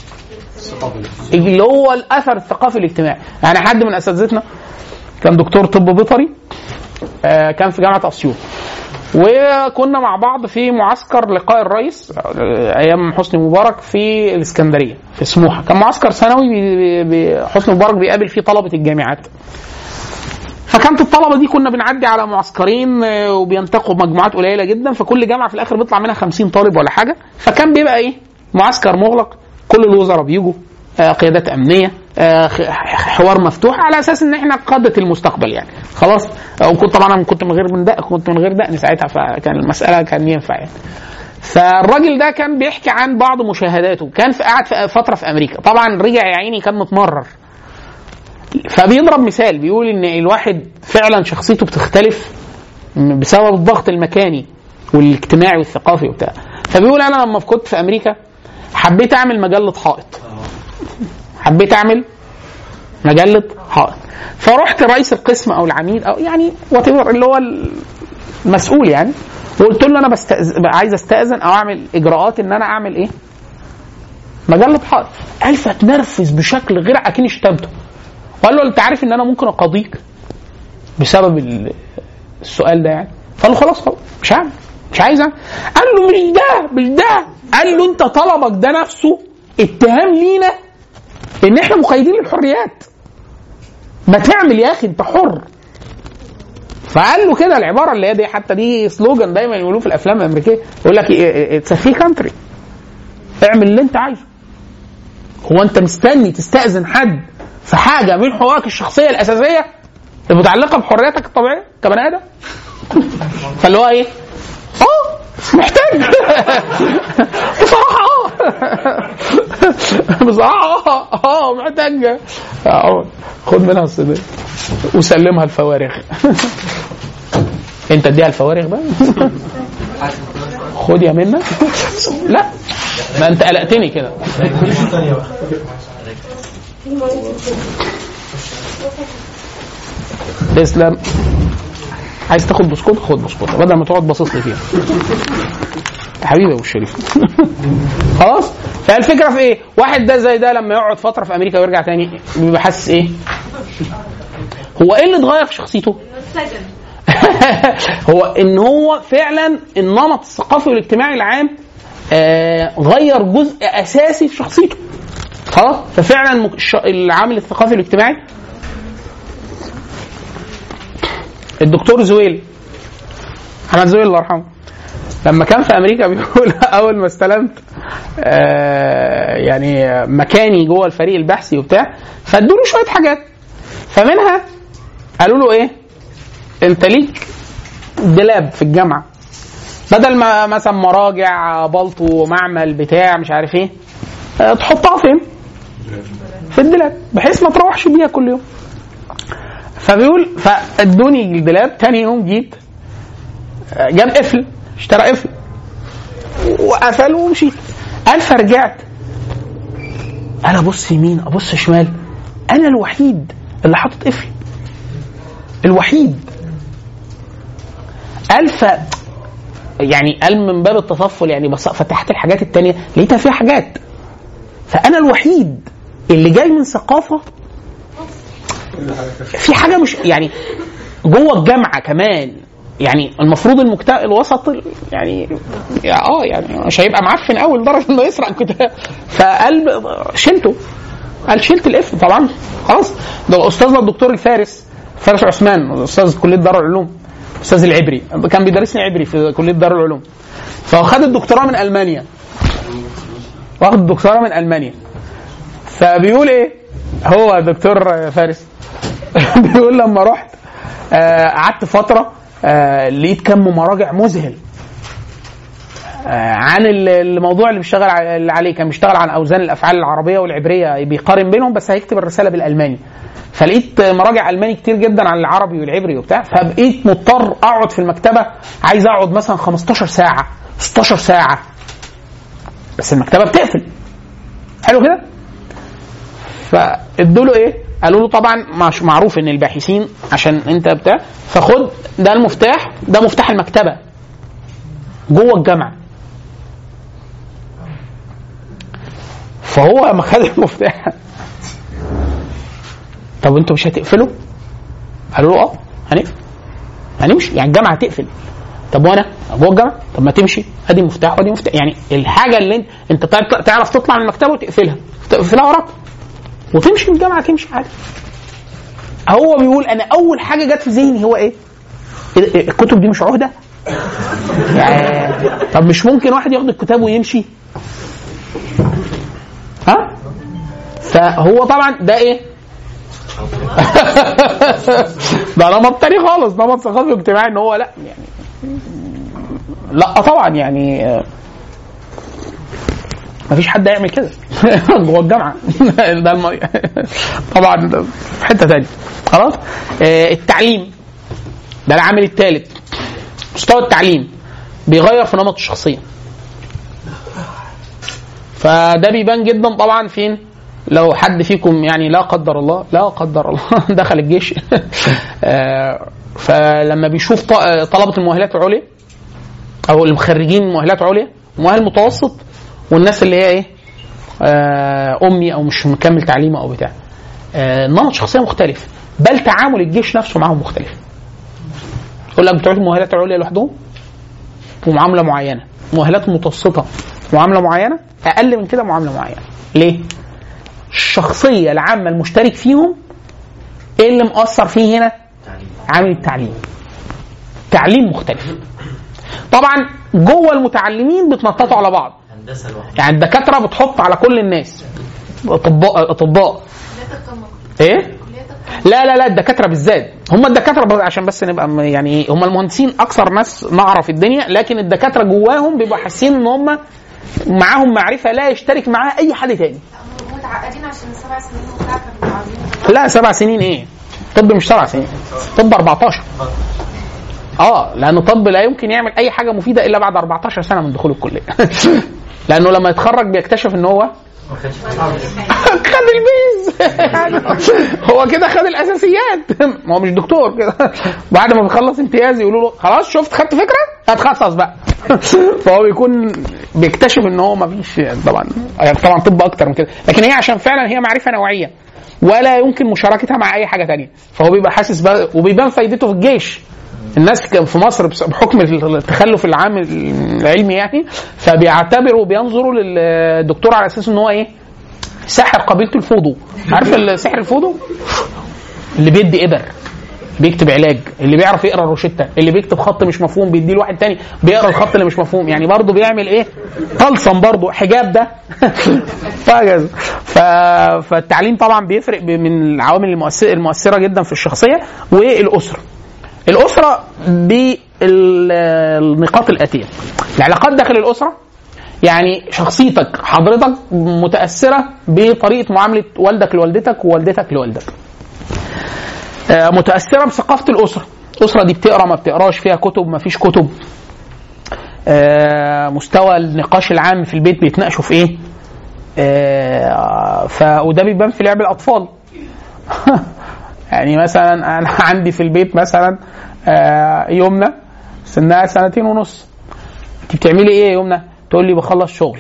اللي هو الاثر الثقافي الاجتماعي يعني حد من اساتذتنا كان دكتور طب بيطري آه، كان في جامعه اسيوط وكنا مع بعض في معسكر لقاء الرئيس آه، ايام حسني مبارك في الاسكندريه في سموحه كان معسكر سنوي بي- بي- حسني مبارك بيقابل فيه طلبه الجامعات فكانت الطلبه دي كنا بنعدي على معسكرين آه، وبينتقوا مجموعات قليله جدا فكل جامعه في الاخر بيطلع منها 50 طالب ولا حاجه فكان بيبقى ايه معسكر مغلق كل الوزراء بيجوا آه، قيادات امنيه آه، خ- حوار مفتوح على اساس ان احنا قاده المستقبل يعني خلاص وكنت طبعا انا كنت من غير من دقن كنت من غير دقن ساعتها فكان المساله كان ينفع يعني فالراجل ده كان بيحكي عن بعض مشاهداته كان في قاعد في فتره في امريكا طبعا رجع يا عيني كان متمرر فبيضرب مثال بيقول ان الواحد فعلا شخصيته بتختلف بسبب الضغط المكاني والاجتماعي والثقافي وبتاع فبيقول انا لما كنت في امريكا حبيت اعمل مجله حائط حبيت اعمل مجله حائط فرحت رئيس القسم او العميد او يعني وات اللي هو المسؤول يعني وقلت له انا بستأذ... عايز استاذن او اعمل اجراءات ان انا اعمل ايه؟ مجله حائط قال فتنرفز بشكل غير اكني شتمته وقال له انت عارف ان انا ممكن اقاضيك بسبب ال- السؤال ده يعني فقال له خلاص خلاص مش هعمل مش عايز اعمل قال له مش ده مش ده قال له انت طلبك ده نفسه اتهام لينا ان احنا مقيدين للحريات ما تعمل يا اخي انت حر فقال له كده العباره اللي هي دي حتى دي سلوجان دايما يقولوه في الافلام الامريكيه يقول لك اتس فري كانتري اعمل اللي انت عايزه هو انت مستني تستاذن حد في حاجه من حقوقك الشخصيه الاساسيه المتعلقه بحريتك الطبيعيه كبني ادم فاللي هو ايه؟ اه محتاج بصراحه اه بصراحه اه اه محتاج اه خد منها الصيدليه وسلمها الفوارغ انت اديها الفوارغ بقى خد يا منى لا ما انت قلقتني كده تسلم عايز تاخد بسكوت خد بسكوت بدل ما تقعد باصص لي فيها يا حبيبي يا ابو الشريف خلاص فالفكره في ايه واحد ده زي ده لما يقعد فتره في امريكا ويرجع تاني بيبقى حاسس ايه هو ايه اللي اتغير في شخصيته سجن هو ان هو فعلا النمط الثقافي والاجتماعي العام آه غير جزء اساسي في شخصيته خلاص ففعلا مك- الش- العامل الثقافي والاجتماعي الدكتور زويل احمد زويل الله يرحمه لما كان في امريكا بيقول اول ما استلمت آه يعني مكاني جوه الفريق البحثي وبتاع فادوا له شويه حاجات فمنها قالوا له ايه انت ليك دلاب في الجامعه بدل ما مثلا مراجع بلطو معمل بتاع مش عارف ايه آه، تحطها فين؟ في الدولاب بحيث ما تروحش بيها كل يوم فبيقول فادوني الدولاب تاني يوم جيت آه، جاب قفل اشترى قفل وقفل ومشيت قال فرجعت انا ابص يمين ابص شمال انا الوحيد اللي حاطط قفل الوحيد قال ف يعني قال من باب التطفل يعني بص فتحت الحاجات التانية لقيتها فيها حاجات فانا الوحيد اللي جاي من ثقافه في حاجه مش يعني جوه الجامعه كمان يعني المفروض المجتمع الوسط ال- يعني يا اه يعني مش هيبقى معفن قوي لدرجه انه يسرق كتاب فقال شلته قال شلت القفل طبعا خلاص ده استاذنا الدكتور الفارس فارس عثمان استاذ كليه دار العلوم استاذ العبري كان بيدرسني عبري في كليه دار العلوم فهو خد الدكتوراه من المانيا واخد الدكتوراه من المانيا فبيقول ايه هو دكتور فارس بيقول لما رحت آه، قعدت فتره آه، لقيت كم مراجع مذهل آه، عن ال- الموضوع اللي بيشتغل ع- اللي عليه كان بيشتغل عن اوزان الافعال العربيه والعبريه بيقارن بينهم بس هيكتب الرساله بالالماني فلقيت مراجع الماني كتير جدا عن العربي والعبري وبتاع فبقيت مضطر اقعد في المكتبه عايز اقعد مثلا 15 ساعه 16 ساعه بس المكتبه بتقفل حلو كده فادوا له ايه قالوا له طبعا مش معروف ان الباحثين عشان انت بتاع فخد ده المفتاح ده مفتاح المكتبه جوه الجامعه فهو لما خد المفتاح طب انتوا مش هتقفلوا؟ قالوا له اه هنقفل هنمشي يعني الجامعه هتقفل طب وانا جوه الجامعه طب ما تمشي ادي مفتاح وادي مفتاح يعني الحاجه اللي انت انت تع- تعرف تطلع من المكتبه وتقفلها تقفلها وراك وتمشي من الجامعه تمشي عادي هو بيقول انا اول حاجه جت في ذهني هو ايه؟ إيه- إيه، الكتب دي مش عهده؟ يعني طب مش ممكن واحد ياخد الكتاب ويمشي؟ ها؟ فهو طبعا ده ايه؟ ده نمط تاني خالص نمط ثقافي واجتماعي ان هو لا يعني لا طبعا يعني آه، مفيش حد هيعمل كده جوه الجامعه ده الم... طبعا ده في حته تانية خلاص آه، التعليم ده العامل الثالث مستوى التعليم بيغير في نمط الشخصيه فده بيبان جدا طبعا فين لو حد فيكم يعني لا قدر الله لا قدر الله دخل الجيش آه، فلما بيشوف ط- آه، طلبه المؤهلات العليا او المخرجين مؤهلات عليا مؤهل متوسط والناس اللي هي ايه آه، امي او مش مكمل تعليمه او بتاع آه، نمط شخصيه مختلف بل تعامل الجيش نفسه معاهم مختلف يقول لك بتوع المؤهلات العليا لوحدهم ومعامله معينه مؤهلات متوسطه معامله معينه اقل من كده معامله معينه ليه الشخصيه العامه المشترك فيهم ايه اللي مؤثر فيه هنا عامل التعليم تعليم مختلف طبعا جوه المتعلمين بيتنططوا على بعض هندسه لوحدها يعني الدكاتره بتحط على كل الناس اطباء اطباء ايه لا لا لا الدكاتره بالذات هم الدكاتره بس- عشان بس نبقى م- يعني إيه، هم المهندسين اكثر ناس نعرف الدنيا لكن الدكاتره جواهم بيبقوا حاسين ان هم معاهم معرفه لا يشترك معاها اي حد تاني متعقدين عشان السبع سنين وبتاع كانوا عاوزين لا سبع سنين ايه طب مش سبع سنين طب 14 اه لان طب لا يمكن يعمل اي حاجه مفيده الا بعد 14 سنه من دخول الكليه لانه لما يتخرج بيكتشف ان هو ما كانش خد البيز هو كده خد الاساسيات ما هو مش دكتور كده بعد ما بيخلص امتياز يقولوا له خلاص شفت خدت فكره هتخصص بقى فهو بيكون بيكتشف ان هو ما فيش طبعا يعني طبعا طب اكتر من كده لكن هي عشان فعلا هي معرفه نوعيه ولا يمكن مشاركتها مع اي حاجه تانية فهو بيبقى حاسس بقى وبيبان فايدته في الجيش الناس كان في مصر بس- بحكم التخلف العام العلمي يعني فبيعتبروا بينظروا للدكتور على اساس ان هو ايه ساحر قبيله الفودو عارف السحر الفودو اللي بيدي ابر بيكتب علاج اللي بيعرف يقرا الروشته اللي بيكتب خط مش مفهوم بيديه لواحد تاني بيقرا الخط اللي مش مفهوم يعني برضه بيعمل ايه طلسم برضه حجاب ده وهكذا ف... فالتعليم طبعا بيفرق ب- من العوامل المؤثره المؤثره جدا في الشخصيه والاسره الاسره بالنقاط الاتيه العلاقات داخل الاسره يعني شخصيتك حضرتك متاثره بطريقه معامله والدك لوالدتك ووالدتك لوالدك آه، متاثره بثقافه الاسره الاسره دي بتقرا ما بتقراش فيها كتب ما فيش كتب آه، مستوى النقاش العام في البيت بيتناقشوا في ايه آه، ف وده بيبان في لعب الاطفال يعني مثلا انا عندي في البيت مثلا آه، يمنى سنها سنتين ونص انت بتعملي ايه يا يمنى تقول لي بخلص شغل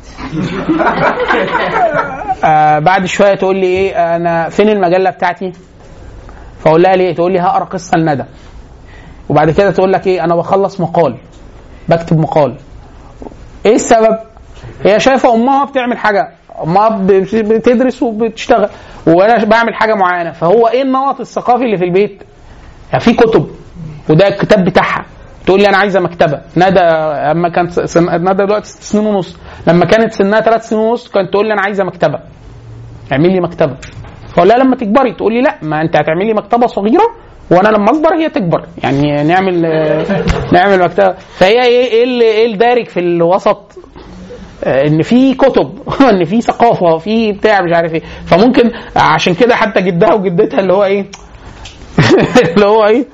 آه بعد شويه تقول لي ايه انا فين المجله بتاعتي فاقول لها ليه تقول لي هقرا قصه لندى وبعد كده تقول لك ايه انا بخلص مقال بكتب مقال ايه السبب هي شايفه امها بتعمل حاجه امها ب- بتدرس وبتشتغل وانا بعمل حاجه معينه فهو ايه النمط الثقافي اللي في البيت يعني في كتب وده الكتاب بتاعها تقول لي انا عايزه مكتبه ندى اما كانت سن... ندى دلوقتي ست سنين ونص لما كانت سنها ثلاث سنين ونص كانت تقول لي انا عايزه مكتبه اعمل لي مكتبه فاقول لها لما تكبري تقول لي لا ما انت هتعملي مكتبه صغيره وانا لما اكبر هي تكبر يعني نعمل آه، نعمل مكتبه فهي ايه ايه اللي ايه الدارج في الوسط آه، ان في كتب ان في ثقافه في بتاع مش عارف ايه فممكن عشان كده حتى جدها وجدتها اللي هو ايه اللي هو ايه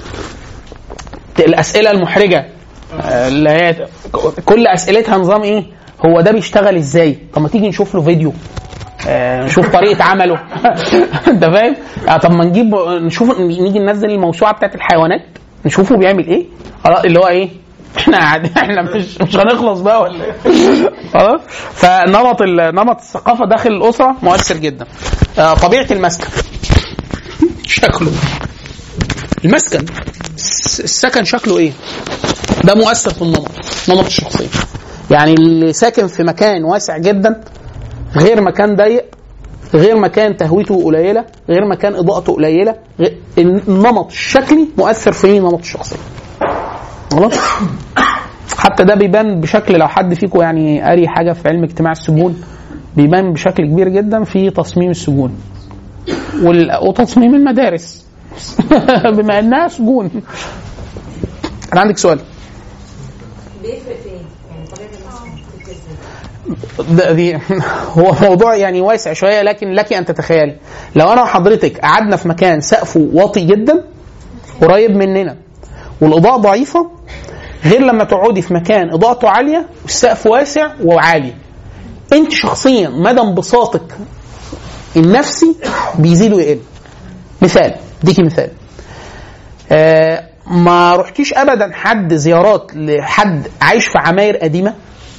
الاسئله المحرجه آه، اللي هي كل اسئلتها نظام ايه هو ده بيشتغل ازاي طب ما تيجي نشوف له فيديو آه، نشوف طريقه عمله انت فاهم آه، طب ما نجيب نشوف نيجي ننزل الموسوعه بتاعت الحيوانات نشوفه بيعمل ايه خلاص اللي هو ايه احنا قاعدين احنا مش مش هنخلص بقى ولا ايه خلاص فنمط ال- نمط الثقافه داخل الاسره مؤثر جدا آه، طبيعه المسكن شكله المسكن الس- السكن شكله ايه ده مؤثر في النمط نمط الشخصيه يعني اللي ساكن في مكان واسع جدا غير مكان ضيق غير مكان تهويته قليله غير مكان اضاءته قليله غير النمط الشكلي مؤثر في نمط الشخصيه خلاص حتى ده بيبان بشكل لو حد فيكم يعني قاري حاجه في علم اجتماع السجون بيبان بشكل كبير جدا في تصميم السجون وال- وتصميم المدارس بما انها سجون انا عندك سؤال بيفرق في ايه؟ يعني طبيعه المسكن بتفرق ازاي؟ ده دي هو موضوع يعني واسع شويه لكن لك ان تتخيلي لو انا وحضرتك قعدنا في مكان سقفه واطي جدا قريب مننا والاضاءه ضعيفه غير لما تقعدي في مكان اضاءته عاليه والسقف واسع وعالي انت شخصيا مدى انبساطك النفسي بيزيد ويقل مثال اديكي مثال آه ما رحتيش ابدا حد زيارات لحد عايش في عماير قديمه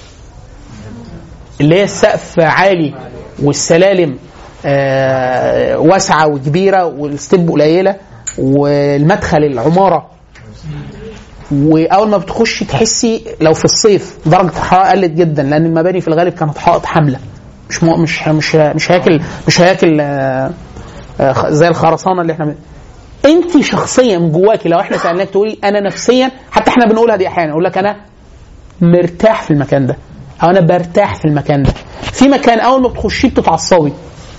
اللي هي السقف عالي والسلالم آه، واسعه وكبيره والستيب قليله والمدخل العماره واول ما بتخشي تحسي لو في الصيف درجه الحراره قلت جدا لان المباني في الغالب كانت حائط حامله مش مو مش مش مش هياكل مش هياكل آه، آه، زي الخرسانه اللي احنا بن- انت شخصيا جواكي لو احنا سالناك تقولي انا نفسيا حتى احنا بنقولها دي احيانا اقول لك انا مرتاح في المكان ده او انا برتاح في المكان ده في مكان اول ما بتخشيه بتتعصبي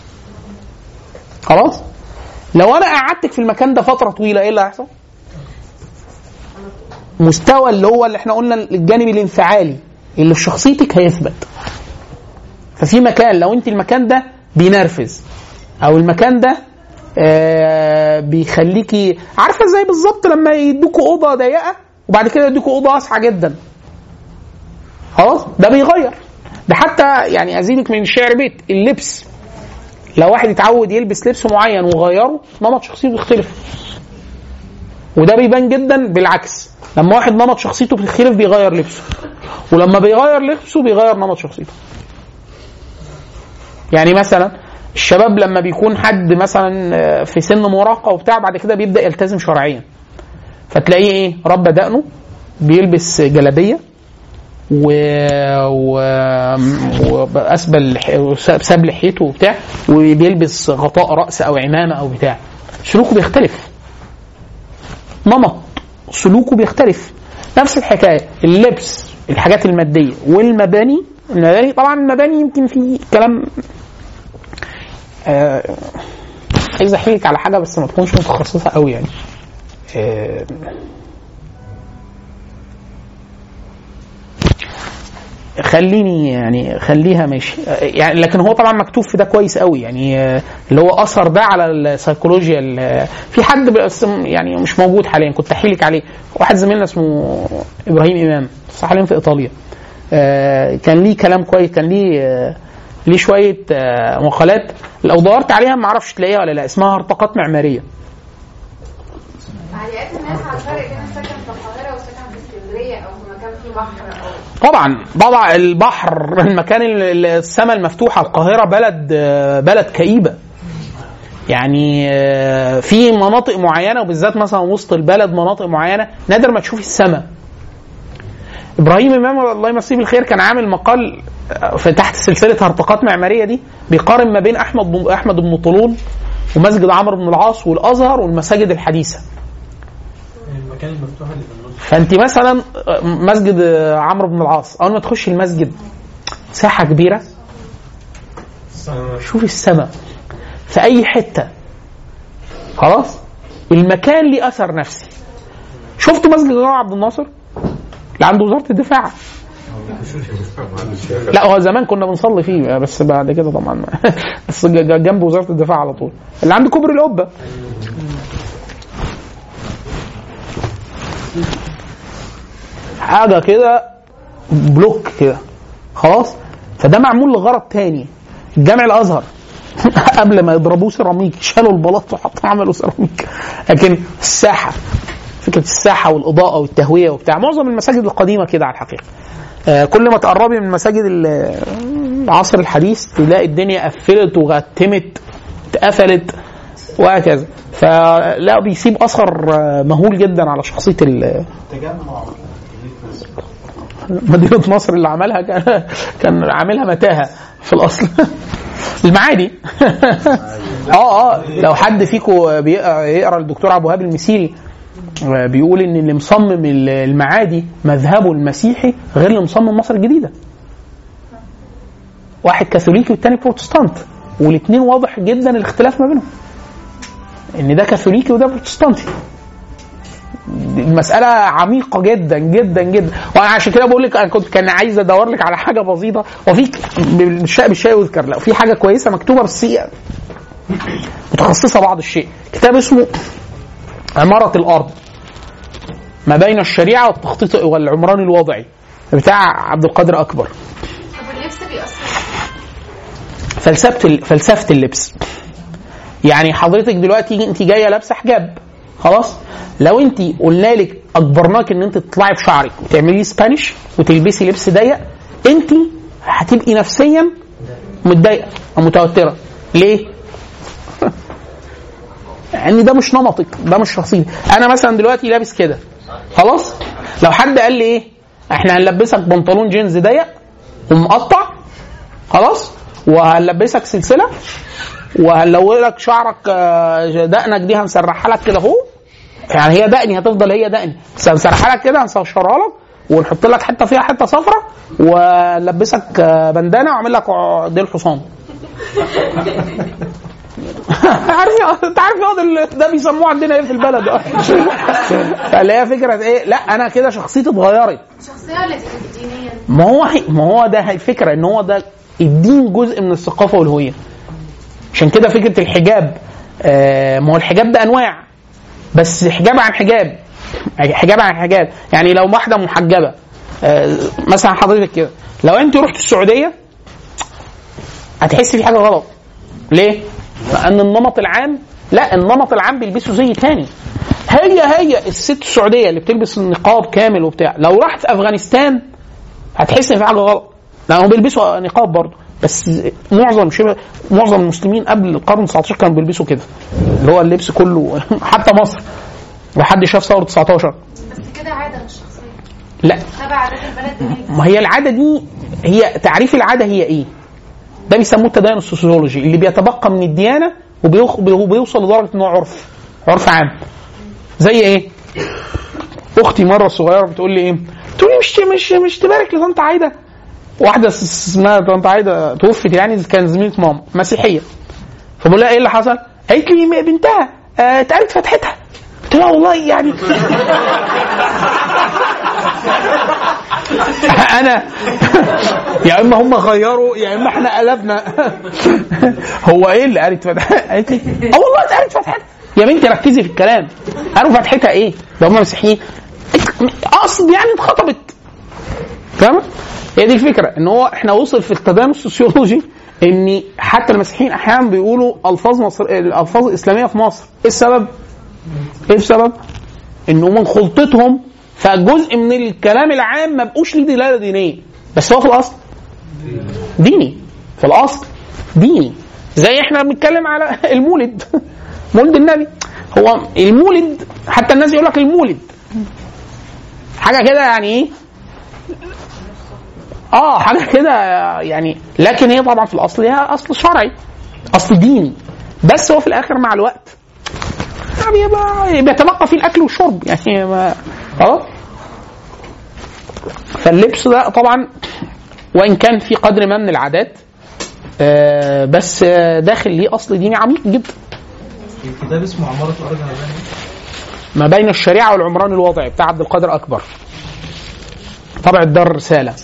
خلاص لو انا قعدتك في المكان ده فتره طويله ايه اللي هيحصل مستوى اللي هو اللي احنا قلنا الجانب الانفعالي اللي في شخصيتك هيثبت ففي مكان لو انت المكان ده بينرفز او المكان ده آه بيخليكي عارفه ازاي بالظبط لما يدوكوا اوضه ضيقه وبعد كده يدوكوا اوضه واسعه جدا خلاص ده بيغير ده حتى يعني ازيدك من الشعر بيت اللبس لو واحد اتعود يلبس لبس معين وغيره نمط شخصيته بيختلف وده بيبان جدا بالعكس لما واحد نمط شخصيته بتختلف بيغير لبسه ولما بيغير لبسه بيغير نمط شخصيته يعني مثلا الشباب لما بيكون حد مثلا في سن مراهقه وبتاع بعد كده بيبدا يلتزم شرعيا فتلاقيه ايه رب دقنه بيلبس جلابيه و... و... واسبل ساب لحيته وبتاع وبيلبس غطاء راس او عمامه او بتاع سلوكه بيختلف نمط سلوكه بيختلف نفس الحكايه اللبس الحاجات الماديه والمباني المباني طبعا المباني يمكن في كلام آه عايز احكي لك على حاجه بس ما تكونش متخصصه قوي يعني آه خليني يعني خليها ماشي آه، يعني لكن هو طبعا مكتوب في ده كويس قوي يعني آه، اللي هو اثر ده على السيكولوجيا ال- في حد بس يعني مش موجود حاليا كنت احكي لك عليه واحد زميلنا اسمه ابراهيم امام صح حاليا في ايطاليا آه، كان ليه كلام كويس كان ليه آه، ليه شويه آه، مقالات لو دورت عليها ما اعرفش تلاقيها ولا لا اسمها هرطقات معماريه تعليقات الناس على الفرق بين السكن في القاهرة والسكن في اسكندرية أو في مكان فيه بحر أو طبعا طبعا البحر المكان ال- السماء المفتوحه القاهره بلد آه، بلد كئيبه يعني آه، في مناطق معينه وبالذات مثلا وسط البلد مناطق معينه نادر ما تشوفي السماء ابراهيم امام الله يمسيه بالخير كان عامل مقال آه، في تحت سلسله هرطقات معماريه دي بيقارن ما بين احمد بن احمد بن طولون ومسجد عمرو بن العاص والازهر والمساجد الحديثه المكان المفتوح اللي في النص فانت مثلا مسجد عمرو بن العاص اول ما تخش المسجد ساحه كبيره شوفي السماء في اي حته خلاص المكان ليه اثر نفسي شفتوا مسجد جمال عبد الناصر اللي عند وزاره الدفاع لا هو زمان كنا بنصلي فيه بس بعد كده طبعا بس ج- جنب وزاره الدفاع على طول اللي عند كوبري القبه حاجه كده بلوك كده خلاص فده معمول لغرض تاني الجامع الازهر قبل ما يضربوه سيراميك شالوا البلاط وحطوا عملوا سيراميك لكن الساحه فكره الساحه والاضاءه والتهويه وبتاع معظم المساجد القديمه كده على الحقيقه آه، كل ما تقربي من مساجد ال- العصر الحديث تلاقي الدنيا قفلت وغتمت اتقفلت وهكذا فلا بيسيب اثر آه، مهول جدا على شخصيه ال- تجمع مدينة نصر اللي عملها كان كان عاملها متاهة في الأصل المعادي اه اه لو حد فيكم بيقرا يقرا الدكتور عبد الوهاب المسيري آه، بيقول ان اللي مصمم المعادي مذهبه المسيحي غير اللي مصمم مصر الجديده واحد كاثوليكي والتاني بروتستانت والاثنين واضح جدا الاختلاف ما بينهم ان ده كاثوليكي وده بروتستانتي المسألة عميقة جدا جدا جدا وأنا عشان كده بقول لك أنا كنت كان عايز أدور لك على حاجة بسيطة وفي بالشيء بالشيء يذكر لا في حاجة كويسة مكتوبة بس هي متخصصة بعض الشيء كتاب اسمه عمارة الأرض ما بين الشريعة والتخطيط والعمران الوضعي بتاع عبد القادر أكبر طب اللبس بيأثر فلسفه فلسفه اللبس يعني حضرتك دلوقتي انت جايه لابسه حجاب خلاص لو انت قلنا لك اجبرناك ان انت تطلعي بشعرك وتعملي سبانيش وتلبسي لبس ضيق انت هتبقي نفسيا متضايقه او متوتره ليه؟ يعني ده مش نمطك ده مش شخصيتك انا مثلا دلوقتي لابس كده خلاص لو حد قال لي ايه احنا هنلبسك بنطلون جينز ضيق ومقطع خلاص وهنلبسك سلسله وهنلون لك شعرك آه، دقنك دي هنسرحها لك كده فوق يعني هي دقني هتفضل هي دقني بس هنسرحها لك كده هنسشرها لك ونحط لك حته فيها حته صفراء ونلبسك آه، بندانه واعمل لك ع- ديل حصان عارف انت عارف ياض ال- ده بيسموه عندنا ايه في البلد فاللي هي فكره ايه لا انا كده شخصيتي اتغيرت شخصية ولا دينيا؟ ما هو ما هو ده الفكره ان هو ده الدين جزء من الثقافه والهويه عشان كده فكره الحجاب آه ما هو الحجاب ده انواع بس حجاب عن حجاب حجاب عن حجاب يعني لو واحده محجبه آه مثلا حضرتك كده لو انت رحت السعوديه هتحس في حاجه غلط ليه؟ لان النمط العام لا النمط العام بيلبسوا زي تاني هي هي الست السعوديه اللي بتلبس النقاب كامل وبتاع لو راحت في افغانستان هتحس ان في حاجه غلط لانهم بيلبسوا نقاب برضه بس معظم شبه معظم المسلمين قبل القرن 19 كانوا بيلبسوا كده اللي هو اللبس كله حتى مصر وحد شاف ثوره 19 بس كده عاده مش شخصيه لا تبع عادات البلد دي ما هي العاده دي هي تعريف العاده هي ايه؟ ده بيسموه التدين السوسيولوجي اللي بيتبقى من الديانه وبيخ- وبيوصل لدرجه ان هو عرف عرف عام زي ايه؟ اختي مره صغيره بتقول لي ايه؟ بتقول لي مش مش مش تبارك لطنط عايده واحده اس- اسمها طنط عايده توفت يعني كان زميله ماما مسيحيه فبقول لها ايه اللي حصل؟ قالت لي م- بنتها آه، اتقالت فتحتها قلت لها والله يعني انا يا اما هم غيروا يا اما احنا قلبنا هو ايه اللي قالت فتحتها؟ قالت لي اه والله اتقالت فتحتها يا بنتي ركزي في الكلام قالوا فتحتها ايه؟ ده هم مسيحيين اقصد يعني اتخطبت فاهم؟ هي دي الفكره ان هو احنا وصل في التدين السوسيولوجي ان حتى المسيحيين احيانا بيقولوا الفاظ مصر الالفاظ الاسلاميه في مصر ايه السبب؟ ايه السبب؟ انه من خلطتهم فجزء من الكلام العام ما بقوش ليه دلاله دينيه بس هو في الاصل ديني في الاصل ديني زي احنا بنتكلم على المولد مولد النبي هو المولد حتى الناس يقول لك المولد حاجه كده يعني ايه اه حاجه كده يعني لكن هي طبعا في الاصل هي اصل شرعي اصل ديني بس هو في الاخر مع الوقت يعني بيبقى- بيتبقى فيه الاكل والشرب يعني ما خلاص فاللبس ده طبعا وان كان في قدر ما من العادات آه، بس آه، داخل ليه اصل ديني عميق جدا كتاب اسمه عمارة الأرض العالمية ما بين الشريعه والعمران الوضعي بتاع عبد القادر اكبر طبع الدار رساله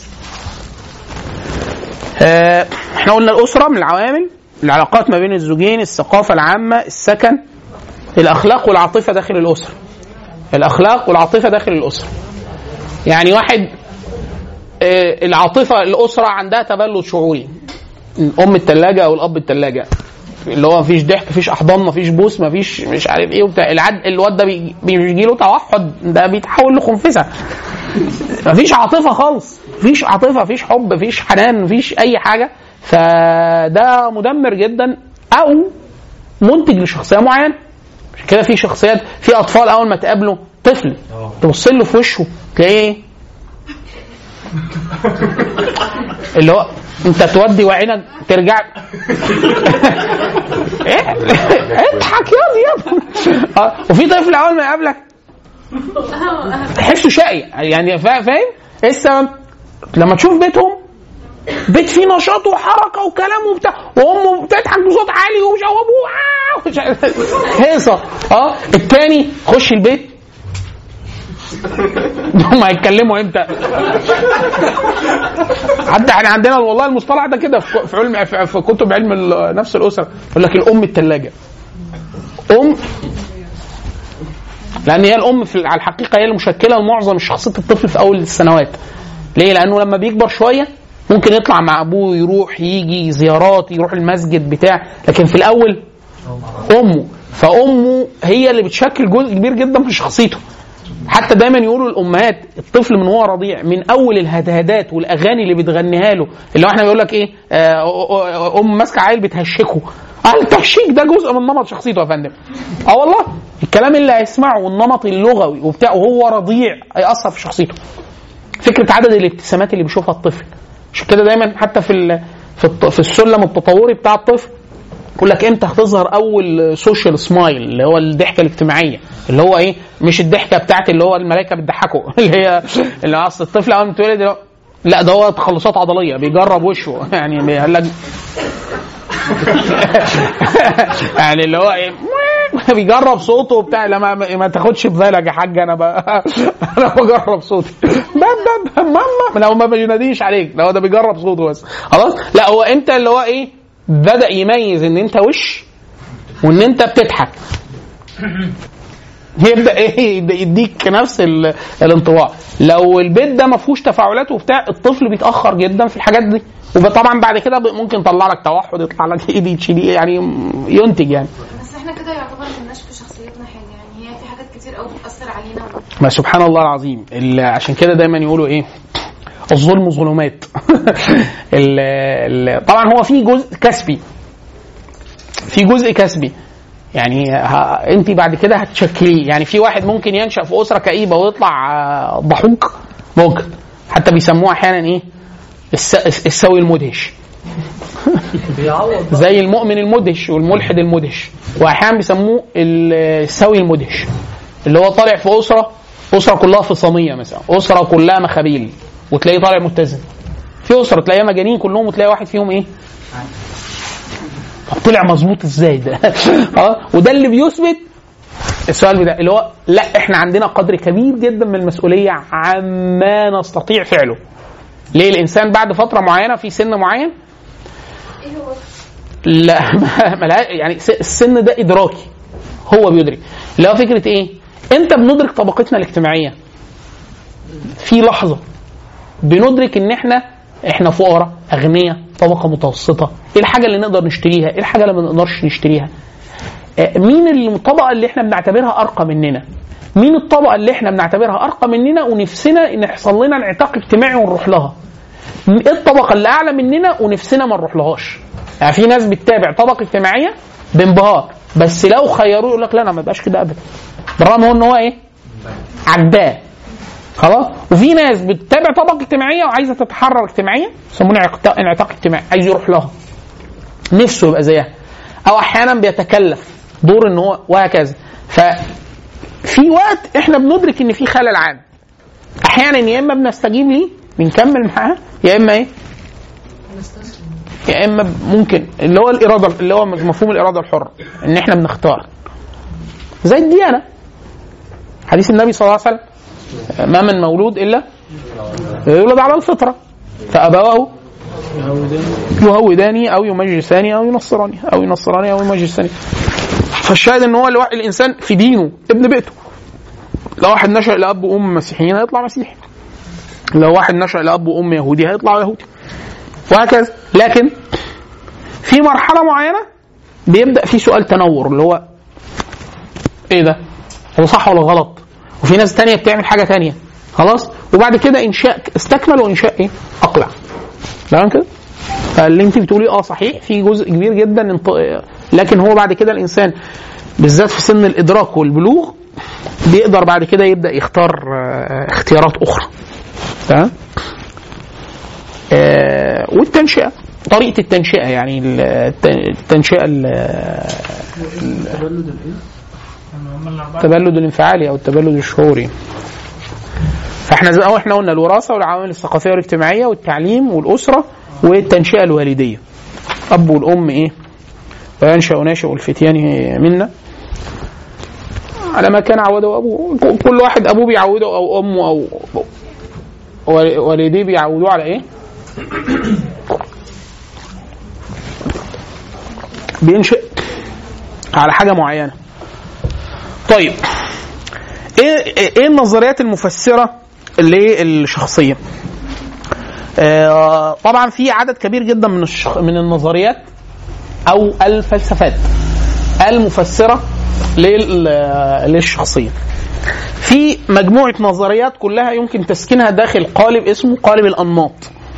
آه، احنا قلنا الاسره من العوامل العلاقات ما بين الزوجين الثقافه العامه السكن الاخلاق والعاطفه داخل الاسره الاخلاق والعاطفه داخل الاسره يعني واحد آه، العاطفه الاسره عندها تبلد شعوري ام الثلاجه او الاب الثلاجه اللي هو مفيش ضحك مفيش احضان مفيش بوس مفيش مش عارف ايه وبتاع العد الواد ده بي- بيجي له توحد ده بيتحول لخنفسه مفيش عاطفه خالص مفيش عاطفه مفيش حب مفيش حنان مفيش اي حاجه فده مدمر جدا او منتج لشخصيه معينه عشان كده في شخصيات في اطفال اول ما تقابله طفل تبص له في وشه تلاقيه ايه؟ اللي هو انت تودي وعينك ترجع ايه اضحك ياض ياض آه، وفي طفل اول ما يقابلك تحسه شقي يعني فا- فاهم ايه السبب لما تشوف بيتهم بيت فيه نشاط وحركه وكلام وبتاع وامه بتضحك بصوت عالي ومش وابوه آه، ومش عارف- هيصه اه التاني خش البيت هم هيتكلموا امتى؟ حتى احنا عندنا والله المصطلح ده كده في في علم في في كتب علم ال- نفس الاسره يقول لك الام الثلاجه ام لان هي الام في على الحقيقه هي المشكله لمعظم شخصيه الطفل في اول السنوات ليه؟ لانه لما بيكبر شويه ممكن يطلع مع ابوه يروح يجي زيارات يروح المسجد بتاع لكن في الاول امه فامه هي اللي بتشكل جزء كبير جدا من شخصيته حتى دايما يقولوا الامهات الطفل من هو رضيع من اول الهدهدات والاغاني اللي بتغنيها له اللي هو احنا بيقول لك ايه آه، ام ماسكه عيل بتهشكه اه التهشيك ده جزء من نمط شخصيته يا فندم اه والله الكلام اللي هيسمعه والنمط اللغوي وبتاع وهو رضيع هيأثر في شخصيته فكره عدد الابتسامات اللي بيشوفها الطفل عشان كده دايما حتى في ال- في الط- في السلم التطوري بتاع الطفل يقول لك امتى هتظهر اول سوشيال سمايل اللي هو الضحكه الاجتماعيه اللي هو ايه مش الضحكه بتاعت اللي هو الملائكه بتضحكه اللي هي اللي اصل الطفل اول ما اتولد اللي هو- لا ده هو تخلصات عضليه بيجرب وشه يعني بيقول لك يعني اللي هو ايه بيجرب صوته وبتاع لا ما, ما تاخدش في بالك يا حاج انا ب... انا بجرب صوتي باب باب ماما لو ما بيناديش عليك لو ده بيجرب صوته بس خلاص لا هو انت اللي هو ايه بدا يميز ان انت وش وان انت بتضحك يبدا ايه يبدا يديك نفس ال- الانطباع لو البيت ده ما فيهوش تفاعلات وبتاع الطفل بيتاخر جدا في الحاجات دي وطبعا بعد كده ممكن يطلع لك توحد يطلع لك ايدي تشيلي يعني ينتج يعني بس احنا كده يعتبر ملناش في شخصيتنا حاجه يعني هي في حاجات كتير قوي بتاثر علينا ما سبحان الله العظيم ال- عشان كده دايما يقولوا ايه الظلم ظلمات ال- ال- طبعا هو في جزء كسبي في جزء كسبي يعني ه... انت بعد كده هتشكليه يعني في واحد ممكن ينشا في اسره كئيبه ويطلع آه، ضحوك ممكن حتى بيسموه احيانا ايه الس... السوي المدهش بيعوض بقى زي المؤمن المدهش والملحد المدهش واحيانا بيسموه ال- السوي المدهش اللي هو طالع في اسره اسره كلها فصاميه مثلا اسره كلها مخابيل وتلاقيه طالع متزن في اسره تلاقيها مجانين كلهم وتلاقي واحد فيهم ايه طب طلع مظبوط ازاي ده اه وده اللي بيثبت السؤال بتاع اللي هو لا احنا عندنا قدر كبير جدا من المسؤوليه عما نستطيع فعله ليه الانسان بعد فتره معينه في سن معين ايه هو لا ما ما لها- يعني س- السن ده ادراكي هو بيدرك اللي هو فكره ايه؟ انت بندرك طبقتنا الاجتماعيه في لحظه بندرك ان احنا احنا فقراء اغنياء طبقه متوسطه ايه الحاجه اللي نقدر نشتريها ايه الحاجه اللي ما نقدرش نشتريها آه، مين الطبقه اللي احنا بنعتبرها ارقى مننا مين الطبقه اللي احنا بنعتبرها ارقى مننا ونفسنا ان يحصل لنا انعتاق اجتماعي ونروح لها ايه الطبقه اللي اعلى مننا ونفسنا ما نروحلهاش يعني في ناس بتتابع طبقه اجتماعيه بانبهار بس لو خيروه يقول لك لا انا ما بقاش كده ابدا بالرغم هو ان هو ايه عداه خلاص وفي ناس بتتابع طبقه اجتماعيه وعايزه تتحرر اجتماعيا يسمونه انعتاق انعتاق اجتماعي عايز يروح لها نفسه يبقى زيها او احيانا بيتكلف دور ان هو وهكذا ففي وقت احنا بندرك ان في خلل عام احيانا يا اما بنستجيب ليه بنكمل معاه يا اما ايه يا اما ممكن اللي هو الاراده اللي هو مفهوم الاراده الحره ان احنا بنختار زي الديانه حديث النبي صلى الله عليه وسلم ما من مولود الا يولد على الفطره فابواه يهوداني او يمجساني او ينصراني او ينصراني او يمجساني فالشاهد ان هو الوا- الانسان في دينه ابن بيته لو واحد نشأ لأب وأم مسيحيين هيطلع مسيحي لو واحد نشأ لأب وأم يهودي هيطلع يهودي وهكذا لكن في مرحلة معينة بيبدأ في سؤال تنور اللي هو ايه ده؟ هو صح ولا غلط؟ وفي ناس تانية بتعمل حاجة تانية خلاص؟ وبعد كده إنشاء استكمل وإنشاء ايه؟ أقلع تمام كده؟ فاللي انت بتقوليه اه صحيح في جزء كبير جدا انط- لكن هو بعد كده الانسان بالذات في سن الادراك والبلوغ بيقدر بعد كده يبدا يختار آه، اختيارات اخرى تمام آه، والتنشئه طريقه التنشئه يعني ال- الت- التنشئه ال- تبلد الايه؟ هم الأربعة التبلد الانفعالي او التبلد الشعوري فاحنا زي ما احنا قلنا الوراثه والعوامل الثقافيه والاجتماعيه والتعليم والاسره والتنشئه الوالديه اب والام ايه وينشا ناشئ الفتيان منا على ما كان عوده ابوه كل واحد ابوه بيعوده او امه او والديه بيعودوه على ايه بينشئ على حاجه معينه طيب ايه ايه النظريات المفسره للشخصيه؟ آه طبعا في عدد كبير جدا من الشخ... من النظريات او الفلسفات المفسره لل... للشخصيه. في مجموعه نظريات كلها يمكن تسكينها داخل قالب اسمه قالب الانماط.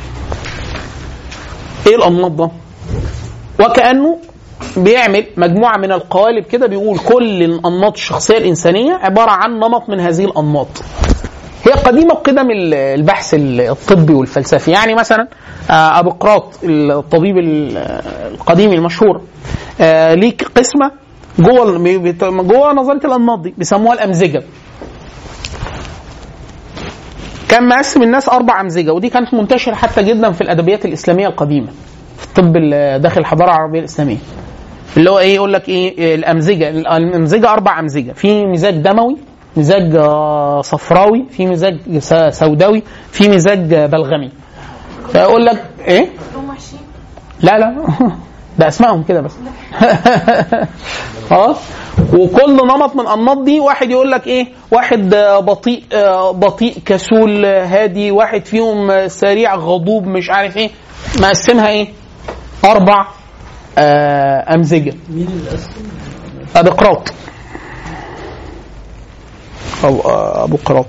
ايه الانماط ده؟ وكانه بيعمل مجموعه من القوالب كده بيقول كل انماط الشخصيه الانسانيه عباره عن نمط من هذه الانماط. هي قديمه بقدم ال- البحث الطبي والفلسفي، يعني مثلا آه، ابقراط الطبيب ال- القديم المشهور آه، ليه قسمه جوه ال- بيت- جوه نظريه الانماط دي بيسموها الامزجه. كان مقسم الناس اربع امزجه ودي كانت منتشره حتى جدا في الادبيات الاسلاميه القديمه في الطب ال- داخل الحضاره العربيه الاسلاميه. اللي هو ايه يقول لك ايه الامزجه الامزجه اربع امزجه في مزاج دموي مزاج آه، صفراوي في مزاج س- سوداوي في مزاج آه، بلغمي فيقول لك ايه هم وحشين لا لا ده اسمائهم كده بس خلاص وكل نمط من الانماط دي واحد يقول لك ايه واحد آه، بطيء آه، بطيء كسول آه، هادي واحد فيهم آه، سريع غضوب مش عارف ايه مقسمها ايه اربع آه، امزجه مين اللي قسم؟ ابقراط او آه، ابو قراط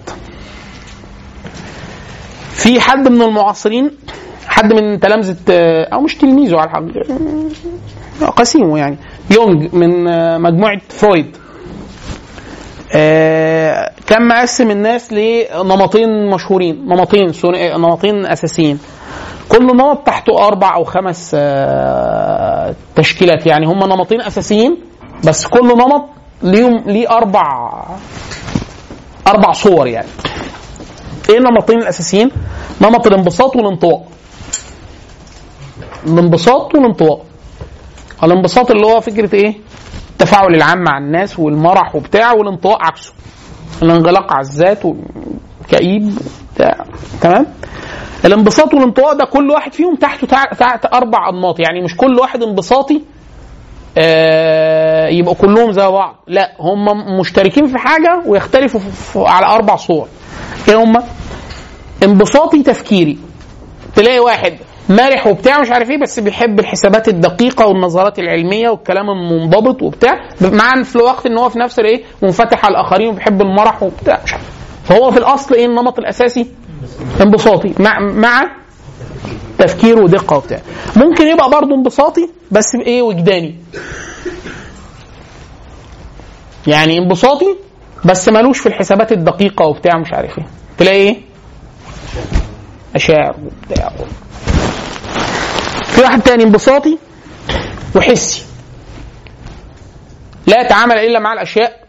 في حد من المعاصرين حد من تلامذه آه، او مش تلميذه على الحقيقه آه، قسيمه يعني يونج من آه، مجموعه فرويد آه، كان مقسم الناس لنمطين مشهورين نمطين ثنائي- نمطين اساسيين كل نمط تحته اربع او خمس آه، تشكيلات يعني هم نمطين اساسيين بس كل نمط ليهم ليه اربع اربع صور يعني ايه النمطين الاساسيين نمط الانبساط والانطواء الانبساط والانطواء الانبساط اللي هو فكره ايه التفاعل العام مع الناس والمرح وبتاع والانطواء عكسه الانغلاق على الذات وكئيب بتاع تمام الانبساط والانطواء ده كل واحد فيهم تحته تع- تحت اربع انماط يعني مش كل واحد انبساطي آه يبقوا كلهم زي بعض لا هم مشتركين في حاجه ويختلفوا في في على اربع صور ايه هم انبساطي تفكيري تلاقي واحد مرح وبتاع مش عارف ايه بس بيحب الحسابات الدقيقه والنظرات العلميه والكلام المنضبط وبتاع مع في الوقت ان هو في نفس الايه منفتح على الاخرين وبيحب المرح وبتاع مش عارف فهو في الاصل ايه النمط الاساسي انبساطي مع مع تفكير ودقه وبتاع ممكن يبقى برضه انبساطي بس بايه وجداني يعني انبساطي بس ملوش في الحسابات الدقيقه وبتاع مش عارف ايه تلاقي ايه اشاعر وبتاع في واحد تاني انبساطي وحسي لا يتعامل الا مع الاشياء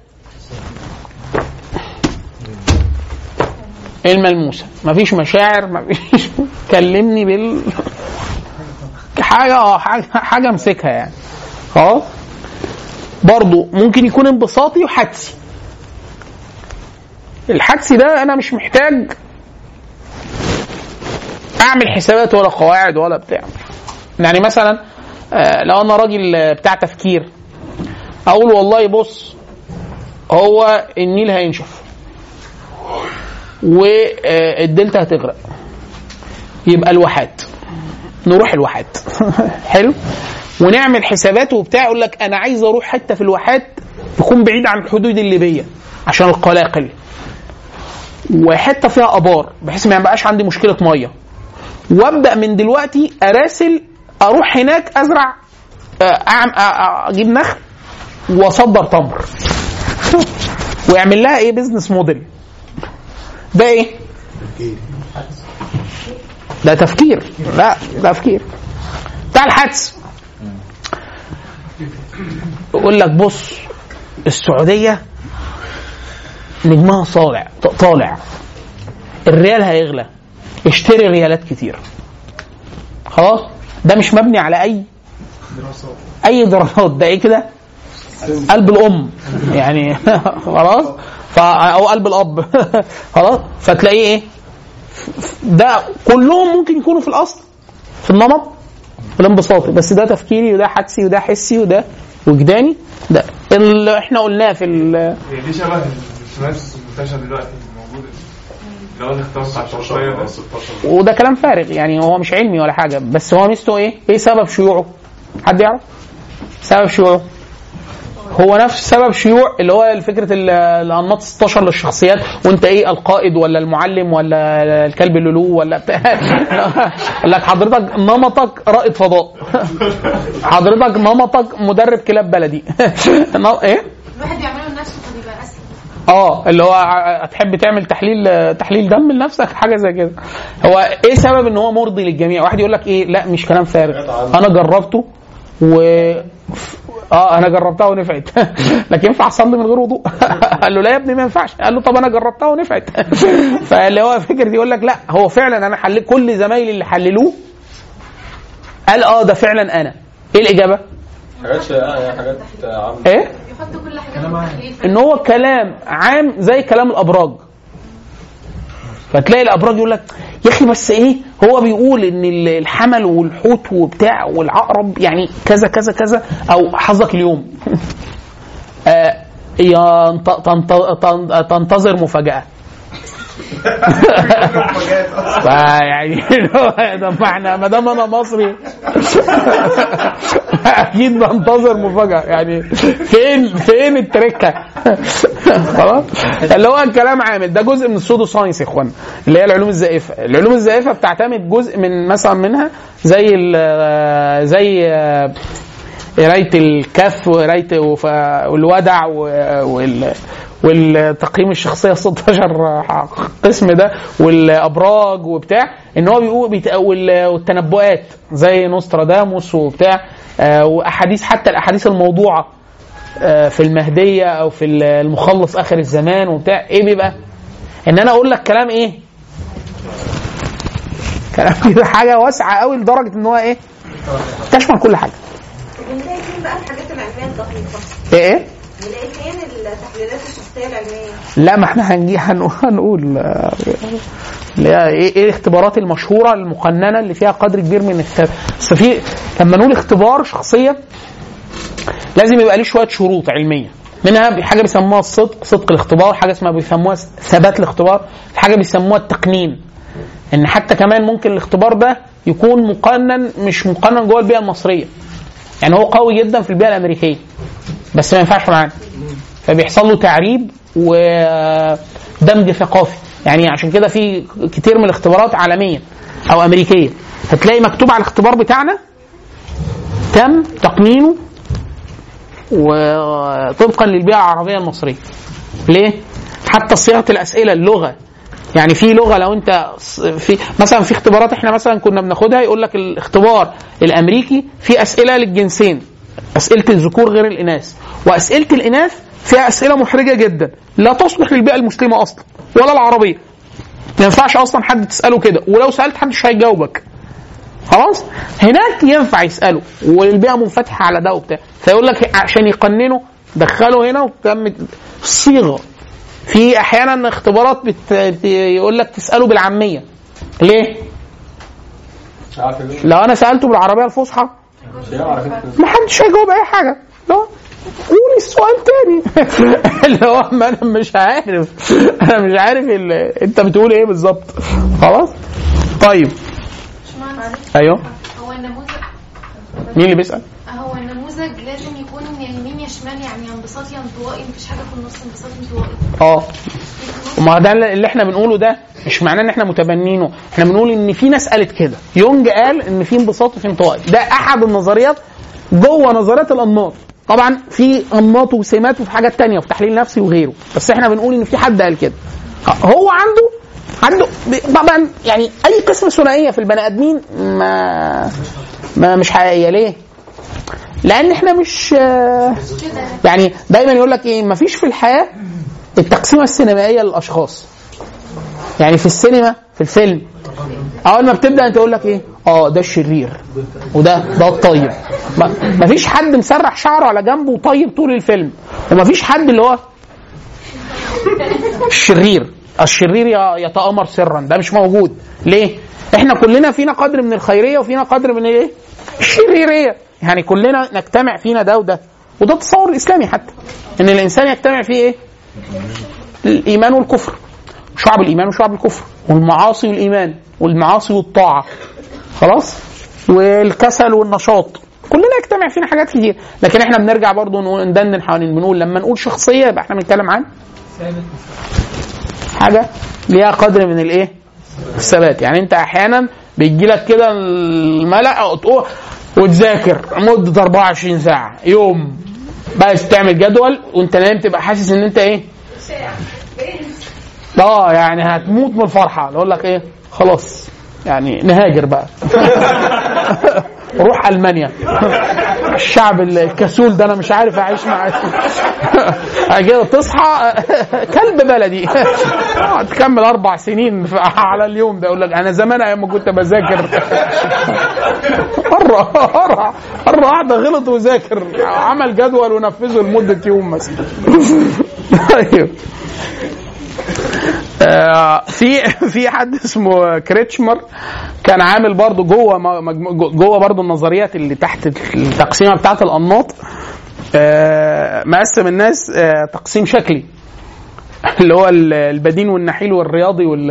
الملموسه مفيش مشاعر مفيش كلمني بال حاجه اه حاجه حاجه امسكها يعني خلاص برضه ممكن يكون انبساطي وحدسي الحدسي ده انا مش محتاج اعمل حسابات ولا قواعد ولا بتاع يعني مثلا آه، لو انا راجل آه، بتاع تفكير اقول والله بص هو النيل هينشف والدلتا هتغرق يبقى الواحات نروح الواحات حلو ونعمل حسابات وبتاع يقول لك انا عايز اروح حته في الواحات تكون بعيد عن الحدود الليبيه عشان القلاقل وحته فيها ابار بحيث ما يبقاش عندي مشكله ميه وابدا من دلوقتي اراسل اروح هناك ازرع آه، أعم- آه، آه، اجيب نخل واصدر تمر ويعمل لها ايه بزنس موديل ده ايه ده تفكير لا ده تفكير بتاع الحدس يقول لك بص السعوديه نجمها صالع طالع الريال هيغلى اشتري ريالات كتير خلاص ده مش مبني على اي اي دراسات ده ايه كده قلب الام يعني خلاص ف- او قلب الاب خلاص فتلاقيه ايه ده كلهم ممكن يكونوا في الاصل في النمط في الانبساطي بس ده تفكيري وده حدسي وده حسي وده وجداني ده اللي احنا قلناه في ال- هي دي شبه الثلاث المنتشر دلوقتي موجود اللي هو الاختيار بتاع الشخصيه ده وده كلام فارغ يعني هو مش علمي ولا حاجه بس هو ميزته ايه؟ ايه سبب شيوعه؟ حد يعرف؟ سبب شيوعه هو نفس سبب شيوع اللي هو فكره ال- الانماط 16 للشخصيات وانت ايه القائد ولا المعلم ولا الكلب اللولو ولا بتاع قال لك حضرتك نمطك رائد فضاء حضرتك نمطك مدرب كلاب بلدي ايه؟ الواحد بيعمله لنفسه فبيبقى اسهل اه اللي هو ع- هتحب تعمل تحليل تحليل دم لنفسك حاجه زي كده هو ايه سبب ان هو مرضي للجميع واحد يقول لك ايه لا مش كلام فارغ انا جربته و اه انا جربتها ونفعت لكن ينفع اصلي من غير وضوء قال له لا يا ابني ما ينفعش قال له طب انا جربتها ونفعت فاللي هو فكره يقول لك لا هو فعلا انا حليت كل زمايلي اللي حللوه قال اه ده فعلا انا ايه الاجابه حاجات شائعة حاجات عامة ايه بيحط كل حاجات في التحليل ان هو كلام عام زي كلام الابراج فتلاقي الابراج يقول لك يا اخي بس ايه هو بيقول ان ال- الحمل والحوت وبتاع والعقرب يعني كذا كذا كذا او حظك اليوم آه ينت- تنت- تن- تنتظر مفاجاه فيعني ده ما احنا ما دام انا مصري اكيد بنتظر مفاجاه يعني فين فين التركه خلاص اللي هو الكلام عامل ده جزء من السودو ساينس يا اخوان اللي هي العلوم الزائفه العلوم الزائفه بتعتمد جزء من مثلا منها زي ال- زي قرايه الكف وقرايه وف- والودع و- وال والتقييم الشخصيه 16 قسم ده والابراج وبتاع ان هو بيقول بيت- وال- والتنبؤات زي نوستراداموس وبتاع آه، واحاديث حتى الاحاديث الموضوعه آه، في المهديه او في المخلص اخر الزمان وبتاع ايه بيبقى؟ ان انا اقول لك كلام ايه؟ كلام كده حاجه واسعه قوي لدرجه ان هو ايه؟ تشمل كل حاجه بنلاقي فين بقى الحاجات العلميه الدقيقه ايه ايه؟ بنلاقي فين التحليلات الشخصيه العلميه لا ما احنا هنجي هنقول, هنقول آه، اللي هي ايه ايه الاختبارات المشهوره المقننه اللي فيها قدر كبير من الثبات بس في لما نقول اختبار شخصيه لازم يبقى ليه شويه شروط علميه منها حاجه بيسموها الصدق صدق الاختبار حاجه اسمها بيسموها ثبات الاختبار حاجه بيسموها التقنين ان حتى كمان ممكن الاختبار ده يكون مقنن مش مقنن جوه البيئه المصريه يعني هو قوي جدا في البيئه الامريكيه بس ما ينفعش معانا فبيحصل له تعريب ودمج ثقافي يعني عشان كده في كتير من الاختبارات عالميا او امريكيه هتلاقي مكتوب على الاختبار بتاعنا تم تقنينه وطبقا للبيئه العربيه المصريه ليه حتى صياغه الاسئله اللغه يعني في لغه لو انت في مثلا في اختبارات احنا مثلا كنا بناخدها يقول لك الاختبار الامريكي في اسئله للجنسين اسئله الذكور غير الاناث واسئله الاناث فيها اسئله محرجه جدا لا تصلح للبيئه المسلمه اصلا ولا العربيه ما ينفعش اصلا حد تساله كده ولو سالت حد مش هيجاوبك خلاص هناك ينفع يساله والبيئه منفتحه على ده وبتاع فيقول لك عشان يقننوا دخلوا هنا وتم الصيغه في احيانا اختبارات بت... يقول لك تساله بالعاميه ليه؟ مش عارف ايه لو انا سالته بالعربيه الفصحى مش هيعرف انت ما حدش هيجاوب اي حاجه لا قولي السؤال تاني اللي هو ما انا مش عارف انا مش عارف ال... انت بتقول ايه بالظبط خلاص طيب ايوه هو النموذج مين اللي بيسال هو النموذج لازم يكون يمين يا شمال يعني يا انبساط يا انطوائي مفيش حاجه في النص انبساط انطوائي اه وما ده اللي احنا بنقوله ده مش معناه ان احنا متبنينه احنا بنقول ان في ناس قالت كده يونج قال ان في انبساط وفي انطوائي ده احد النظريات جوه نظريات الانماط طبعا في انماط وسمات وفي حاجات تانية وفي تحليل نفسي وغيره بس احنا بنقول ان في حد قال كده هو عنده عنده طبعا يعني اي قسم ثنائيه في البني ادمين ما ما مش حقيقيه ليه؟ لان احنا مش يعني دايما يقول لك ايه مفيش في الحياه التقسيمه السينمائيه للاشخاص يعني في السينما في الفيلم اول ما بتبدا انت تقول لك ايه اه ده الشرير وده ده الطيب ما- مفيش حد مسرح شعره على جنبه وطيب طول الفيلم ومفيش حد اللي هو الشرير الشرير ي- يتآمر سرا ده مش موجود ليه احنا كلنا فينا قدر من الخيريه وفينا قدر من ايه الشريريه يعني كلنا نجتمع فينا ده وده وده التصور الاسلامي حتى ان الانسان يجتمع فيه ايه الايمان والكفر شعب الايمان وشعب الكفر والمعاصي والايمان والمعاصي والطاعه خلاص والكسل والنشاط كلنا يجتمع فينا حاجات كتير لكن احنا بنرجع برضو نقول ندندن حوالين بنقول لما نقول شخصيه يبقى احنا بنتكلم عن حاجه ليها قدر من الايه الثبات يعني انت احيانا بيجي لك كده الملأ تقول وتذاكر مده 24 ساعه يوم بقى تعمل جدول وانت نايم تبقى حاسس ان انت ايه اه يعني هتموت من الفرحه اقول لك ايه خلاص يعني نهاجر بقى روح المانيا الشعب الكسول ده انا مش عارف اعيش معاه بعد كده تصحى كلب بلدي تكمل اربع سنين على اليوم ده يقول لك انا زمان ايام ما كنت بذاكر مره مره مره واحده غلط وذاكر عمل جدول ونفذه لمده يوم مثلا طيب آه، في في حد اسمه كريتشمر كان عامل برضه جوه مجمو- جوه برضه النظريات اللي تحت التقسيمه بتاعت الانماط آه، مقسم الناس آه، تقسيم شكلي اللي هو ال- البدين والنحيل والرياضي وال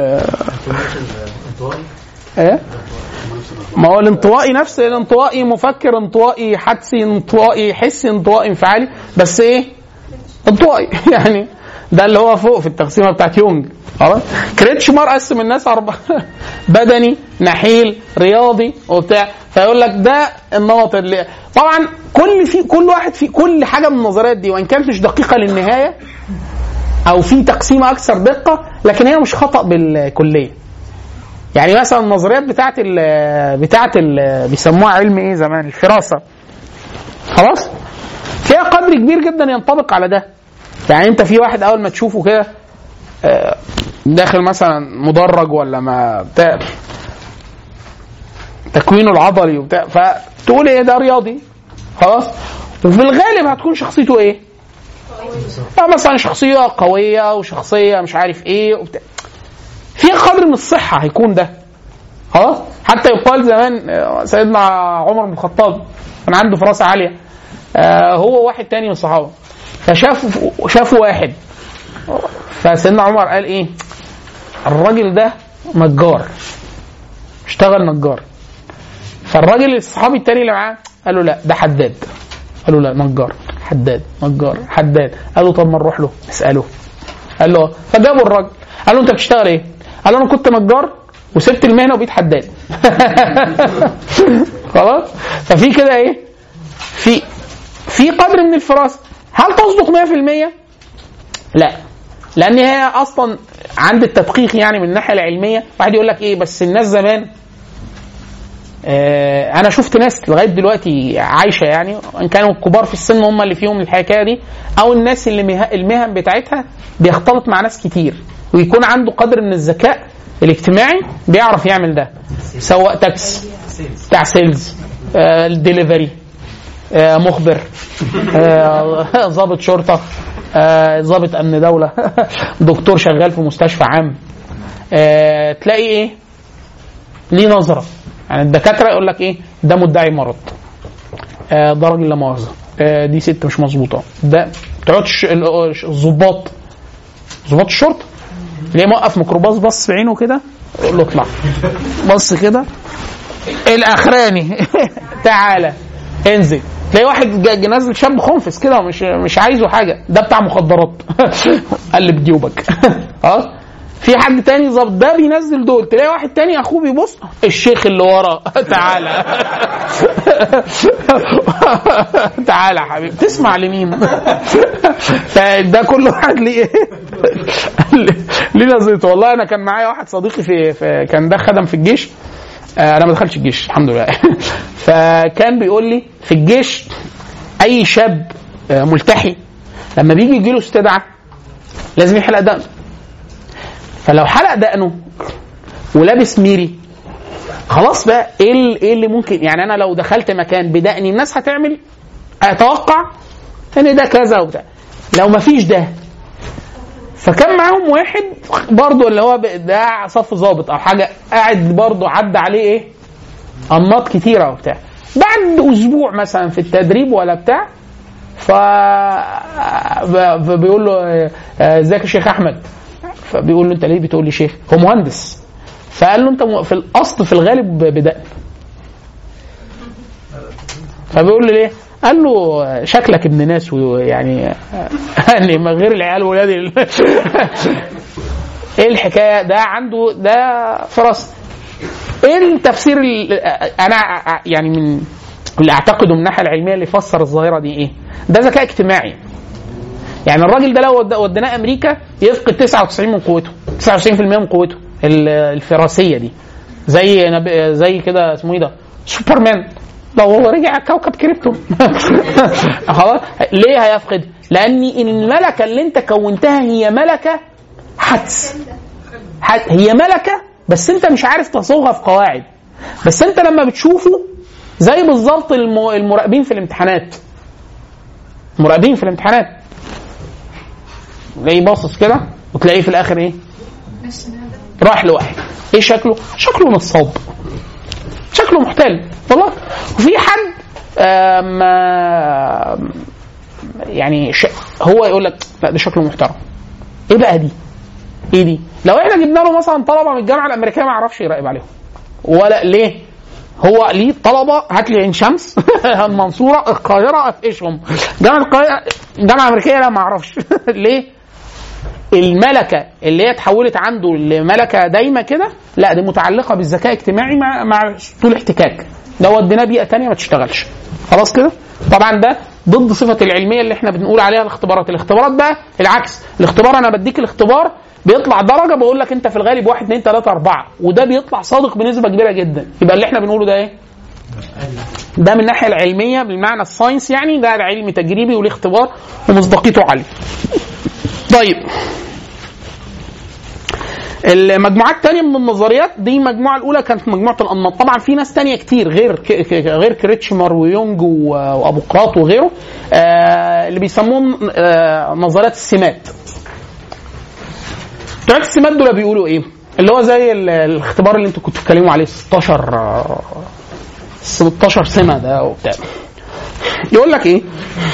ايه ما هو الانطوائي نفس الانطوائي مفكر انطوائي حدسي انطوائي حسي انطوائي انفعالي بس ايه انطوائي يعني ده اللي هو فوق في التقسيمه بتاعت يونج خلاص كريتشمار قسم الناس اربع بدني نحيل رياضي وبتاع فيقول لك ده النمط اللي طبعا كل في كل واحد في كل حاجه من النظريات دي وان كانت مش دقيقه للنهايه او في تقسيمه اكثر دقه لكن هي مش خطا بالكليه يعني مثلا النظريات بتاعت ال بتاعت ال بيسموها علم ايه زمان الفراسه خلاص فيها قدر كبير جدا ينطبق على ده يعني انت في واحد اول ما تشوفه كده آه، داخل مثلا مدرج ولا ما بتاع تكوينه العضلي وبتاع فتقول ايه ده رياضي خلاص وفي الغالب هتكون شخصيته ايه؟ آه، مثلا شخصيه قويه وشخصيه مش عارف ايه وبتاع فيها قدر من الصحه هيكون ده خلاص حتى يقال زمان آه، سيدنا عمر بن الخطاب كان عنده فراسه عاليه آه، هو واحد تاني من الصحابه فشافوا شافوا واحد فسيدنا عمر قال ايه الراجل ده نجار اشتغل نجار فالراجل الصحابي التاني اللي معاه قال له لا ده حداد قال له لا نجار حداد نجار حداد قال له طب ما نروح له نساله قال له آه. فجابوا الراجل قال له انت بتشتغل ايه؟ قال له انا كنت نجار وسبت المهنه وبقيت حداد خلاص ففي كده ايه في في قدر من الفراسه هل تصدق 100%؟ لا لان هي اصلا عند التدقيق يعني من الناحيه العلميه واحد يقول لك ايه بس الناس زمان آه انا شفت ناس لغايه دلوقتي عايشه يعني ان كانوا الكبار في السن هم اللي فيهم الحكايه دي او الناس اللي مه... المهن بتاعتها بيختلط مع ناس كتير ويكون عنده قدر من الذكاء الاجتماعي بيعرف يعمل ده سواق تاكسي بتاع سيلز آه الدليفري آه مخبر آه، ضابط شرطه آه، ضابط امن دوله دكتور شغال في مستشفى عام آه، تلاقي ايه ليه نظره يعني الدكاتره يقول لك ايه ده مدعي مرض آه، ده راجل لا مؤاخذه آه، دي ست مش مظبوطه ده تقعدش ال- الضباط ضباط الشرطه ليه موقف ميكروباص بص في عينه كده يقول له اطلع بص كده الاخراني تعالى انزل تلاقي واحد جا- جا نازل شاب خنفس كده ومش مش عايزه حاجه ده بتاع مخدرات قلب جيوبك اه في حد تاني ظابط ده بينزل دول تلاقي واحد تاني اخوه بيبص الشيخ اللي ورا تعالى تعالى يا حبيبي تسمع لمين فده كل واحد ليه ليه نظرته والله انا كان معايا واحد صديقي في, في كان ده خدم في الجيش آه، انا ما دخلتش الجيش الحمد لله فكان بيقول لي في الجيش اي شاب آه، ملتحي لما بيجي يجي له استدعاء لازم يحلق دقنه فلو حلق دقنه ولابس ميري خلاص بقى ايه ال- ايه اللي ممكن يعني انا لو دخلت مكان بدقني الناس هتعمل اتوقع ان ده كذا وبتاع لو ما فيش ده فكان معاهم واحد برضه اللي هو ب- ده صف ظابط او حاجه قاعد برضه عدى عليه ايه انماط كتيره وبتاع بعد اسبوع مثلا في التدريب ولا بتاع ف ب- ب- بيقول له آه، ازيك يا شيخ احمد فبيقول له انت ليه بتقول لي شيخ هو مهندس فقال له انت م- في الاصل في الغالب بدقن فبيقول له ليه قال له شكلك ابن ناس ويعني يعني من غير العيال ولاد ال- ايه الحكايه ده عنده ده فرص ايه التفسير ال- انا يعني من اللي اعتقده من الناحيه العلميه اللي يفسر الظاهره دي ايه ده ذكاء اجتماعي يعني الراجل ده لو ود- وديناه امريكا يفقد 99 من قوته 99% من قوته ال- الفراسيه دي زي نب... زي كده اسمه ايه ده سوبرمان لو هو رجع كوكب كريبتون خلاص ليه هيفقد؟ لان الملكه اللي انت كونتها هي ملكه حدس حد- هي ملكه بس انت مش عارف تصوغها في قواعد بس انت لما بتشوفه زي بالظبط الم- المراقبين في الامتحانات مراقبين في الامتحانات تلاقيه باصص كده وتلاقيه في الاخر ايه؟ راح لواحد ايه شكله؟ شكله نصاب شكله محتل والله وفي حد آم، آم، يعني ش... هو يقول لك لا ده شكله محترم ايه بقى دي؟ ايه دي؟ لو احنا جبنا له مثلا طلبه من الجامعه الامريكيه ما يعرفش يراقب عليهم ولا ليه؟ هو ليه طلبه هات لي عين شمس المنصوره القاهره افقشهم جامعه القاهره الجامعه الامريكيه لا ما اعرفش ليه؟ الملكه اللي هي اتحولت عنده لملكه دايمه كده لا دي متعلقه بالذكاء الاجتماعي مع مع طول احتكاك ده وديناه بيئه تانية ما تشتغلش خلاص كده طبعا ده ضد صفه العلميه اللي احنا بنقول عليها الاختبارات الاختبارات بقى العكس الاختبار انا بديك الاختبار بيطلع درجه بقول لك انت في الغالب 1 2 3 4 وده بيطلع صادق بنسبه كبيره جدا يبقى اللي احنا بنقوله ده ايه ده من الناحيه العلميه بالمعنى الساينس يعني ده علم تجريبي وليه اختبار ومصداقيته عاليه طيب المجموعات الثانيه من النظريات دي المجموعه الاولى كانت مجموعه الانماط طبعا في ناس تانية كتير غير ك- ك- غير كريتشمر ويونج و- وابوقراط وغيره آه اللي بيسموهم آه نظريات السمات بتوع السمات دول بيقولوا ايه اللي هو زي ال- الاختبار اللي انتوا كنتوا بتتكلموا عليه 16 آه، 16 سمه ده وبتاع يقول لك ايه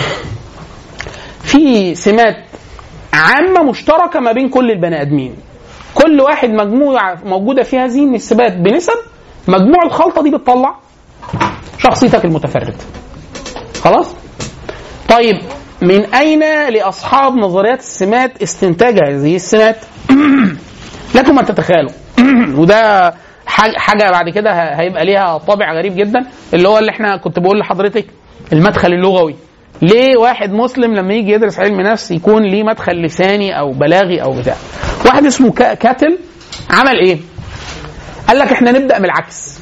في سمات عامه مشتركه ما بين كل البني ادمين كل واحد مجموعه موجوده في هذه النسبات بنسب مجموع الخلطه دي بتطلع شخصيتك المتفرد خلاص طيب من اين لاصحاب نظريات السمات استنتاج هذه السمات لكم ان تتخيلوا وده حاجه حاجة بعد كده ه- هيبقى ليها طابع غريب جدا اللي هو اللي احنا كنت بقول لحضرتك المدخل اللغوي ليه واحد مسلم لما يجي يدرس علم نفس يكون ليه مدخل لساني او بلاغي او بتاع واحد اسمه كا- كاتل عمل ايه قال لك احنا نبدا من العكس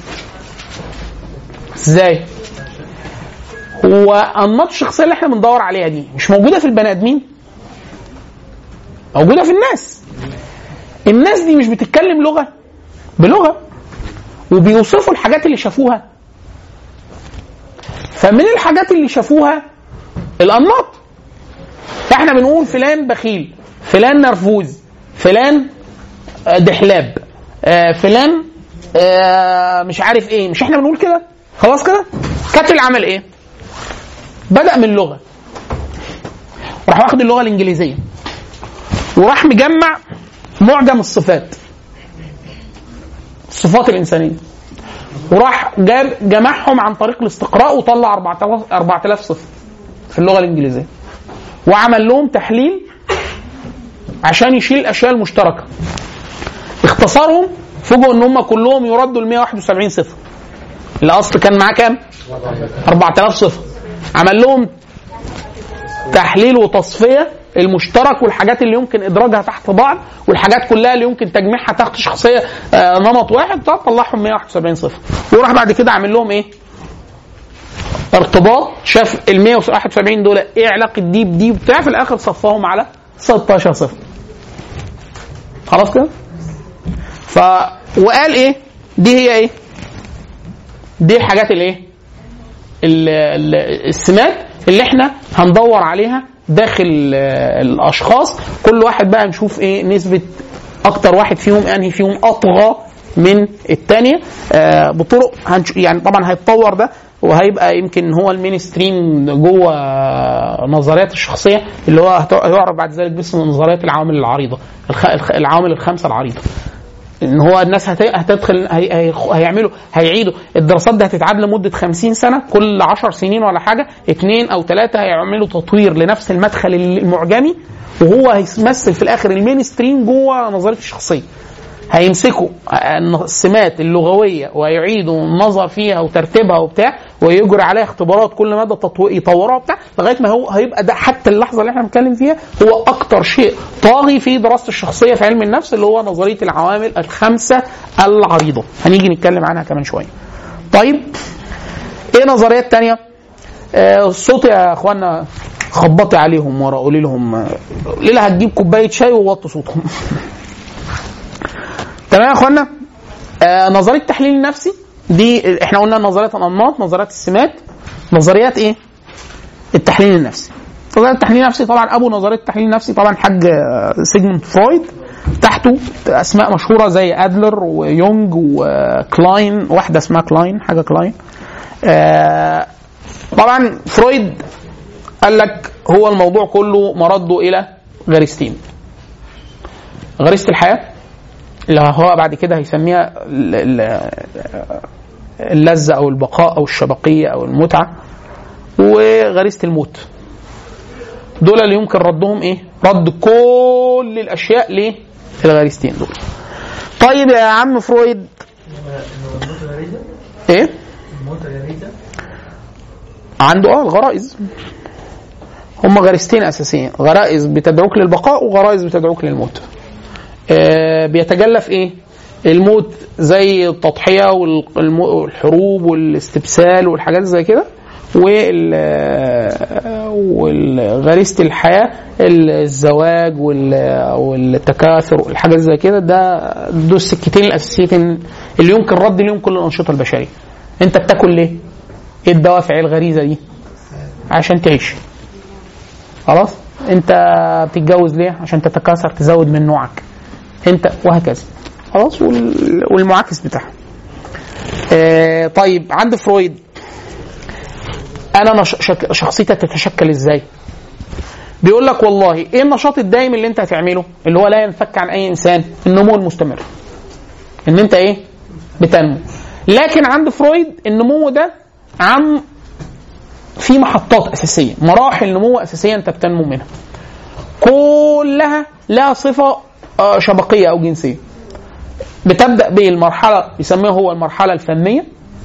ازاي هو انماط الشخصيه اللي احنا بندور عليها دي مش موجوده في البني ادمين موجوده في الناس الناس دي مش بتتكلم لغه بلغه وبيوصفوا الحاجات اللي شافوها فمن الحاجات اللي شافوها الانماط احنا بنقول فلان بخيل فلان نرفوز فلان آه، دحلاب آه، فلان آه، مش عارف ايه مش احنا بنقول كده خلاص كده كاتل عمل ايه بدا من اللغه راح واخد اللغه الانجليزيه وراح مجمع معجم الصفات الصفات الانسانيه وراح جاب جمعهم عن طريق الاستقراء وطلع 4000 4000 صفه في اللغه الانجليزيه وعمل لهم تحليل عشان يشيل الاشياء المشتركه اختصرهم فوجئوا ان هم كلهم يردوا ل 171 صفه الاصل كان معاه كام 4000 صفه عمل لهم تحليل وتصفيه المشترك والحاجات اللي يمكن ادراجها تحت بعض والحاجات كلها اللي يمكن تجميعها تحت شخصيه آه، نمط واحد طب طلعهم 171 صفر وراح بعد كده عامل لهم ايه؟ ارتباط شاف ال 171 دول ايه علاقه دي بدي وبتاع في الاخر صفاهم على 16 صفر خلاص كده؟ ف وقال ايه؟ دي هي ايه؟ دي الحاجات الايه؟ ال- ال- السمات اللي احنا هندور عليها داخل آه، الاشخاص كل واحد بقى نشوف ايه نسبه اكتر واحد فيهم انهي فيهم اطغى من الثانيه آه بطرق هنش... يعني طبعا هيتطور ده وهيبقى يمكن هو المين ستريم جوه نظريات الشخصيه اللي هو هت- هيعرف بعد ذلك باسم نظريات العوامل العريضه الخ... الخ... العوامل الخمسه العريضه ان هو الناس هت- هتدخل هي- هي- هيعملوا هيعيدوا الدراسات دي هتتعاد لمده 50 سنه كل 10 سنين ولا حاجه اثنين او ثلاثه هيعملوا تطوير لنفس المدخل المعجمي وهو هيمثل في الاخر المين ستريم جوه نظريه الشخصيه هيمسكوا السمات اللغويه ويعيدوا النظر فيها وترتيبها وبتاع ويجري عليها اختبارات كل مدى تطو- يطوروها وبتاع لغايه ما هو هيبقى ده حتى اللحظه اللي احنا بنتكلم فيها هو اكتر شيء طاغي في دراسه الشخصيه في علم النفس اللي هو نظريه العوامل الخمسه العريضه هنيجي نتكلم عنها كمان شويه. طيب ايه نظريات تانية؟ آه، الصوت يا اخوانا خبطي عليهم ورا قولي لهم آه، ليلى هتجيب كوبايه شاي ووطوا صوتهم. تمام يا اخوانا آه نظريه التحليل النفسي دي احنا قلنا نظريات الانماط نظريات السمات نظريات ايه التحليل النفسي نظريه التحليل النفسي طبعا ابو نظريه التحليل النفسي طبعا حاج آه، سيجموند فرويد تحته اسماء مشهوره زي ادلر ويونج وكلاين واحده اسمها كلاين حاجه كلاين آه طبعا فرويد قال لك هو الموضوع كله مرده الى غريزتين غريزه الحياه اللي هو بعد كده هيسميها ال- ال- اللذة أو البقاء أو الشبقية أو المتعة وغريزة الموت دول اللي يمكن ردهم إيه رد كل الاشياء ليه الغريزتين دول طيب يا عم فرويد الموت غريزة ايه الموت غريزة عنده اه الغرائز هم غريزتين اساسيين غرائز بتدعوك للبقاء وغرائز بتدعوك للموت آه بيتجلى في ايه الموت زي التضحيه والم- والحروب والاستبسال والحاجات زي كده وال والغريزه الحياه الزواج وال- والتكاثر والحاجات زي كده ده دول السكتين الاساسيتين اللي يمكن رد ليهم كل الانشطه البشريه انت بتاكل ليه؟ ايه الدوافع ايه الغريزه دي؟ عشان تعيش خلاص انت بتتجوز ليه عشان تتكاثر تزود من نوعك انت وهكذا خلاص وال- والمعاكس بتاعها آه طيب عند فرويد انا نش... شك... شخصيتي تتشكل ازاي بيقول لك والله ايه النشاط الدائم اللي انت هتعمله اللي هو لا ينفك عن اي انسان النمو المستمر ان انت ايه بتنمو لكن عند فرويد النمو ده عن في محطات اساسيه مراحل نمو اساسيه انت بتنمو منها كلها لها صفه آه، شبقيه او جنسيه بتبدا بالمرحله يسميها هو المرحله الفنيه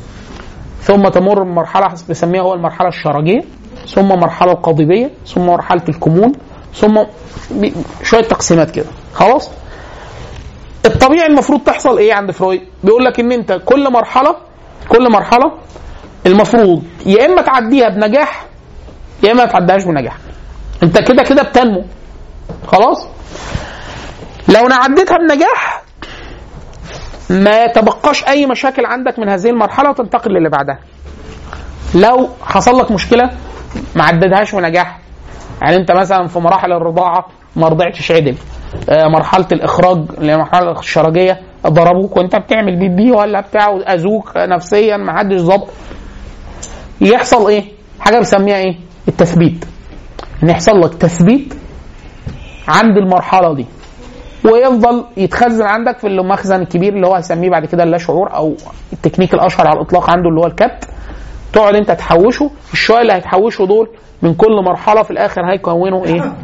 ثم تمر بمرحله بيسميها هو المرحله الشرجيه ثم مرحله القضيبيه ثم مرحله الكمون ثم بي- شويه تقسيمات كده خلاص الطبيعي المفروض تحصل ايه عند فرويد بيقول لك ان انت كل مرحله كل مرحله المفروض يا اما تعديها بنجاح يا اما ما تعديهاش بنجاح انت كده كده بتنمو خلاص لو عديتها بنجاح ما يتبقاش اي مشاكل عندك من هذه المرحله وتنتقل للي بعدها لو حصل لك مشكله ما عددهاش بنجاح يعني انت مثلا في مراحل الرضاعه ما رضعتش عدل آه، مرحله الاخراج اللي هي المرحله الشرجيه ضربوك وانت بتعمل بيبي ولا بتاع اذوك نفسيا ما حدش ظبط يحصل ايه؟ حاجه بنسميها ايه؟ التثبيت ان يحصل لك تثبيت عند المرحله دي ويفضل يتخزن عندك في المخزن الكبير اللي هو هيسميه بعد كده اللا شعور او التكنيك الاشهر على الاطلاق عنده اللي هو الكبت تقعد انت تحوشه الشويه اللي هيتحوشوا دول من كل مرحله في الاخر هيكونوا ايه؟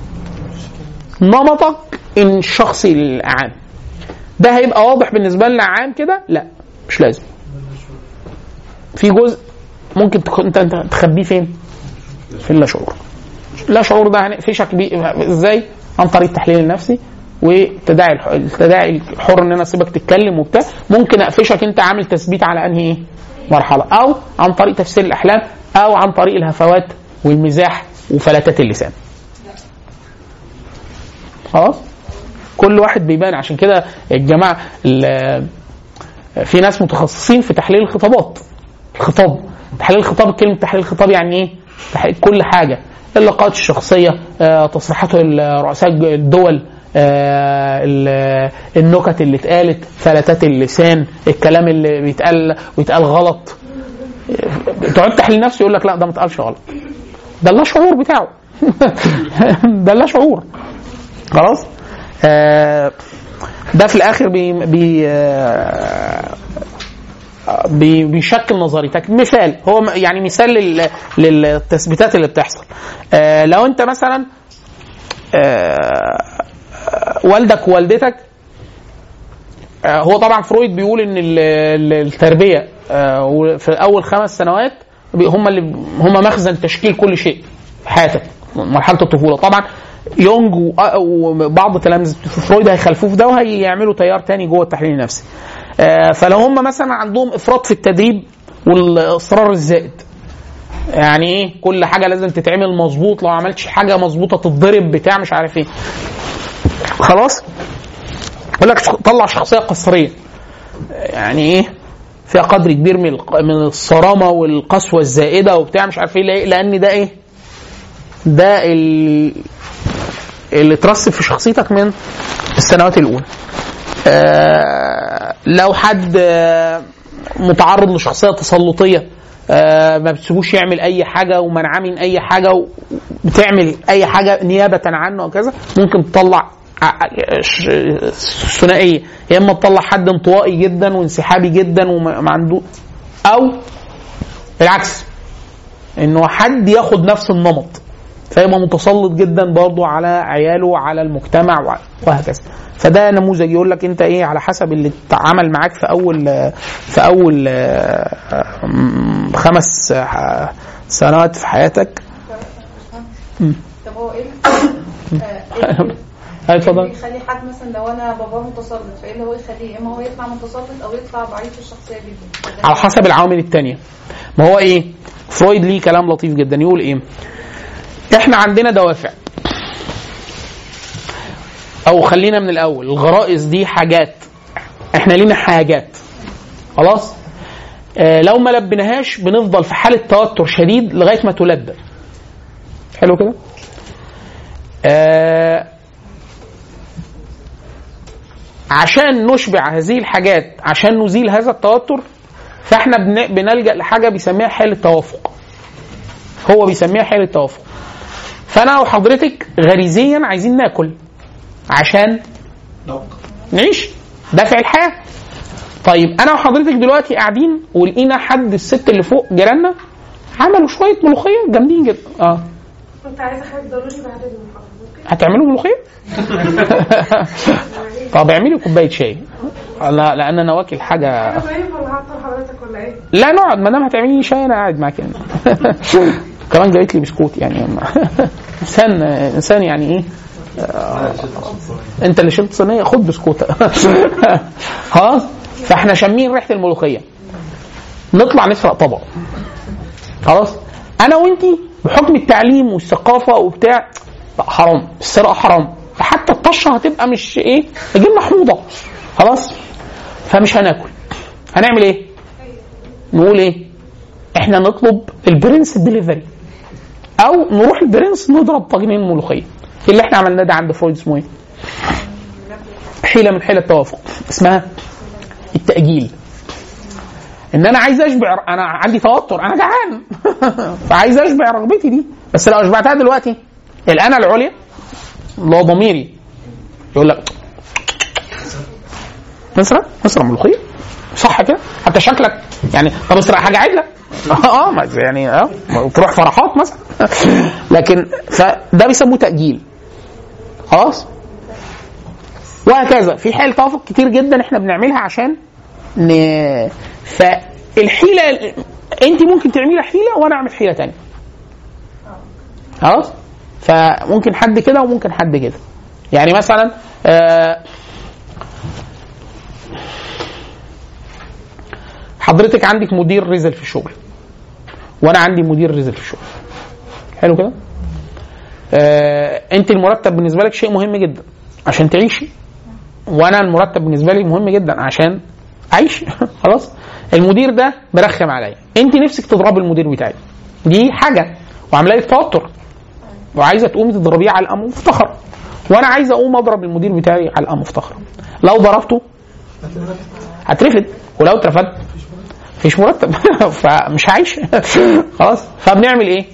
نمطك الشخصي العام ده هيبقى واضح بالنسبه لنا عام كده؟ لا مش لازم في جزء ممكن تكون انت انت تخبيه فين؟ في اللا شعور لا شعور ده هنقفشك بيه ازاي؟ عن طريق التحليل النفسي والتداعي الح- التداعي الحر ان انا اسيبك تتكلم وبتاع ممكن اقفشك انت عامل تثبيت على انهي ايه؟ مرحله او عن طريق تفسير الاحلام او عن طريق الهفوات والمزاح وفلتات اللسان. خلاص؟ كل واحد بيبان عشان كده الجماعه ال- في ناس متخصصين في تحليل الخطابات الخطاب تحليل الخطاب كلمه تحليل الخطاب يعني ايه؟ تحليل كل حاجه اللقاءات الشخصيه آه، تصريحات رؤساء الدول آه، ال- النكت اللي اتقالت فلتات اللسان الكلام اللي بيتقال ويتقال غلط آه، تقعد تحليل نفسه يقول لك لا ده ما اتقالش غلط ده اللا شعور بتاعه ده اللا شعور خلاص آه، ده في الاخر بي بي آه، بي- بيشكل نظريتك مثال هو م- يعني مثال لل- للتثبيتات اللي بتحصل آه، لو انت مثلا آه، والدك ووالدتك آه، هو طبعا فرويد بيقول ان ال- ال- التربيه آه، في اول خمس سنوات بي- هم اللي هم مخزن تشكيل كل شيء في حياتك مرحله الطفوله طبعا يونج و- وبعض تلامذه فرويد هيخالفوه في ده وهيعملوا تيار تاني جوه التحليل النفسي آه، فلو هم مثلا عندهم افراط في التدريب والاصرار الزائد يعني ايه كل حاجه لازم تتعمل مظبوط لو ما عملتش حاجه مظبوطه تتضرب بتاع مش عارف ايه خلاص يقول لك طلع شخصيه قصريه يعني ايه فيها قدر كبير من الق- من الصرامه والقسوه الزائده وبتاع مش عارف ايه ليه؟ لان ده ايه ده ال- اللي اترسب في شخصيتك من السنوات الاولى آه لو حد آه متعرض لشخصيه تسلطيه آه ما بتسيبوش يعمل اي حاجه ومنعاه من اي حاجه وبتعمل اي حاجه نيابه عنه وكذا ممكن تطلع ع- ش- ثنائيه يا اما تطلع حد انطوائي جدا وانسحابي جدا وما ما عنده او العكس انه حد ياخد نفس النمط فيبقى متسلط جدا برضه على عياله وعلى المجتمع وع- وهكذا فده نموذج يقول لك انت ايه على حسب اللي اتعمل معاك في اول في اول آه، آه، خمس آه، سنوات في حياتك طب هو ايه ال- آه، إيه ال- أيوة، اتفضل اللي يخلي حد مثلا لو انا باباه متسلط فايه اللي هو يخليه اما هو يطلع متسلط او يطلع ضعيف الشخصيه جدا على حسب العوامل التانية ما هو ايه فرويد ليه كلام لطيف جدا يقول ايه احنا عندنا دوافع او خلينا من الاول الغرائز دي حاجات احنا لينا حاجات خلاص آه لو ما لبناهاش بنفضل في حاله توتر شديد لغايه ما تلبى حلو كده آه عشان نشبع هذه الحاجات عشان نزيل هذا التوتر فاحنا بن- بنلجا لحاجه بيسميها حاله توافق هو بيسميها حاله توافق فانا وحضرتك غريزيا عايزين ناكل عشان نعيش دافع الحياه طيب انا وحضرتك دلوقتي قاعدين ولقينا حد الست اللي فوق جيراننا عملوا شويه ملوخيه جامدين جدا اه كنت عايزه حاجه ضروري بعد المحاضره ممكن هتعملوا ملوخيه؟ طب اعملي كوبايه شاي لا لان انا واكل حاجه طيب ولا هعطل حضرتك ولا ايه؟ لا نقعد ما دام هتعملي لي شاي انا قاعد معاك هنا. كمان جابت لي بسكوت يعني انسان انسان يعني ايه آه، انت اللي شلت صينيه خد بسكوت خلاص فاحنا شامين ريحه الملوخيه نطلع نسرق طبق خلاص انا وانتي بحكم التعليم والثقافه وبتاع لا حرام السرقه حرام حتى الطشه هتبقى مش ايه جبنه حموضه خلاص فمش هناكل هنعمل ايه نقول ايه احنا نطلب البرنس ديليفري او نروح البرنس نضرب طاجنين ملوخيه اللي احنا عملناه ده عند فرويد اسمه ايه حيله من حيل التوافق اسمها التاجيل ان انا عايز اشبع انا عندي توتر انا جعان فعايز اشبع رغبتي دي بس لو اشبعتها دلوقتي الانا العليا اللي هو ضميري يقول لك نسرق نسرق ملوخيه صح كده حتى شكلك يعني طب اسرق حاجه عدله اه ما يعني اه تروح فرحات مثلا لكن فده بيسموه تاجيل خلاص وهكذا في حيل توافق كتير جدا احنا بنعملها عشان ن... فالحيله انت ممكن تعملي حيله وانا اعمل حيله تانية خلاص فممكن حد كده وممكن حد كده يعني مثلا آه حضرتك عندك مدير رزل في الشغل وانا عندي مدير رزل في الشغل حلو كده آه انت المرتب بالنسبه لك شيء مهم جدا عشان تعيشي وانا المرتب بالنسبه لي مهم جدا عشان اعيش خلاص المدير ده برخم عليا انت نفسك تضربي المدير بتاعي دي حاجه وعامله لك توتر وعايزه تقومي تضربيه على القم مفتخر وانا عايز اقوم اضرب المدير بتاعي على القم مفتخر لو ضربته هترفد ولو اترفدت مفيش مرتب فمش هعيش خلاص فبنعمل ايه؟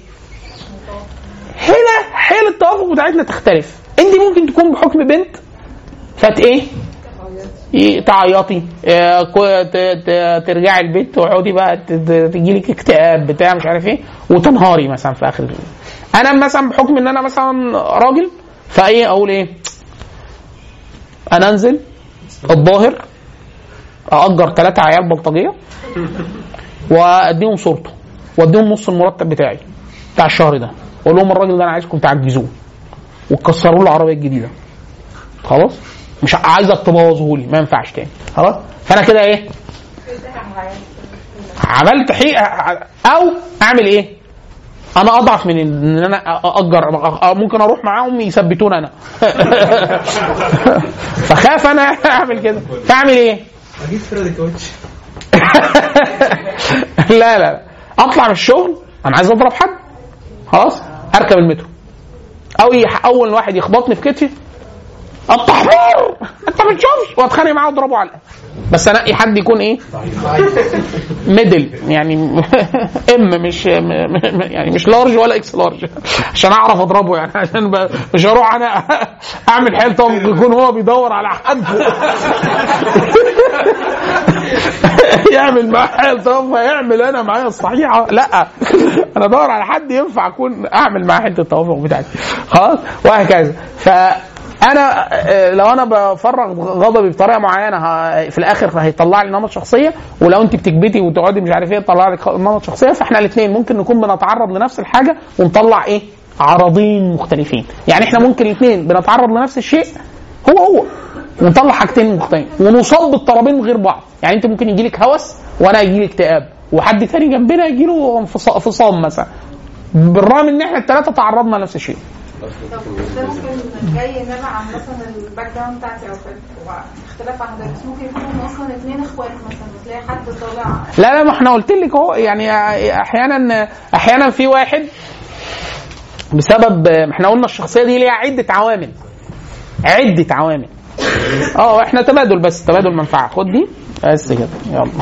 هنا حيل التوافق بتاعتنا تختلف انت ممكن تكون بحكم بنت فت ايه؟ ي- تعيطي آه، كو- ت- ت- ترجعي البيت تقعدي بقى تجي لك اكتئاب بتاع مش عارف ايه وتنهاري مثلا في اخر اليوم انا مثلا بحكم ان انا مثلا راجل فايه اقول ايه انا انزل الظاهر اجر ثلاثة عيال بلطجيه واديهم صورته واديهم نص المرتب بتاعي بتاع الشهر ده واقول لهم الراجل ده انا عايزكم تعجزوه وتكسروا له العربيه الجديده خلاص مش عايزك تبوظه لي ما ينفعش تاني خلاص فانا كده ايه عملت حقيقه او اعمل ايه انا اضعف من ان انا اجر ممكن اروح معاهم يثبتوني انا فخاف انا اعمل كده فاعمل ايه اجيب فرد كوتش لا لا اطلع من الشغل انا عايز اضرب حد خلاص اركب المترو او يح- اول واحد يخبطني في كتفي انت حمار انت ما بتشوفش واتخانق معاه واضربه على القلب بس انقي حد يكون ايه ميدل يعني ام مش م- م- يعني مش لارج ولا اكس لارج عشان اعرف اضربه يعني عشان ب- مش هروح انا اعمل حيل طب يكون هو بيدور على حد يعمل معاه حيل طب فيعمل انا معايا الصحيحه لا انا ادور على حد ينفع اكون اعمل معاه حته التوافق بتاعتي خلاص وهكذا ف انا آه، لو انا بفرغ غضبي بطريقه معينه ه- في الاخر هيطلع لي نمط شخصيه ولو انت بتكبتي وتقعدي مش عارف ايه تطلع لك نمط شخصيه فاحنا الاثنين ممكن نكون بنتعرض لنفس الحاجه ونطلع ايه عرضين مختلفين يعني احنا ممكن الاثنين بنتعرض لنفس الشيء هو هو ونطلع حاجتين مختلفين ونصاب بالطرفين من غير بعض يعني انت ممكن يجي لك هوس وانا يجي لي اكتئاب وحد تاني جنبنا يجي له انفصا- انفصام مثلا بالرغم ان احنا الثلاثه تعرضنا لنفس الشيء طب ده ممكن جاي نابع عن مثلا الباك جراوند بتاعتي او اختلاف عن بس ممكن يكونوا اصلا اثنين اخوات مثلا وتلاقي حد طالع لا لا ما احنا قلت لك اهو يعني احيانا احيانا في واحد بسبب ما احنا قلنا الشخصيه دي ليها عده عوامل عده عوامل اه احنا تبادل بس تبادل منفعه خد دي بس كده يلا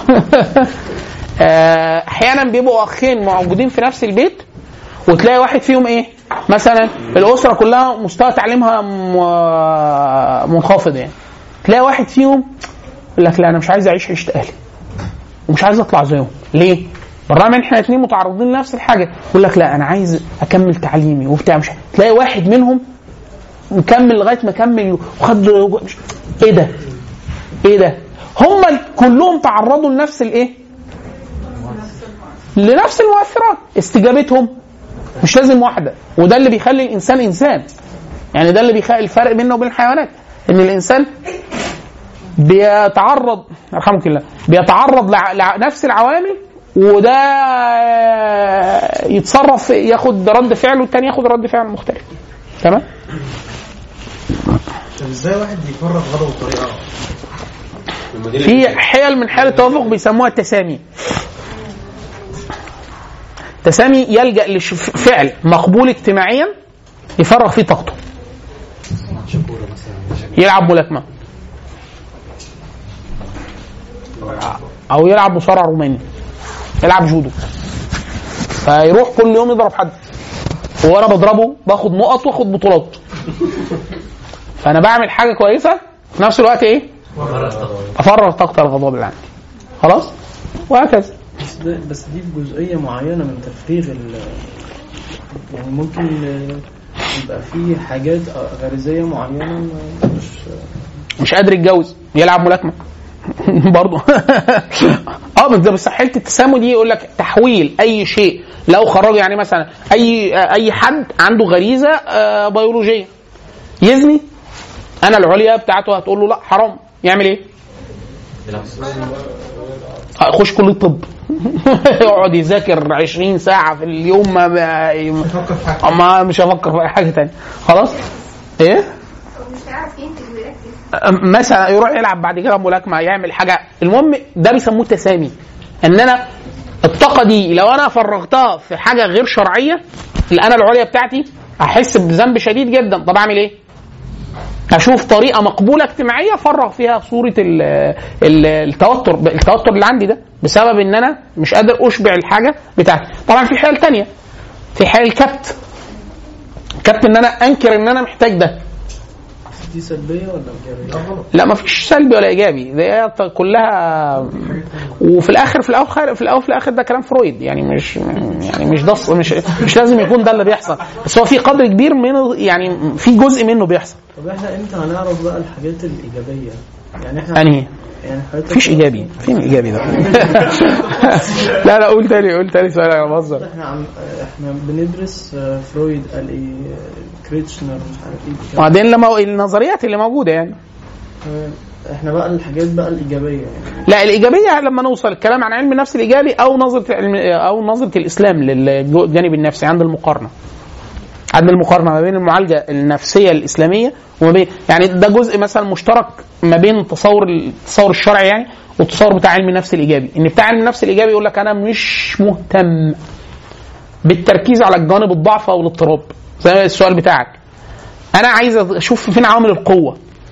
آه، احيانا بيبقوا اخين موجودين في نفس البيت وتلاقي واحد فيهم ايه مثلا الاسره كلها مستوى تعليمها م- منخفض يعني تلاقي واحد فيهم يقول لك لا انا مش عايز اعيش عيشه اهلي ومش عايز اطلع زيهم ليه؟ بالرغم ان احنا الاثنين متعرضين لنفس الحاجه يقول لك لا انا عايز اكمل تعليمي وبتاع مش تلاقي واحد منهم مكمل لغايه ما كمل وخد مش- ايه ده؟ ايه ده؟ هم كلهم تعرضوا لنفس الايه؟ لنفس المؤثرات استجابتهم مش لازم واحده وده اللي بيخلي الانسان انسان يعني ده اللي بيخلي الفرق بينه وبين الحيوانات ان الانسان بيتعرض يرحمك الله بيتعرض لع- لنفس العوامل وده يتصرف ياخد رد فعل والتاني ياخد رد فعل مختلف تمام طب ازاي واحد يفرغ غضبه بطريقه في حيل من حيل التوافق بيسموها التسامي تسامي يلجا لفعل مقبول اجتماعيا يفرغ فيه طاقته يلعب ملاكمه او يلعب مصارع روماني يلعب جودو فيروح كل يوم يضرب حد وانا بضربه باخد نقط واخد بطولات فانا بعمل حاجه كويسه في نفس الوقت ايه افرغ طاقه الغضب اللي عندي خلاص وهكذا بس, ده بس دي في جزئيه معينه من تفريغ ال يعني ممكن آه، يبقى في حاجات آه، غريزيه معينه ما- مش مش قادر يتجوز يلعب ملاكمه برضه اه بس ده بس حته التسامي دي يقول لك تحويل اي شيء لو خرج يعني مثلا اي اي حد عنده غريزه آه، بيولوجيه يزني انا العليا بتاعته هتقول له لا حرام يعمل ايه؟ يخش كليه طب يقعد يذاكر 20 ساعه في اليوم ما ما- ما مش هفكر في اي حاجه تانية خلاص ايه؟ مش هيعرف ينتج ويركز مثلا يروح يلعب بعد كده ملاكمه يعمل حاجه المهم ده بيسموه تسامي ان انا الطاقه دي لو انا فرغتها في حاجه غير شرعيه الانا العليا بتاعتي هحس بذنب شديد جدا طب اعمل ايه؟ اشوف طريقه مقبوله اجتماعيه افرغ فيها صوره ال ال التوتر التوتر اللي عندي ده بسبب ان انا مش قادر اشبع الحاجه بتاعتي طبعا في حيل تانية في حيل الكبت كبت ان انا انكر ان انا محتاج ده دي سلبيه ولا ايجابيه؟ لا ما فيش سلبي ولا ايجابي ده كلها وفي الاخر في الاخر في الاول في الاخر ده كلام فرويد يعني مش يعني مش ده مش مش لازم يكون ده اللي بيحصل بس هو في قدر كبير منه يعني في جزء منه بيحصل طب احنا امتى هنعرف بقى الحاجات الايجابيه؟ يعني احنا انهي يعني حضرتك مفيش ايجابي فين الايجابي ده لا لا قول تاني قول تاني سؤال انا بهزر احنا عم احنا بندرس آه، فرويد قال ايه آه، كريتشنر مش عارف ايه وبعدين لما النظريات اللي موجوده يعني آه، احنا بقى الحاجات بقى الايجابيه يعني لا الايجابيه لما نوصل الكلام عن علم النفس الايجابي او نظره علم او نظره الاسلام للجانب النفسي عند المقارنه عند المقارنه ما بين المعالجه النفسيه الاسلاميه وما بين يعني ده جزء مثلا مشترك ما بين تصور التصور الشرعي يعني والتصور بتاع علم النفس الايجابي ان بتاع علم النفس الايجابي يقول لك انا مش مهتم بالتركيز على الجانب الضعف او الاضطراب زي السؤال بتاعك انا عايز اشوف فين عوامل القوه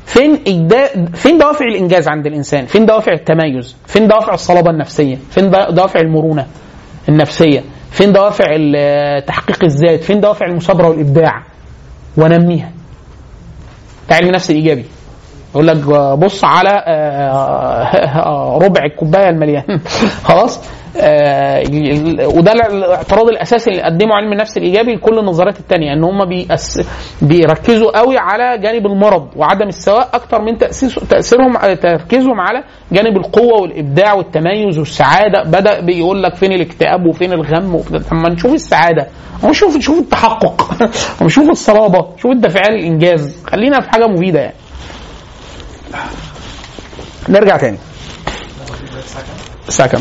فين إجدا... فين دوافع الانجاز عند الانسان فين دوافع التميز فين دوافع الصلابه النفسيه فين دا- دوافع المرونه النفسيه فين دوافع ال- تحقيق الذات فين دوافع المثابره والابداع ونميها ده علم النفس الايجابي يقول لك بص على آه، ربع الكوبايه المليان خلاص آه، ال- وده الاعتراض الاساسي اللي قدمه علم النفس الايجابي لكل النظريات التانية ان هم بيأس بيركزوا قوي على جانب المرض وعدم السواء اكتر من تأسيس تاثيرهم آه، تركيزهم على جانب القوه والابداع والتميز والسعاده بدا بيقول لك فين الاكتئاب وفين الغم وفين- اما نشوف السعاده ونشوف نشوف التحقق ونشوف الصلابه نشوف الدافعيه للانجاز خلينا في حاجه مفيده يعني نرجع تاني الساعة كام؟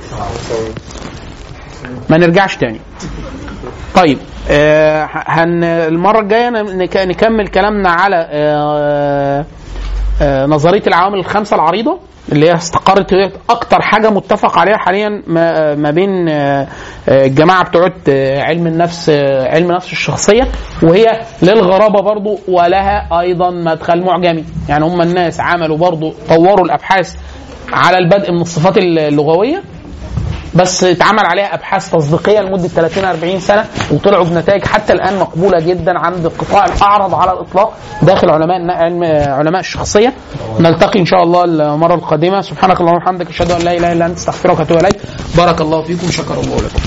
ما نرجعش تاني طيب آه هن المرة الجاية نك- نكمل كلامنا على آه آه نظرية العوامل الخمسة العريضة اللي هي استقرت هي أكتر حاجة متفق عليها حاليا ما, ما بين آه آه، الجماعة بتوع آه، علم النفس آه، علم النفس الشخصية وهي للغرابة برضو ولها أيضا مدخل معجمي يعني هم الناس عملوا برضو طوروا الأبحاث على البدء من الصفات اللغوية بس اتعمل عليها ابحاث تصديقيه لمده 30 40 سنه وطلعوا بنتائج حتى الان مقبوله جدا عند القطاع الاعرض على الاطلاق داخل علماء الن- علم علماء الشخصيه نلتقي ان شاء الله المره القادمه سبحانك اللهم وبحمدك اشهد ان لا اله الا انت استغفرك واتوب اليك بارك الله فيكم شكر الله لكم